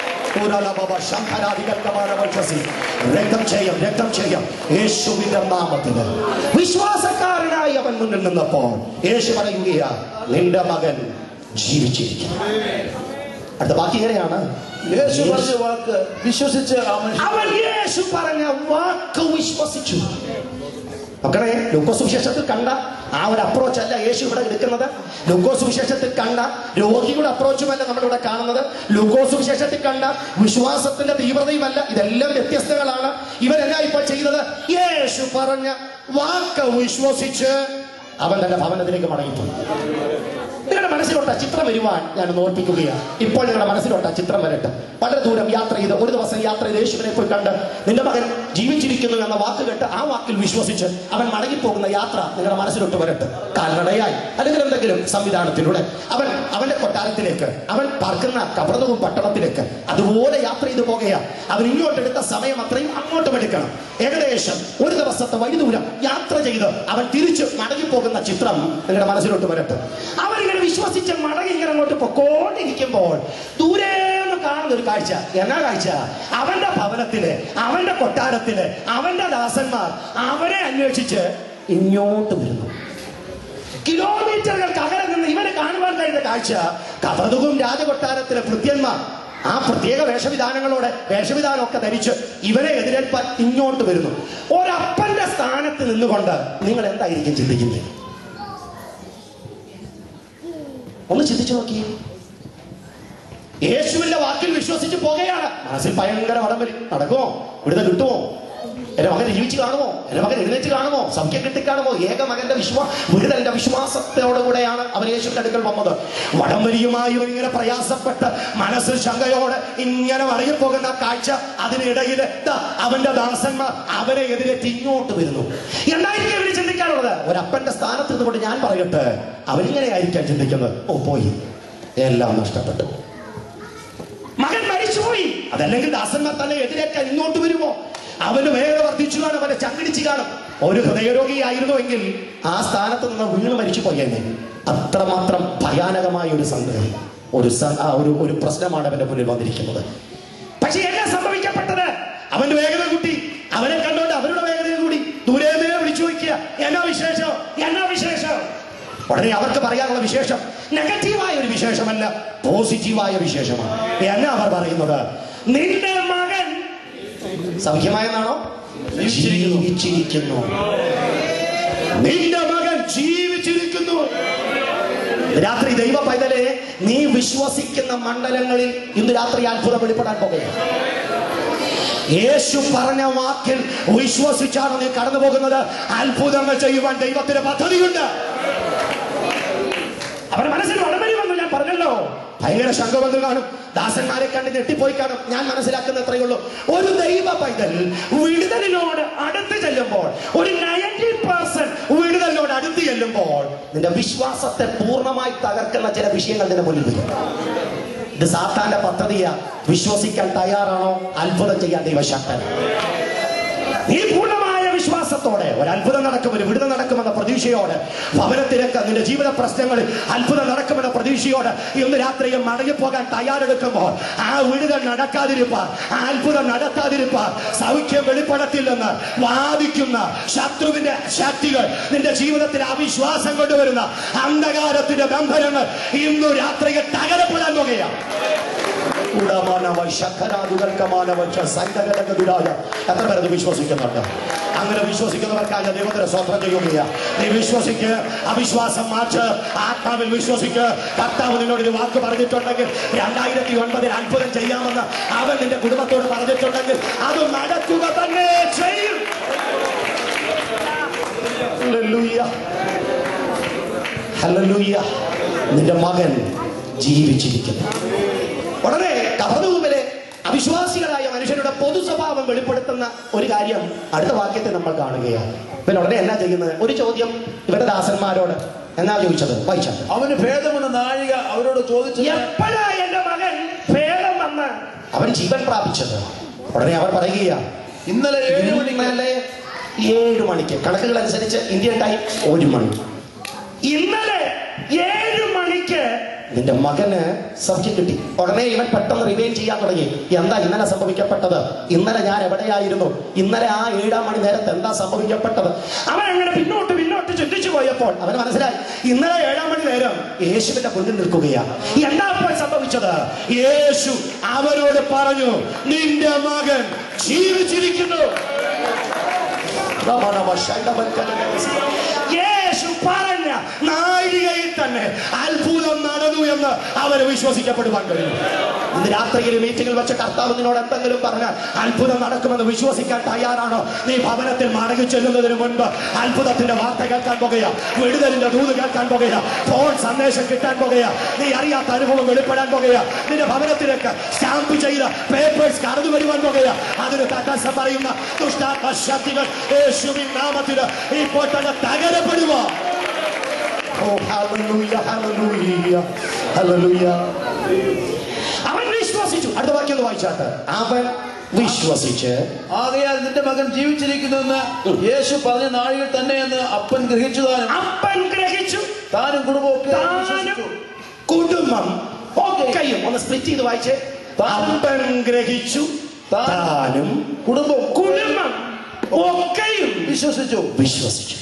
രക്തം ചെയ്യാം രക്തം ചെയ്യാം യേശുവിന്റെ നാമത്തിന് വിശ്വാസക്കാരനായി അവൻ മുന്നിൽ നിന്നപ്പോൾ യേശു പറയുകയാ നിന്റെ മകൻ ജീവിച്ചിരിക്കുന്നു അടുത്ത ബാക്കി എങ്ങനെയാണ് യേശു പറഞ്ഞ വാക്ക് വിശ്വസിച്ച് ആ മനുഷ്യൻ അവൻ യേശു പറഞ്ഞ വാക്ക് വിശ്വസിച്ചു മക്കളെ ലൂക്കോസ് വിശേഷത്തിൽ കണ്ട ആ ഒരു അപ്രോച്ച് അല്ല യേശു ഇവിടെ എടുക്കുന്നത് ലൂക്കോസ് വിശേഷത്തിൽ കണ്ട രോഗിയുടെ അപ്രോച്ചുമല്ല നമ്മളിവിടെ കാണുന്നത് ലൂക്കോസ് വിശേഷത്തിൽ കണ്ട വിശ്വാസത്തിന്റെ തീവ്രതയുമല്ല ഇതെല്ലാം വ്യത്യസ്തങ്ങളാണ് ഇവരെല്ലാം ഇപ്പോൾ ചെയ്തത് യേശു പറഞ്ഞ വാക്ക് വിശ്വസിച്ച് അവൻ തന്റെ ഭവനത്തിലേക്ക് മടങ്ങിപ്പോയി നിങ്ങളുടെ മനസ്സിലോട്ട് ആ ചിത്രം വരുവാൻ ഞാൻ ഒന്ന് ഓർപ്പിക്കുകയാണ് ഇപ്പോൾ നിങ്ങളുടെ മനസ്സിലോട്ട് ആ ചിത്രം വരട്ടെ വളരെ ദൂരം യാത്ര ചെയ്ത് ഒരു ദിവസം യാത്ര ചെയ്ത് യേശുവിനെ പോയി കണ്ട് നിന്റെ മകൻ ജീവിച്ചിരിക്കുന്നു എന്ന വാക്ക് കേട്ട് ആ വാക്കിൽ വിശ്വസിച്ച് അവൻ മടങ്ങിപ്പോകുന്ന യാത്ര നിങ്ങളുടെ മനസ്സിലോട്ട് വരട്ടെ കാൽനടയായി അല്ലെങ്കിൽ എന്തെങ്കിലും സംവിധാനത്തിലൂടെ അവൻ അവന്റെ കൊട്ടാരത്തിലേക്ക് അവൻ പാർക്കുന്ന കവർന്നവും പട്ടണത്തിലേക്ക് അതുപോലെ യാത്ര ചെയ്തു പോകുകയാണ് അവൻ ഇങ്ങോട്ടെടുത്ത സമയം അത്രയും അങ്ങോട്ടും എടുക്കണം ഏകദേശം ഒരു ദിവസത്തെ വഴി ദൂരം യാത്ര ചെയ്ത് അവൻ തിരിച്ച് മടങ്ങിപ്പോകുന്ന ചിത്രം നിങ്ങളുടെ മനസ്സിലോട്ട് വരട്ടെ അവരിങ്ങനെ വിശ്വസിച്ച് മടങ്ങി ഇങ്ങനെ അങ്ങോട്ട് പൊക്കോണ്ടിരിക്കുമ്പോൾ ദൂരെ നിന്ന് കാണുന്ന ഒരു കാഴ്ച എന്നാ കാഴ്ച അവന്റെ ഭവനത്തില് അവന്റെ കൊട്ടാരത്തില് അവന്റെ ദാസന്മാർ അവനെ അന്വേഷിച്ച് ഇങ്ങോട്ട് വരുന്നു കിലോമീറ്ററുകൾക്ക് അകലെ നിന്ന് ഇവനെ കാണുവാൻ കഴിയുന്ന കാഴ്ച കഥതുകും രാജകൊട്ടാരത്തിലെ ഭൃത്യന്മാർ ആ പ്രത്യേക വേഷവിധാനങ്ങളോടെ വേഷവിധാനമൊക്കെ ധരിച്ച് ഇവനെ എതിരേൽപ്പാൻ ഇങ്ങോട്ട് വരുന്നു ഒരപ്പന്റെ സ്ഥാനത്ത് നിന്നുകൊണ്ട് നിങ്ങൾ എന്തായിരിക്കും ചിന്തിക്കുന്നത് ഒന്ന് ചിന്തിച്ചു നോക്കി യേശുവിന്റെ വാക്കിൽ വിശ്വസിച്ച് പോകുകയാണ് മനസ്സിൽ ഭയങ്കര വടംവലി നടക്കുമോ വിടുതൽ കിട്ടുമോ എന്റെ മകൻ ജീവിച്ച് കാണുമോ എന്റെ മകൻ എഴുന്നേറ്റ് കാണുമോ സൗഖ്യം കിട്ടിക്കാണുമോ ഏക മകന്റെ വിശ്വാസ വിടുതലിന്റെ വിശ്വാസത്തോടുകൂടെയാണ് അവൻ യേശുവിന്റെ അടുക്കൽ വന്നത് വടംവലിയുമായി ഇവൻ ഇങ്ങനെ പ്രയാസപ്പെട്ട് മനസ്സിൽ ശങ്കയോടെ ഇങ്ങനെ മറിയപ്പോകുന്ന കാഴ്ച അതിനിടയിൽ ദാ അവന്റെ ദാസന്മാർ അവനെ എതിരേറ്റ് ഇങ്ങോട്ട് വരുന്നു എന്തായിരിക്കും ഇവര് ചിന്തിക്കാനുള്ളത് ഒരപ്പന്റെ സ്ഥാനത്ത് നിന്നുകൊണ്ട് ഞാൻ പറയട്ടെ അവരിങ്ങനെയായിരിക്കാം ചിന്തിക്കുന്നത് ഓ പോയി എല്ലാം നഷ്ടപ്പെട്ടു മകൻ മരിച്ചുപോയി അതല്ലെങ്കിൽ ദാസന്മാർ തന്നെ എതിരേറ്റാൻ ഇങ്ങോട്ട് വരുമോ അവന് വേഗം വർദ്ധിച്ചു കാണും അവനെ ചങ്കിടിച്ചു കാണും ഒരു ഹൃദയരോഗിയായിരുന്നുവെങ്കിൽ ആ സ്ഥാനത്ത് നിന്ന് വീണ് മരിച്ചു പോയെന്നെ അത്രമാത്രം ഭയാനകമായ ഒരു സംഗതി ഒരു സ- ആ ഒരു ഒരു പ്രശ്നമാണ് അവന്റെ മുന്നിൽ വന്നിരിക്കുന്നത് പക്ഷെ എന്നെ സംഭവിക്കപ്പെട്ടത് അവന്റെ വേഗത കൂട്ടി അവനെ കണ്ടോണ്ട് അവരുടെ വേഗത കൂടി ദൂരെ നിന്നേ വിളിച്ചു വയ്ക്കുക എന്നാ വിശേഷം എന്നാ വിശേഷം ഉടനെ അവർക്ക് പറയാനുള്ള വിശേഷം നെഗറ്റീവായ ഒരു വിശേഷമല്ല പോസിറ്റീവായ വിശേഷമാണ് എന്നാ അവർ പറയുന്നത് നിന്റെ മകൻ സൗഖ്യമായെന്നാണോ ജീവിച്ചിരിക്കുന്നു. ജീവിച്ചിരിക്കുന്നു നിന്റെ മകൻ ജീവിച്ചിരിക്കുന്നു രാത്രി ദൈവ പൈതലെ നീ വിശ്വസിക്കുന്ന മണ്ഡലങ്ങളിൽ ഇന്ന് രാത്രി അത്ഭുതം വെളിപ്പെടാൻ പോകുകയാണ് യേശു പറഞ്ഞ വാക്കിൽ വിശ്വസിച്ചാണ് നീ കടന്നു പോകുന്നത് അത്ഭുതങ്ങൾ ചെയ്യുവാൻ ദൈവത്തിന് പദ്ധതിയുണ്ട് അവരുടെ മനസ്സിൽ വളമരി വന്നു ഞാൻ പറഞ്ഞല്ലോ ഭയങ്കര ശങ്ക വന്നു കാണും ദാസന്മാരെ കണ്ട് ഞെട്ടിപ്പോയി കാണും ഞാൻ മനസ്സിലാക്കുന്ന അത്രയേ ഉള്ളൂ ഒരു ദൈവ പൈതൽ വിടുതലിനോട് അടുത്ത് ചെല്ലുമ്പോൾ ഒരു നയൻറ്റി പെർസെന്റ് വിടുതലിനോട് അടുത്ത് ചെല്ലുമ്പോൾ നിന്റെ വിശ്വാസത്തെ പൂർണ്ണമായി തകർക്കുന്ന ചില വിഷയങ്ങൾ നിന്റെ മുന്നിൽ വരും ഇത് സാത്താന്റെ പദ്ധതിയാ വിശ്വസിക്കാൻ തയ്യാറാണോ അത്ഭുതം ചെയ്യാൻ ദൈവശക്തൻ നീ പൂർണ്ണമായ വിശ്വാസത്തോടെ ഒരു അത്ഭുതം നടക്കും ഒരു വിടുതൽ നടക്കുമെന്ന പ്രതീക്ഷയോടെ ഭവനത്തിലേക്ക് നിന്റെ ജീവിത പ്രശ്നങ്ങളിൽ അത്ഭുതം നടക്കുമെന്ന പ്രതീക്ഷയോടെ ഇന്ന് രാത്രിയും മടങ്ങിപ്പോകാൻ തയ്യാറെടുക്കുമ്പോൾ ആ വിടുതൽ നടക്കാതിരിപ്പാൻ ആ അത്ഭുതം നടത്താതിരിപ്പാൻ സൗഖ്യം വെളിപ്പെടത്തില്ലെന്ന് വാദിക്കുന്ന ശത്രുവിന്റെ ശക്തികൾ നിന്റെ ജീവിതത്തിൽ അവിശ്വാസം കൊണ്ടുവരുന്ന അന്ധകാരത്തിന്റെ ബന്ധനങ്ങൾ ഇന്നു രാത്രിയിൽ തകരപ്പെടാൻ പോകുകയാണ് ഉടമാനവ ശഖരാതുകൽക്കമാനവച്ച സംഘടനകതുരായ എത്ര പേരത് വിശ്വസിക്കുന്നുണ്ട് അങ്ങനെ വിശ്വസിക്കുന്നവർക്കായ ദൈവത്തിന് സ്വന്തം ചെയ്യുകയാണ് നീ വിശ്വസിക്ക് അവിശ്വാസം മാറ്റ് ആത്മാവിൽ വിശ്വസിക്ക് കർത്താവ് നിന്നോട് ഒരു വാക്ക് പറഞ്ഞിട്ടുണ്ടെങ്കിൽ രണ്ടായിരത്തി ഒൻപതിൽ അത്ഭുതം ചെയ്യാമെന്ന് അവൻ നിന്റെ കുടുംബത്തോട് പറഞ്ഞിട്ടുണ്ടെങ്കിൽ അത് നടക്കുക തന്നെ ചെയ്യും Hallelujah. Hallelujah. നിന്റെ മകൻ ജീവിച്ചിരിക്കുന്നു ഉടനെ കവർന്നൂമിലെ അവിശ്വാസികളായ മനുഷ്യരുടെ പൊതു സ്വഭാവം വെളിപ്പെടുത്തുന്ന ഒരു കാര്യം അടുത്ത വാക്യത്തെ നമ്മൾ കാണുകയാണ് പിന്നെ ഉടനെ എന്നാ ചെയ്യുന്നത് ഒരു ചോദ്യം ഇവരുടെ ദാസന്മാരോട് എന്നാ ചോദിച്ചത് വായിച്ചാൽ അവന് ഭേദമെന്ന നാഴിക അവരോട് ചോദിച്ചു എപ്പോഴാ എന്റെ മകൻ ഭേദം വന്ന് അവൻ ജീവൻ പ്രാപിച്ചത് ഉടനെ അവർ പറയുകയാണ് ഇന്നലെ ഏഴ് മണിക്ക് ഇന്നലെ ഏഴ് മണിക്ക് കണക്കുകൾ അനുസരിച്ച് ഇന്ത്യൻ ടൈം ഒരു മണി ഇന്നലെ ഏഴ് മണിക്ക് നിന്റെ മകന് സൗഖ്യം കിട്ടി ഉടനെ ഇവൻ പെട്ടെന്ന് റിവൈൻ ചെയ്യാൻ തുടങ്ങി എന്താ ഇന്നലെ സംഭവിക്കപ്പെട്ടത് ഇന്നലെ ഞാൻ എവിടെയായിരുന്നു ഇന്നലെ ആ ഏഴാം മണി നേരത്തെ എന്താ സംഭവിക്കപ്പെട്ടത് അവൻ അങ്ങനെ പിന്നോട്ട് പിന്നോട്ട് ചിന്തിച്ചു പോയപ്പോൾ അവന് മനസ്സിലായി ഇന്നലെ ഏഴാം മണി നേരം യേശുവിന്റെ മുന്നിൽ നിൽക്കുകയാണ് എന്താ അപ്പോൾ സംഭവിച്ചത് യേശു അവരോട് പറഞ്ഞു നിന്റെ മകൻ ജീവിച്ചിരിക്കുന്നു യേശു പറഞ്ഞ നാഴികയിൽ തന്നെ അത്ഭുതം നടന്നു എന്ന് അവര് വിശ്വസിക്കപ്പെടുവാൻ കഴിയും ഇന്ന് രാത്രിയിൽ മീറ്റിംഗിൽ വെച്ച് കർത്താവ് നിന്നോട് എന്തെങ്കിലും പറഞ്ഞാൽ അത്ഭുതം നടക്കുമെന്ന് വിശ്വസിക്കാൻ തയ്യാറാണോ നീ ഭവനത്തിൽ മടങ്ങി ചെല്ലുന്നതിന് മുൻപ് അത്ഭുതത്തിന്റെ വാർത്ത കേൾക്കാൻ പോകുക വിടുതലിന്റെ ദൂത് കേൾക്കാൻ പോകുക ഫോൺ സന്ദേശം കിട്ടാൻ പോകുക നീ അറിയാത്ത അനുഭവം വെളിപ്പെടാൻ പോകുക നിന്റെ ഭവനത്തിലേക്ക് സ്റ്റാമ്പ് ചെയ്ത പേപ്പേഴ്സ് കടന്നു വരുവാൻ പോകുക അതിന് തടസ്സം പറയുന്ന ദുഷ്ടാത്മ ശക്തികൾ യേശുവിൻ നാമത്തിന് ഇപ്പോൾ തന്നെ തകരപ്പെടുക Oh, hallelujah, hallelujah, hallelujah. അവൻ വിശ്വസിച്ചു അടുത്ത വാക്യം ഒന്ന് വായിച്ചാട്ട് അവൻ വിശ്വസിച്ച് ആകയാൽ നിന്റെ മകൻ ജീവിച്ചിരിക്കുന്നുവെന്ന് യേശു പറഞ്ഞ നാഴിക തന്നെയെന്ന് അപ്പൻ ഗ്രഹിച്ചു താനും അപ്പൻ ഗ്രഹിച്ചു താനും കുടുംബവും ഒക്കെ താനും വിശ്വസിച്ചു കുടുംബം ഒക്കെയും ഒന്ന് സ്പ്ലിറ്റ് ചെയ്ത് വായിച്ച് താനും അപ്പൻ ഗ്രഹിച്ചു താനും കുടുംബവും കുടുംബം ഒക്കെയും വിശ്വസിച്ചു വിശ്വസിച്ചു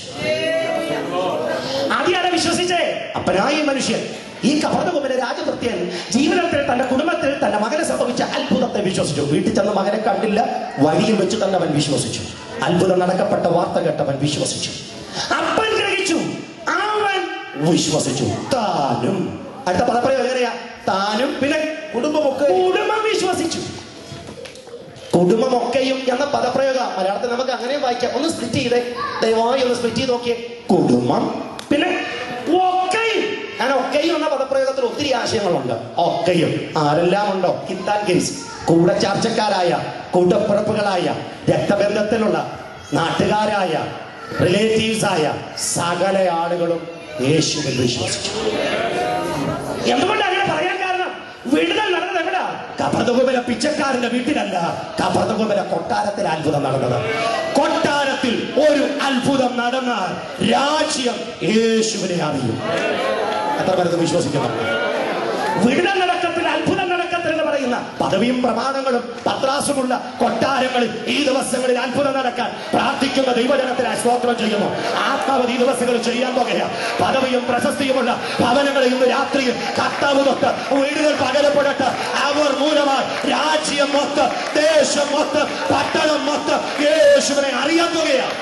ആദ്യമാണ് വിശ്വസിച്ചേ അപ്പനായ മനുഷ്യൻ ഈ കവർന്നുകൊമ്പിന്റെ രാജഭൃത്യൻ ജീവിതത്തിൽ തന്റെ കുടുംബത്തിൽ തന്റെ മകനെ സംഭവിച്ച അത്ഭുതത്തെ വിശ്വസിച്ചു വീട്ടിൽ ചെന്ന് മകനെ കണ്ടില്ല വഴിയിൽ വെച്ച് തന്നെ അവൻ വിശ്വസിച്ചു അത്ഭുതം നടക്കപ്പെട്ട വാർത്ത കേട്ടവൻ വിശ്വസിച്ചു അപ്പൻ ഗ്രഹിച്ചു അവൻ വിശ്വസിച്ചു താനും അടുത്ത പദപ്രയോഗം എങ്ങനെയാ താനും പിന്നെ കുടുംബമൊക്കെ കുടുംബം വിശ്വസിച്ചു കുടുംബമൊക്കെയും എന്ന പദപ്രയോഗ മലയാളത്തിൽ നമുക്ക് അങ്ങനെ വായിക്കാം ഒന്ന് സ്പ്ലിറ്റ് ചെയ്തേ ദയവായി ഒന്ന് സ്പ്ലിറ്റ് ചെയ്ത് നോക്കിയേ കുടുംബം പിന്നെ ഒക്കെയും അങ്ങനെ ഒക്കെയും എന്ന പദപ്രയോഗത്തിൽ ഒത്തിരി ആശയങ്ങളുണ്ട് ഒക്കെയും ആരെല്ലാം ഉണ്ടോ കിത്താൻ കേസ് കൂടെ ചർച്ചക്കാരായ കൂട്ടപ്പിറപ്പുകളായ രക്തബന്ധത്തിലുള്ള നാട്ടുകാരായ റിലേറ്റീവ്സ് ആയ സകല ആളുകളും യേശുവിൽ വിശ്വസിച്ചു എന്തുകൊണ്ട് അങ്ങനെ പറയാൻ കാരണം വിടുതൽ നടന്നത് എവിടാ കപർദകുമല പിച്ചക്കാരന്റെ വീട്ടിലല്ല കപർദകുമല കൊട്ടാരത്തിൽ അത്ഭുതം നടന്നത് കൊട്ടാരത്തിൽ ഒരു അത്ഭുതം നടന്നാൽ രാജ്യം യേശുവിനെ അറിയും എത്ര പേരത് വിശ്വസിക്കുന്നുണ്ട് വിടുതൽ നടക്കത്തിൽ അത്ഭുതം നടക്കത്തിൽ എന്ന് പറയുന്ന പദവിയും പ്രമാണങ്ങളും പത്രാസുമുള്ള കൊട്ടാരങ്ങളിൽ ഈ ദിവസങ്ങളിൽ അത്ഭുതം നടക്കാൻ പ്രാർത്ഥിക്കുന്ന ദൈവജനത്തിന് സ്തോത്രം ചെയ്യുന്നു ആത്മാവ് ഈ ദിവസങ്ങളിൽ ചെയ്യാൻ പോകുക പദവിയും പ്രശസ്തിയുമുള്ള ഭവനങ്ങളിൽ ഇന്ന് രാത്രിയിൽ കർത്താവ് തൊട്ട് വീടുകൾ പകരപ്പെടട്ട് അവർ മൂലമായി രാജ്യം മൊത്തം ദേശം മൊത്തം പട്ടണം മൊത്തം യേശുവിനെ അറിയാൻ പോകുകയാണ്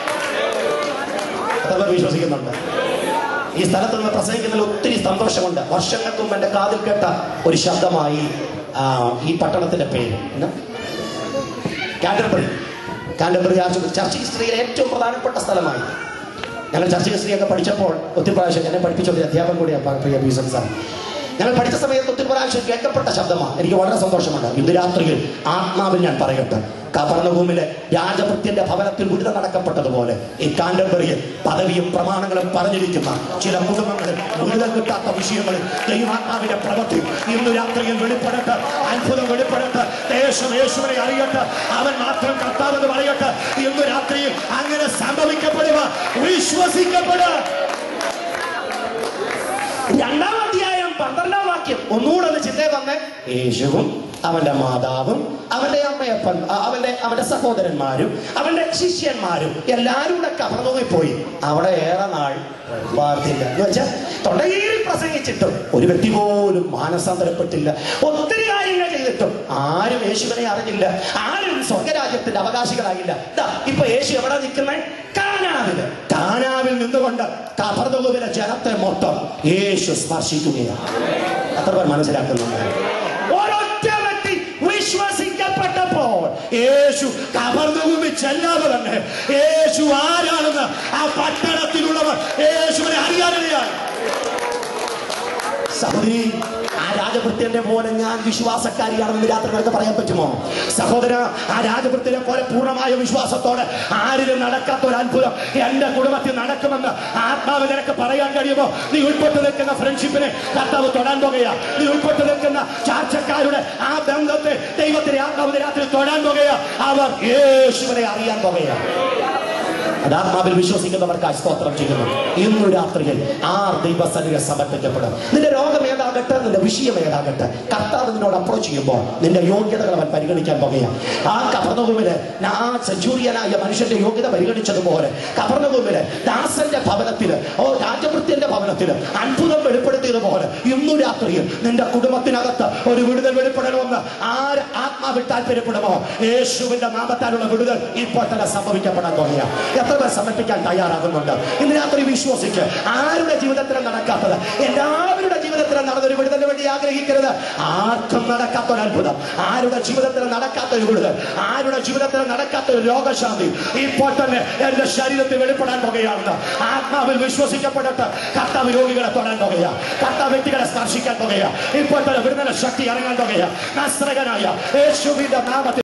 എത്ര പേർ വിശ്വസിക്കുന്നുണ്ട് ഈ സ്ഥലത്ത് നിന്ന് പ്രസംഗിക്കുന്നതിൽ ഒത്തിരി സന്തോഷമുണ്ട് വർഷങ്ങൾക്ക് മുമ്പ് എന്റെ കാതിൽ കേട്ട ഒരു ശബ്ദമായി ആ, ഈ പട്ടണത്തിന്റെ പേര് എന്നാ? കാൻഡർബറി കാൻഡർബറി ആശുപത്രി ചർച്ച് ഹിസ്റ്ററിയിലെ ഏറ്റവും പ്രധാനപ്പെട്ട സ്ഥലമായി ഞങ്ങൾ ചർച്ച ഹിസ്റ്ററിയൊക്കെ പഠിച്ചപ്പോൾ ഒത്തിരി പ്രാവശ്യം എന്നെ പഠിപ്പിച്ച ഒരു അധ്യാപകൻ കൂടിയാണ് പ്രിയ ബീസൺ സാർ ഞങ്ങൾ പഠിച്ച സമയത്ത് ഒത്തിരി പ്രാവശ്യം കേൾക്കപ്പെട്ട ശബ്ദമാണ് എനിക്ക് വളരെ സന്തോഷമുണ്ട് ഇന്ന് രാത്രിയിൽ ആത്മാവിൽ ഞാൻ പറയട്ടെ കപർണഭൂമിലെ രാജഭൃത്യന്റെ ഭവനത്തിൽ വിടുതൽ നടക്കപ്പെട്ടതുപോലെ ഈ കാൻഡർബറിയിൽ പദവിയും പ്രമാണങ്ങളും പറഞ്ഞിരിക്കുന്ന ചില കുടുംബങ്ങളിൽ വിടുതൽ കിട്ടാത്ത വിഷയങ്ങളിൽ ദൈവാത്മാവിന്റെ പ്രവൃത്തി ഇന്ന് രാത്രിയിൽ വെളിപ്പെടട്ടെ അത്ഭുതം വെളിപ്പെടട്ടെ ദേശം യേശുവിനെ അറിയട്ടെ അവൻ മാത്രം കർത്താവെന്ന് പറയട്ടെ ഇന്ന് രാത്രിയിൽ അങ്ങനെ സംഭവിക്കപ്പെടുക വിശ്വസിക്കപ്പെടുക രണ്ടാം അധ്യായം പന്ത്രണ്ടാം വാക്യം ഒന്നുകൂടെ ഒന്ന് ചിന്തയെ വന്ന് യേശുവും അവന്റെ മാതാവും അവന്റെ അമ്മയപ്പൻ അ- അവന്റെ അവന്റെ സഹോദരന്മാരും അവന്റെ ശിഷ്യന്മാരും എല്ലാരും കൂടെ കവർന്നുപോയി പോയി അവിടെ ഏറെ നാൾ വാർത്തില്ല എന്ന് വെച്ചാൽ തൊണ്ടയിൽ പ്രസംഗിച്ചിട്ടും ഒരു വ്യക്തി പോലും മാനസാന്തരപ്പെട്ടില്ല ഒത്തിരി കാര്യങ്ങൾ ചെയ്തിട്ടും ആരും യേശുവിനെ അറിഞ്ഞില്ല ആരും സ്വർഗരാജ്യത്തിന്റെ അവകാശികളായില്ല ദാ ഇപ്പൊ യേശു എവിടെ നിൽക്കുന്നത് കാനാവില് കാനാവിൽ നിന്നുകൊണ്ട് കബർദുവിലെ ജനത്തെ മൊത്തം യേശു സ്പർശിക്കുകയാണ് അത്ര പേർ മനസ്സിലാക്കുന്നുണ്ട് ഒരൊറ്റ വ്യക്തി വിശ്വസിക്കപ്പെട്ടപ്പോൾ യേശു കബർദുവിൽ ചെല്ലാതെ തന്നെ യേശു ആരാണെന്ന് ആ പട്ടണത്തിലുള്ളവർ യേശുവിനെ അറിയാനിടയായി സഹോദരി ആ രാജഭൃത്യന്റെ പോലെ ഞാൻ വിശ്വാസക്കാരിയാണെന്ന് രാത്രി നിനക്ക് പറയാൻ പറ്റുമോ സഹോദര ആ രാജഭൃത്യനെ പോലെ പൂർണ്ണമായ വിശ്വാസത്തോടെ ആരിലും നടക്കാത്ത ഒരു അത്ഭുതം എന്റെ കുടുംബത്തിൽ നടക്കുമെന്ന് ആത്മാവ് നിനക്ക് പറയാൻ കഴിയുമോ നീ ഉൾപ്പെട്ട് നിൽക്കുന്ന ഫ്രണ്ട്ഷിപ്പിനെ കർത്താവ് തൊടാൻ പോകുകയാ നീ ഉൾപ്പെട്ട് നിൽക്കുന്ന ചാർച്ചക്കാരുടെ ആ ബന്ധത്തെ ദൈവത്തിന്റെ ആത്മാവ് രാത്രി തൊടാൻ പോകുകയാ അവർ യേശുവിനെ അറിയാൻ പോകുകയാ അത് ആത്മാവിൽ വിശ്വസിക്കുന്നവർക്കായി സ്തോത്രം ചെയ്യുന്നു ഇന്നു രാത്രിയിൽ ആർ ദൈവസന്നിധി സമർപ്പിക്കപ്പെടും നിന്റെ രോഗം ഏതാകട്ടെ നിന്റെ വിഷയം ഏതാകട്ടെ കർത്താവ് നിന്നോട് അപ്രോച്ച് ചെയ്യുമ്പോൾ നിന്റെ യോഗ്യതകൾ അവൻ പരിഗണിക്കാൻ പോകുകയാണ് ആ കവർണഭൂമില് ആ സെഞ്ചൂറിയനായ മനുഷ്യന്റെ യോഗ്യത പരിഗണിച്ചതുപോലെ കവർണഭൂമില് ദാസന്റെ ഭവനത്തില് ഓ രാജഭൃത്യന്റെ ഭവനത്തില് അത്ഭുതം വെളിപ്പെടുത്തിയതുപോലെ ഇന്നു രാത്രിയിൽ നിന്റെ കുടുംബത്തിനകത്ത് ഒരു വിടുതൽ വെളിപ്പെടണമെന്ന് ആര് ആത്മാവിൽ താല്പര്യപ്പെടുമോ യേശുവിന്റെ നാമത്താലുള്ള വിടുതൽ ഇപ്പോൾ തന്നെ സംഭവിക്കപ്പെടാൻ പോകുകയാണ് എത്ര പേർ സമർപ്പിക്കാൻ തയ്യാറാകുന്നുണ്ട് ഇന്ന് രാത്രി വിശ്വസിച്ച് ആരുടെ ജീവിതത്തിലും നടക്കാത്തത് എല്ലാവരുടെ ജീവിതത്തിലും നടന്നൊരു വിടുതലിന് വേണ്ടി ആഗ്രഹിക്കരുത് ആർക്കും നടക്കാത്ത ഒരു അത്ഭുതം ആരുടെ ജീവിതത്തിൽ നടക്കാത്ത ഒരു വിടുതൽ ആരുടെ ജീവിതത്തിൽ നടക്കാത്ത ഒരു രോഗശാന്തി ഇപ്പോൾ തന്നെ എന്റെ ശരീരത്തിൽ വെളിപ്പെടാൻ പോകുകയാണ് ആത്മാവിൽ വിശ്വസിക്കപ്പെടട്ടെ കർത്താവ് രോഗികളെ തൊടാൻ പോകുകയാണ് കർത്താവ് വ്യക്തികളെ സ്പർശിക്കാൻ പോകുകയാണ് ഇപ്പോൾ തന്നെ വിടുതല ശക്തി ഇറങ്ങാൻ പോകുകയാണ് നസ്രകനായ യേശുവിന്റെ നാമത്തിൽ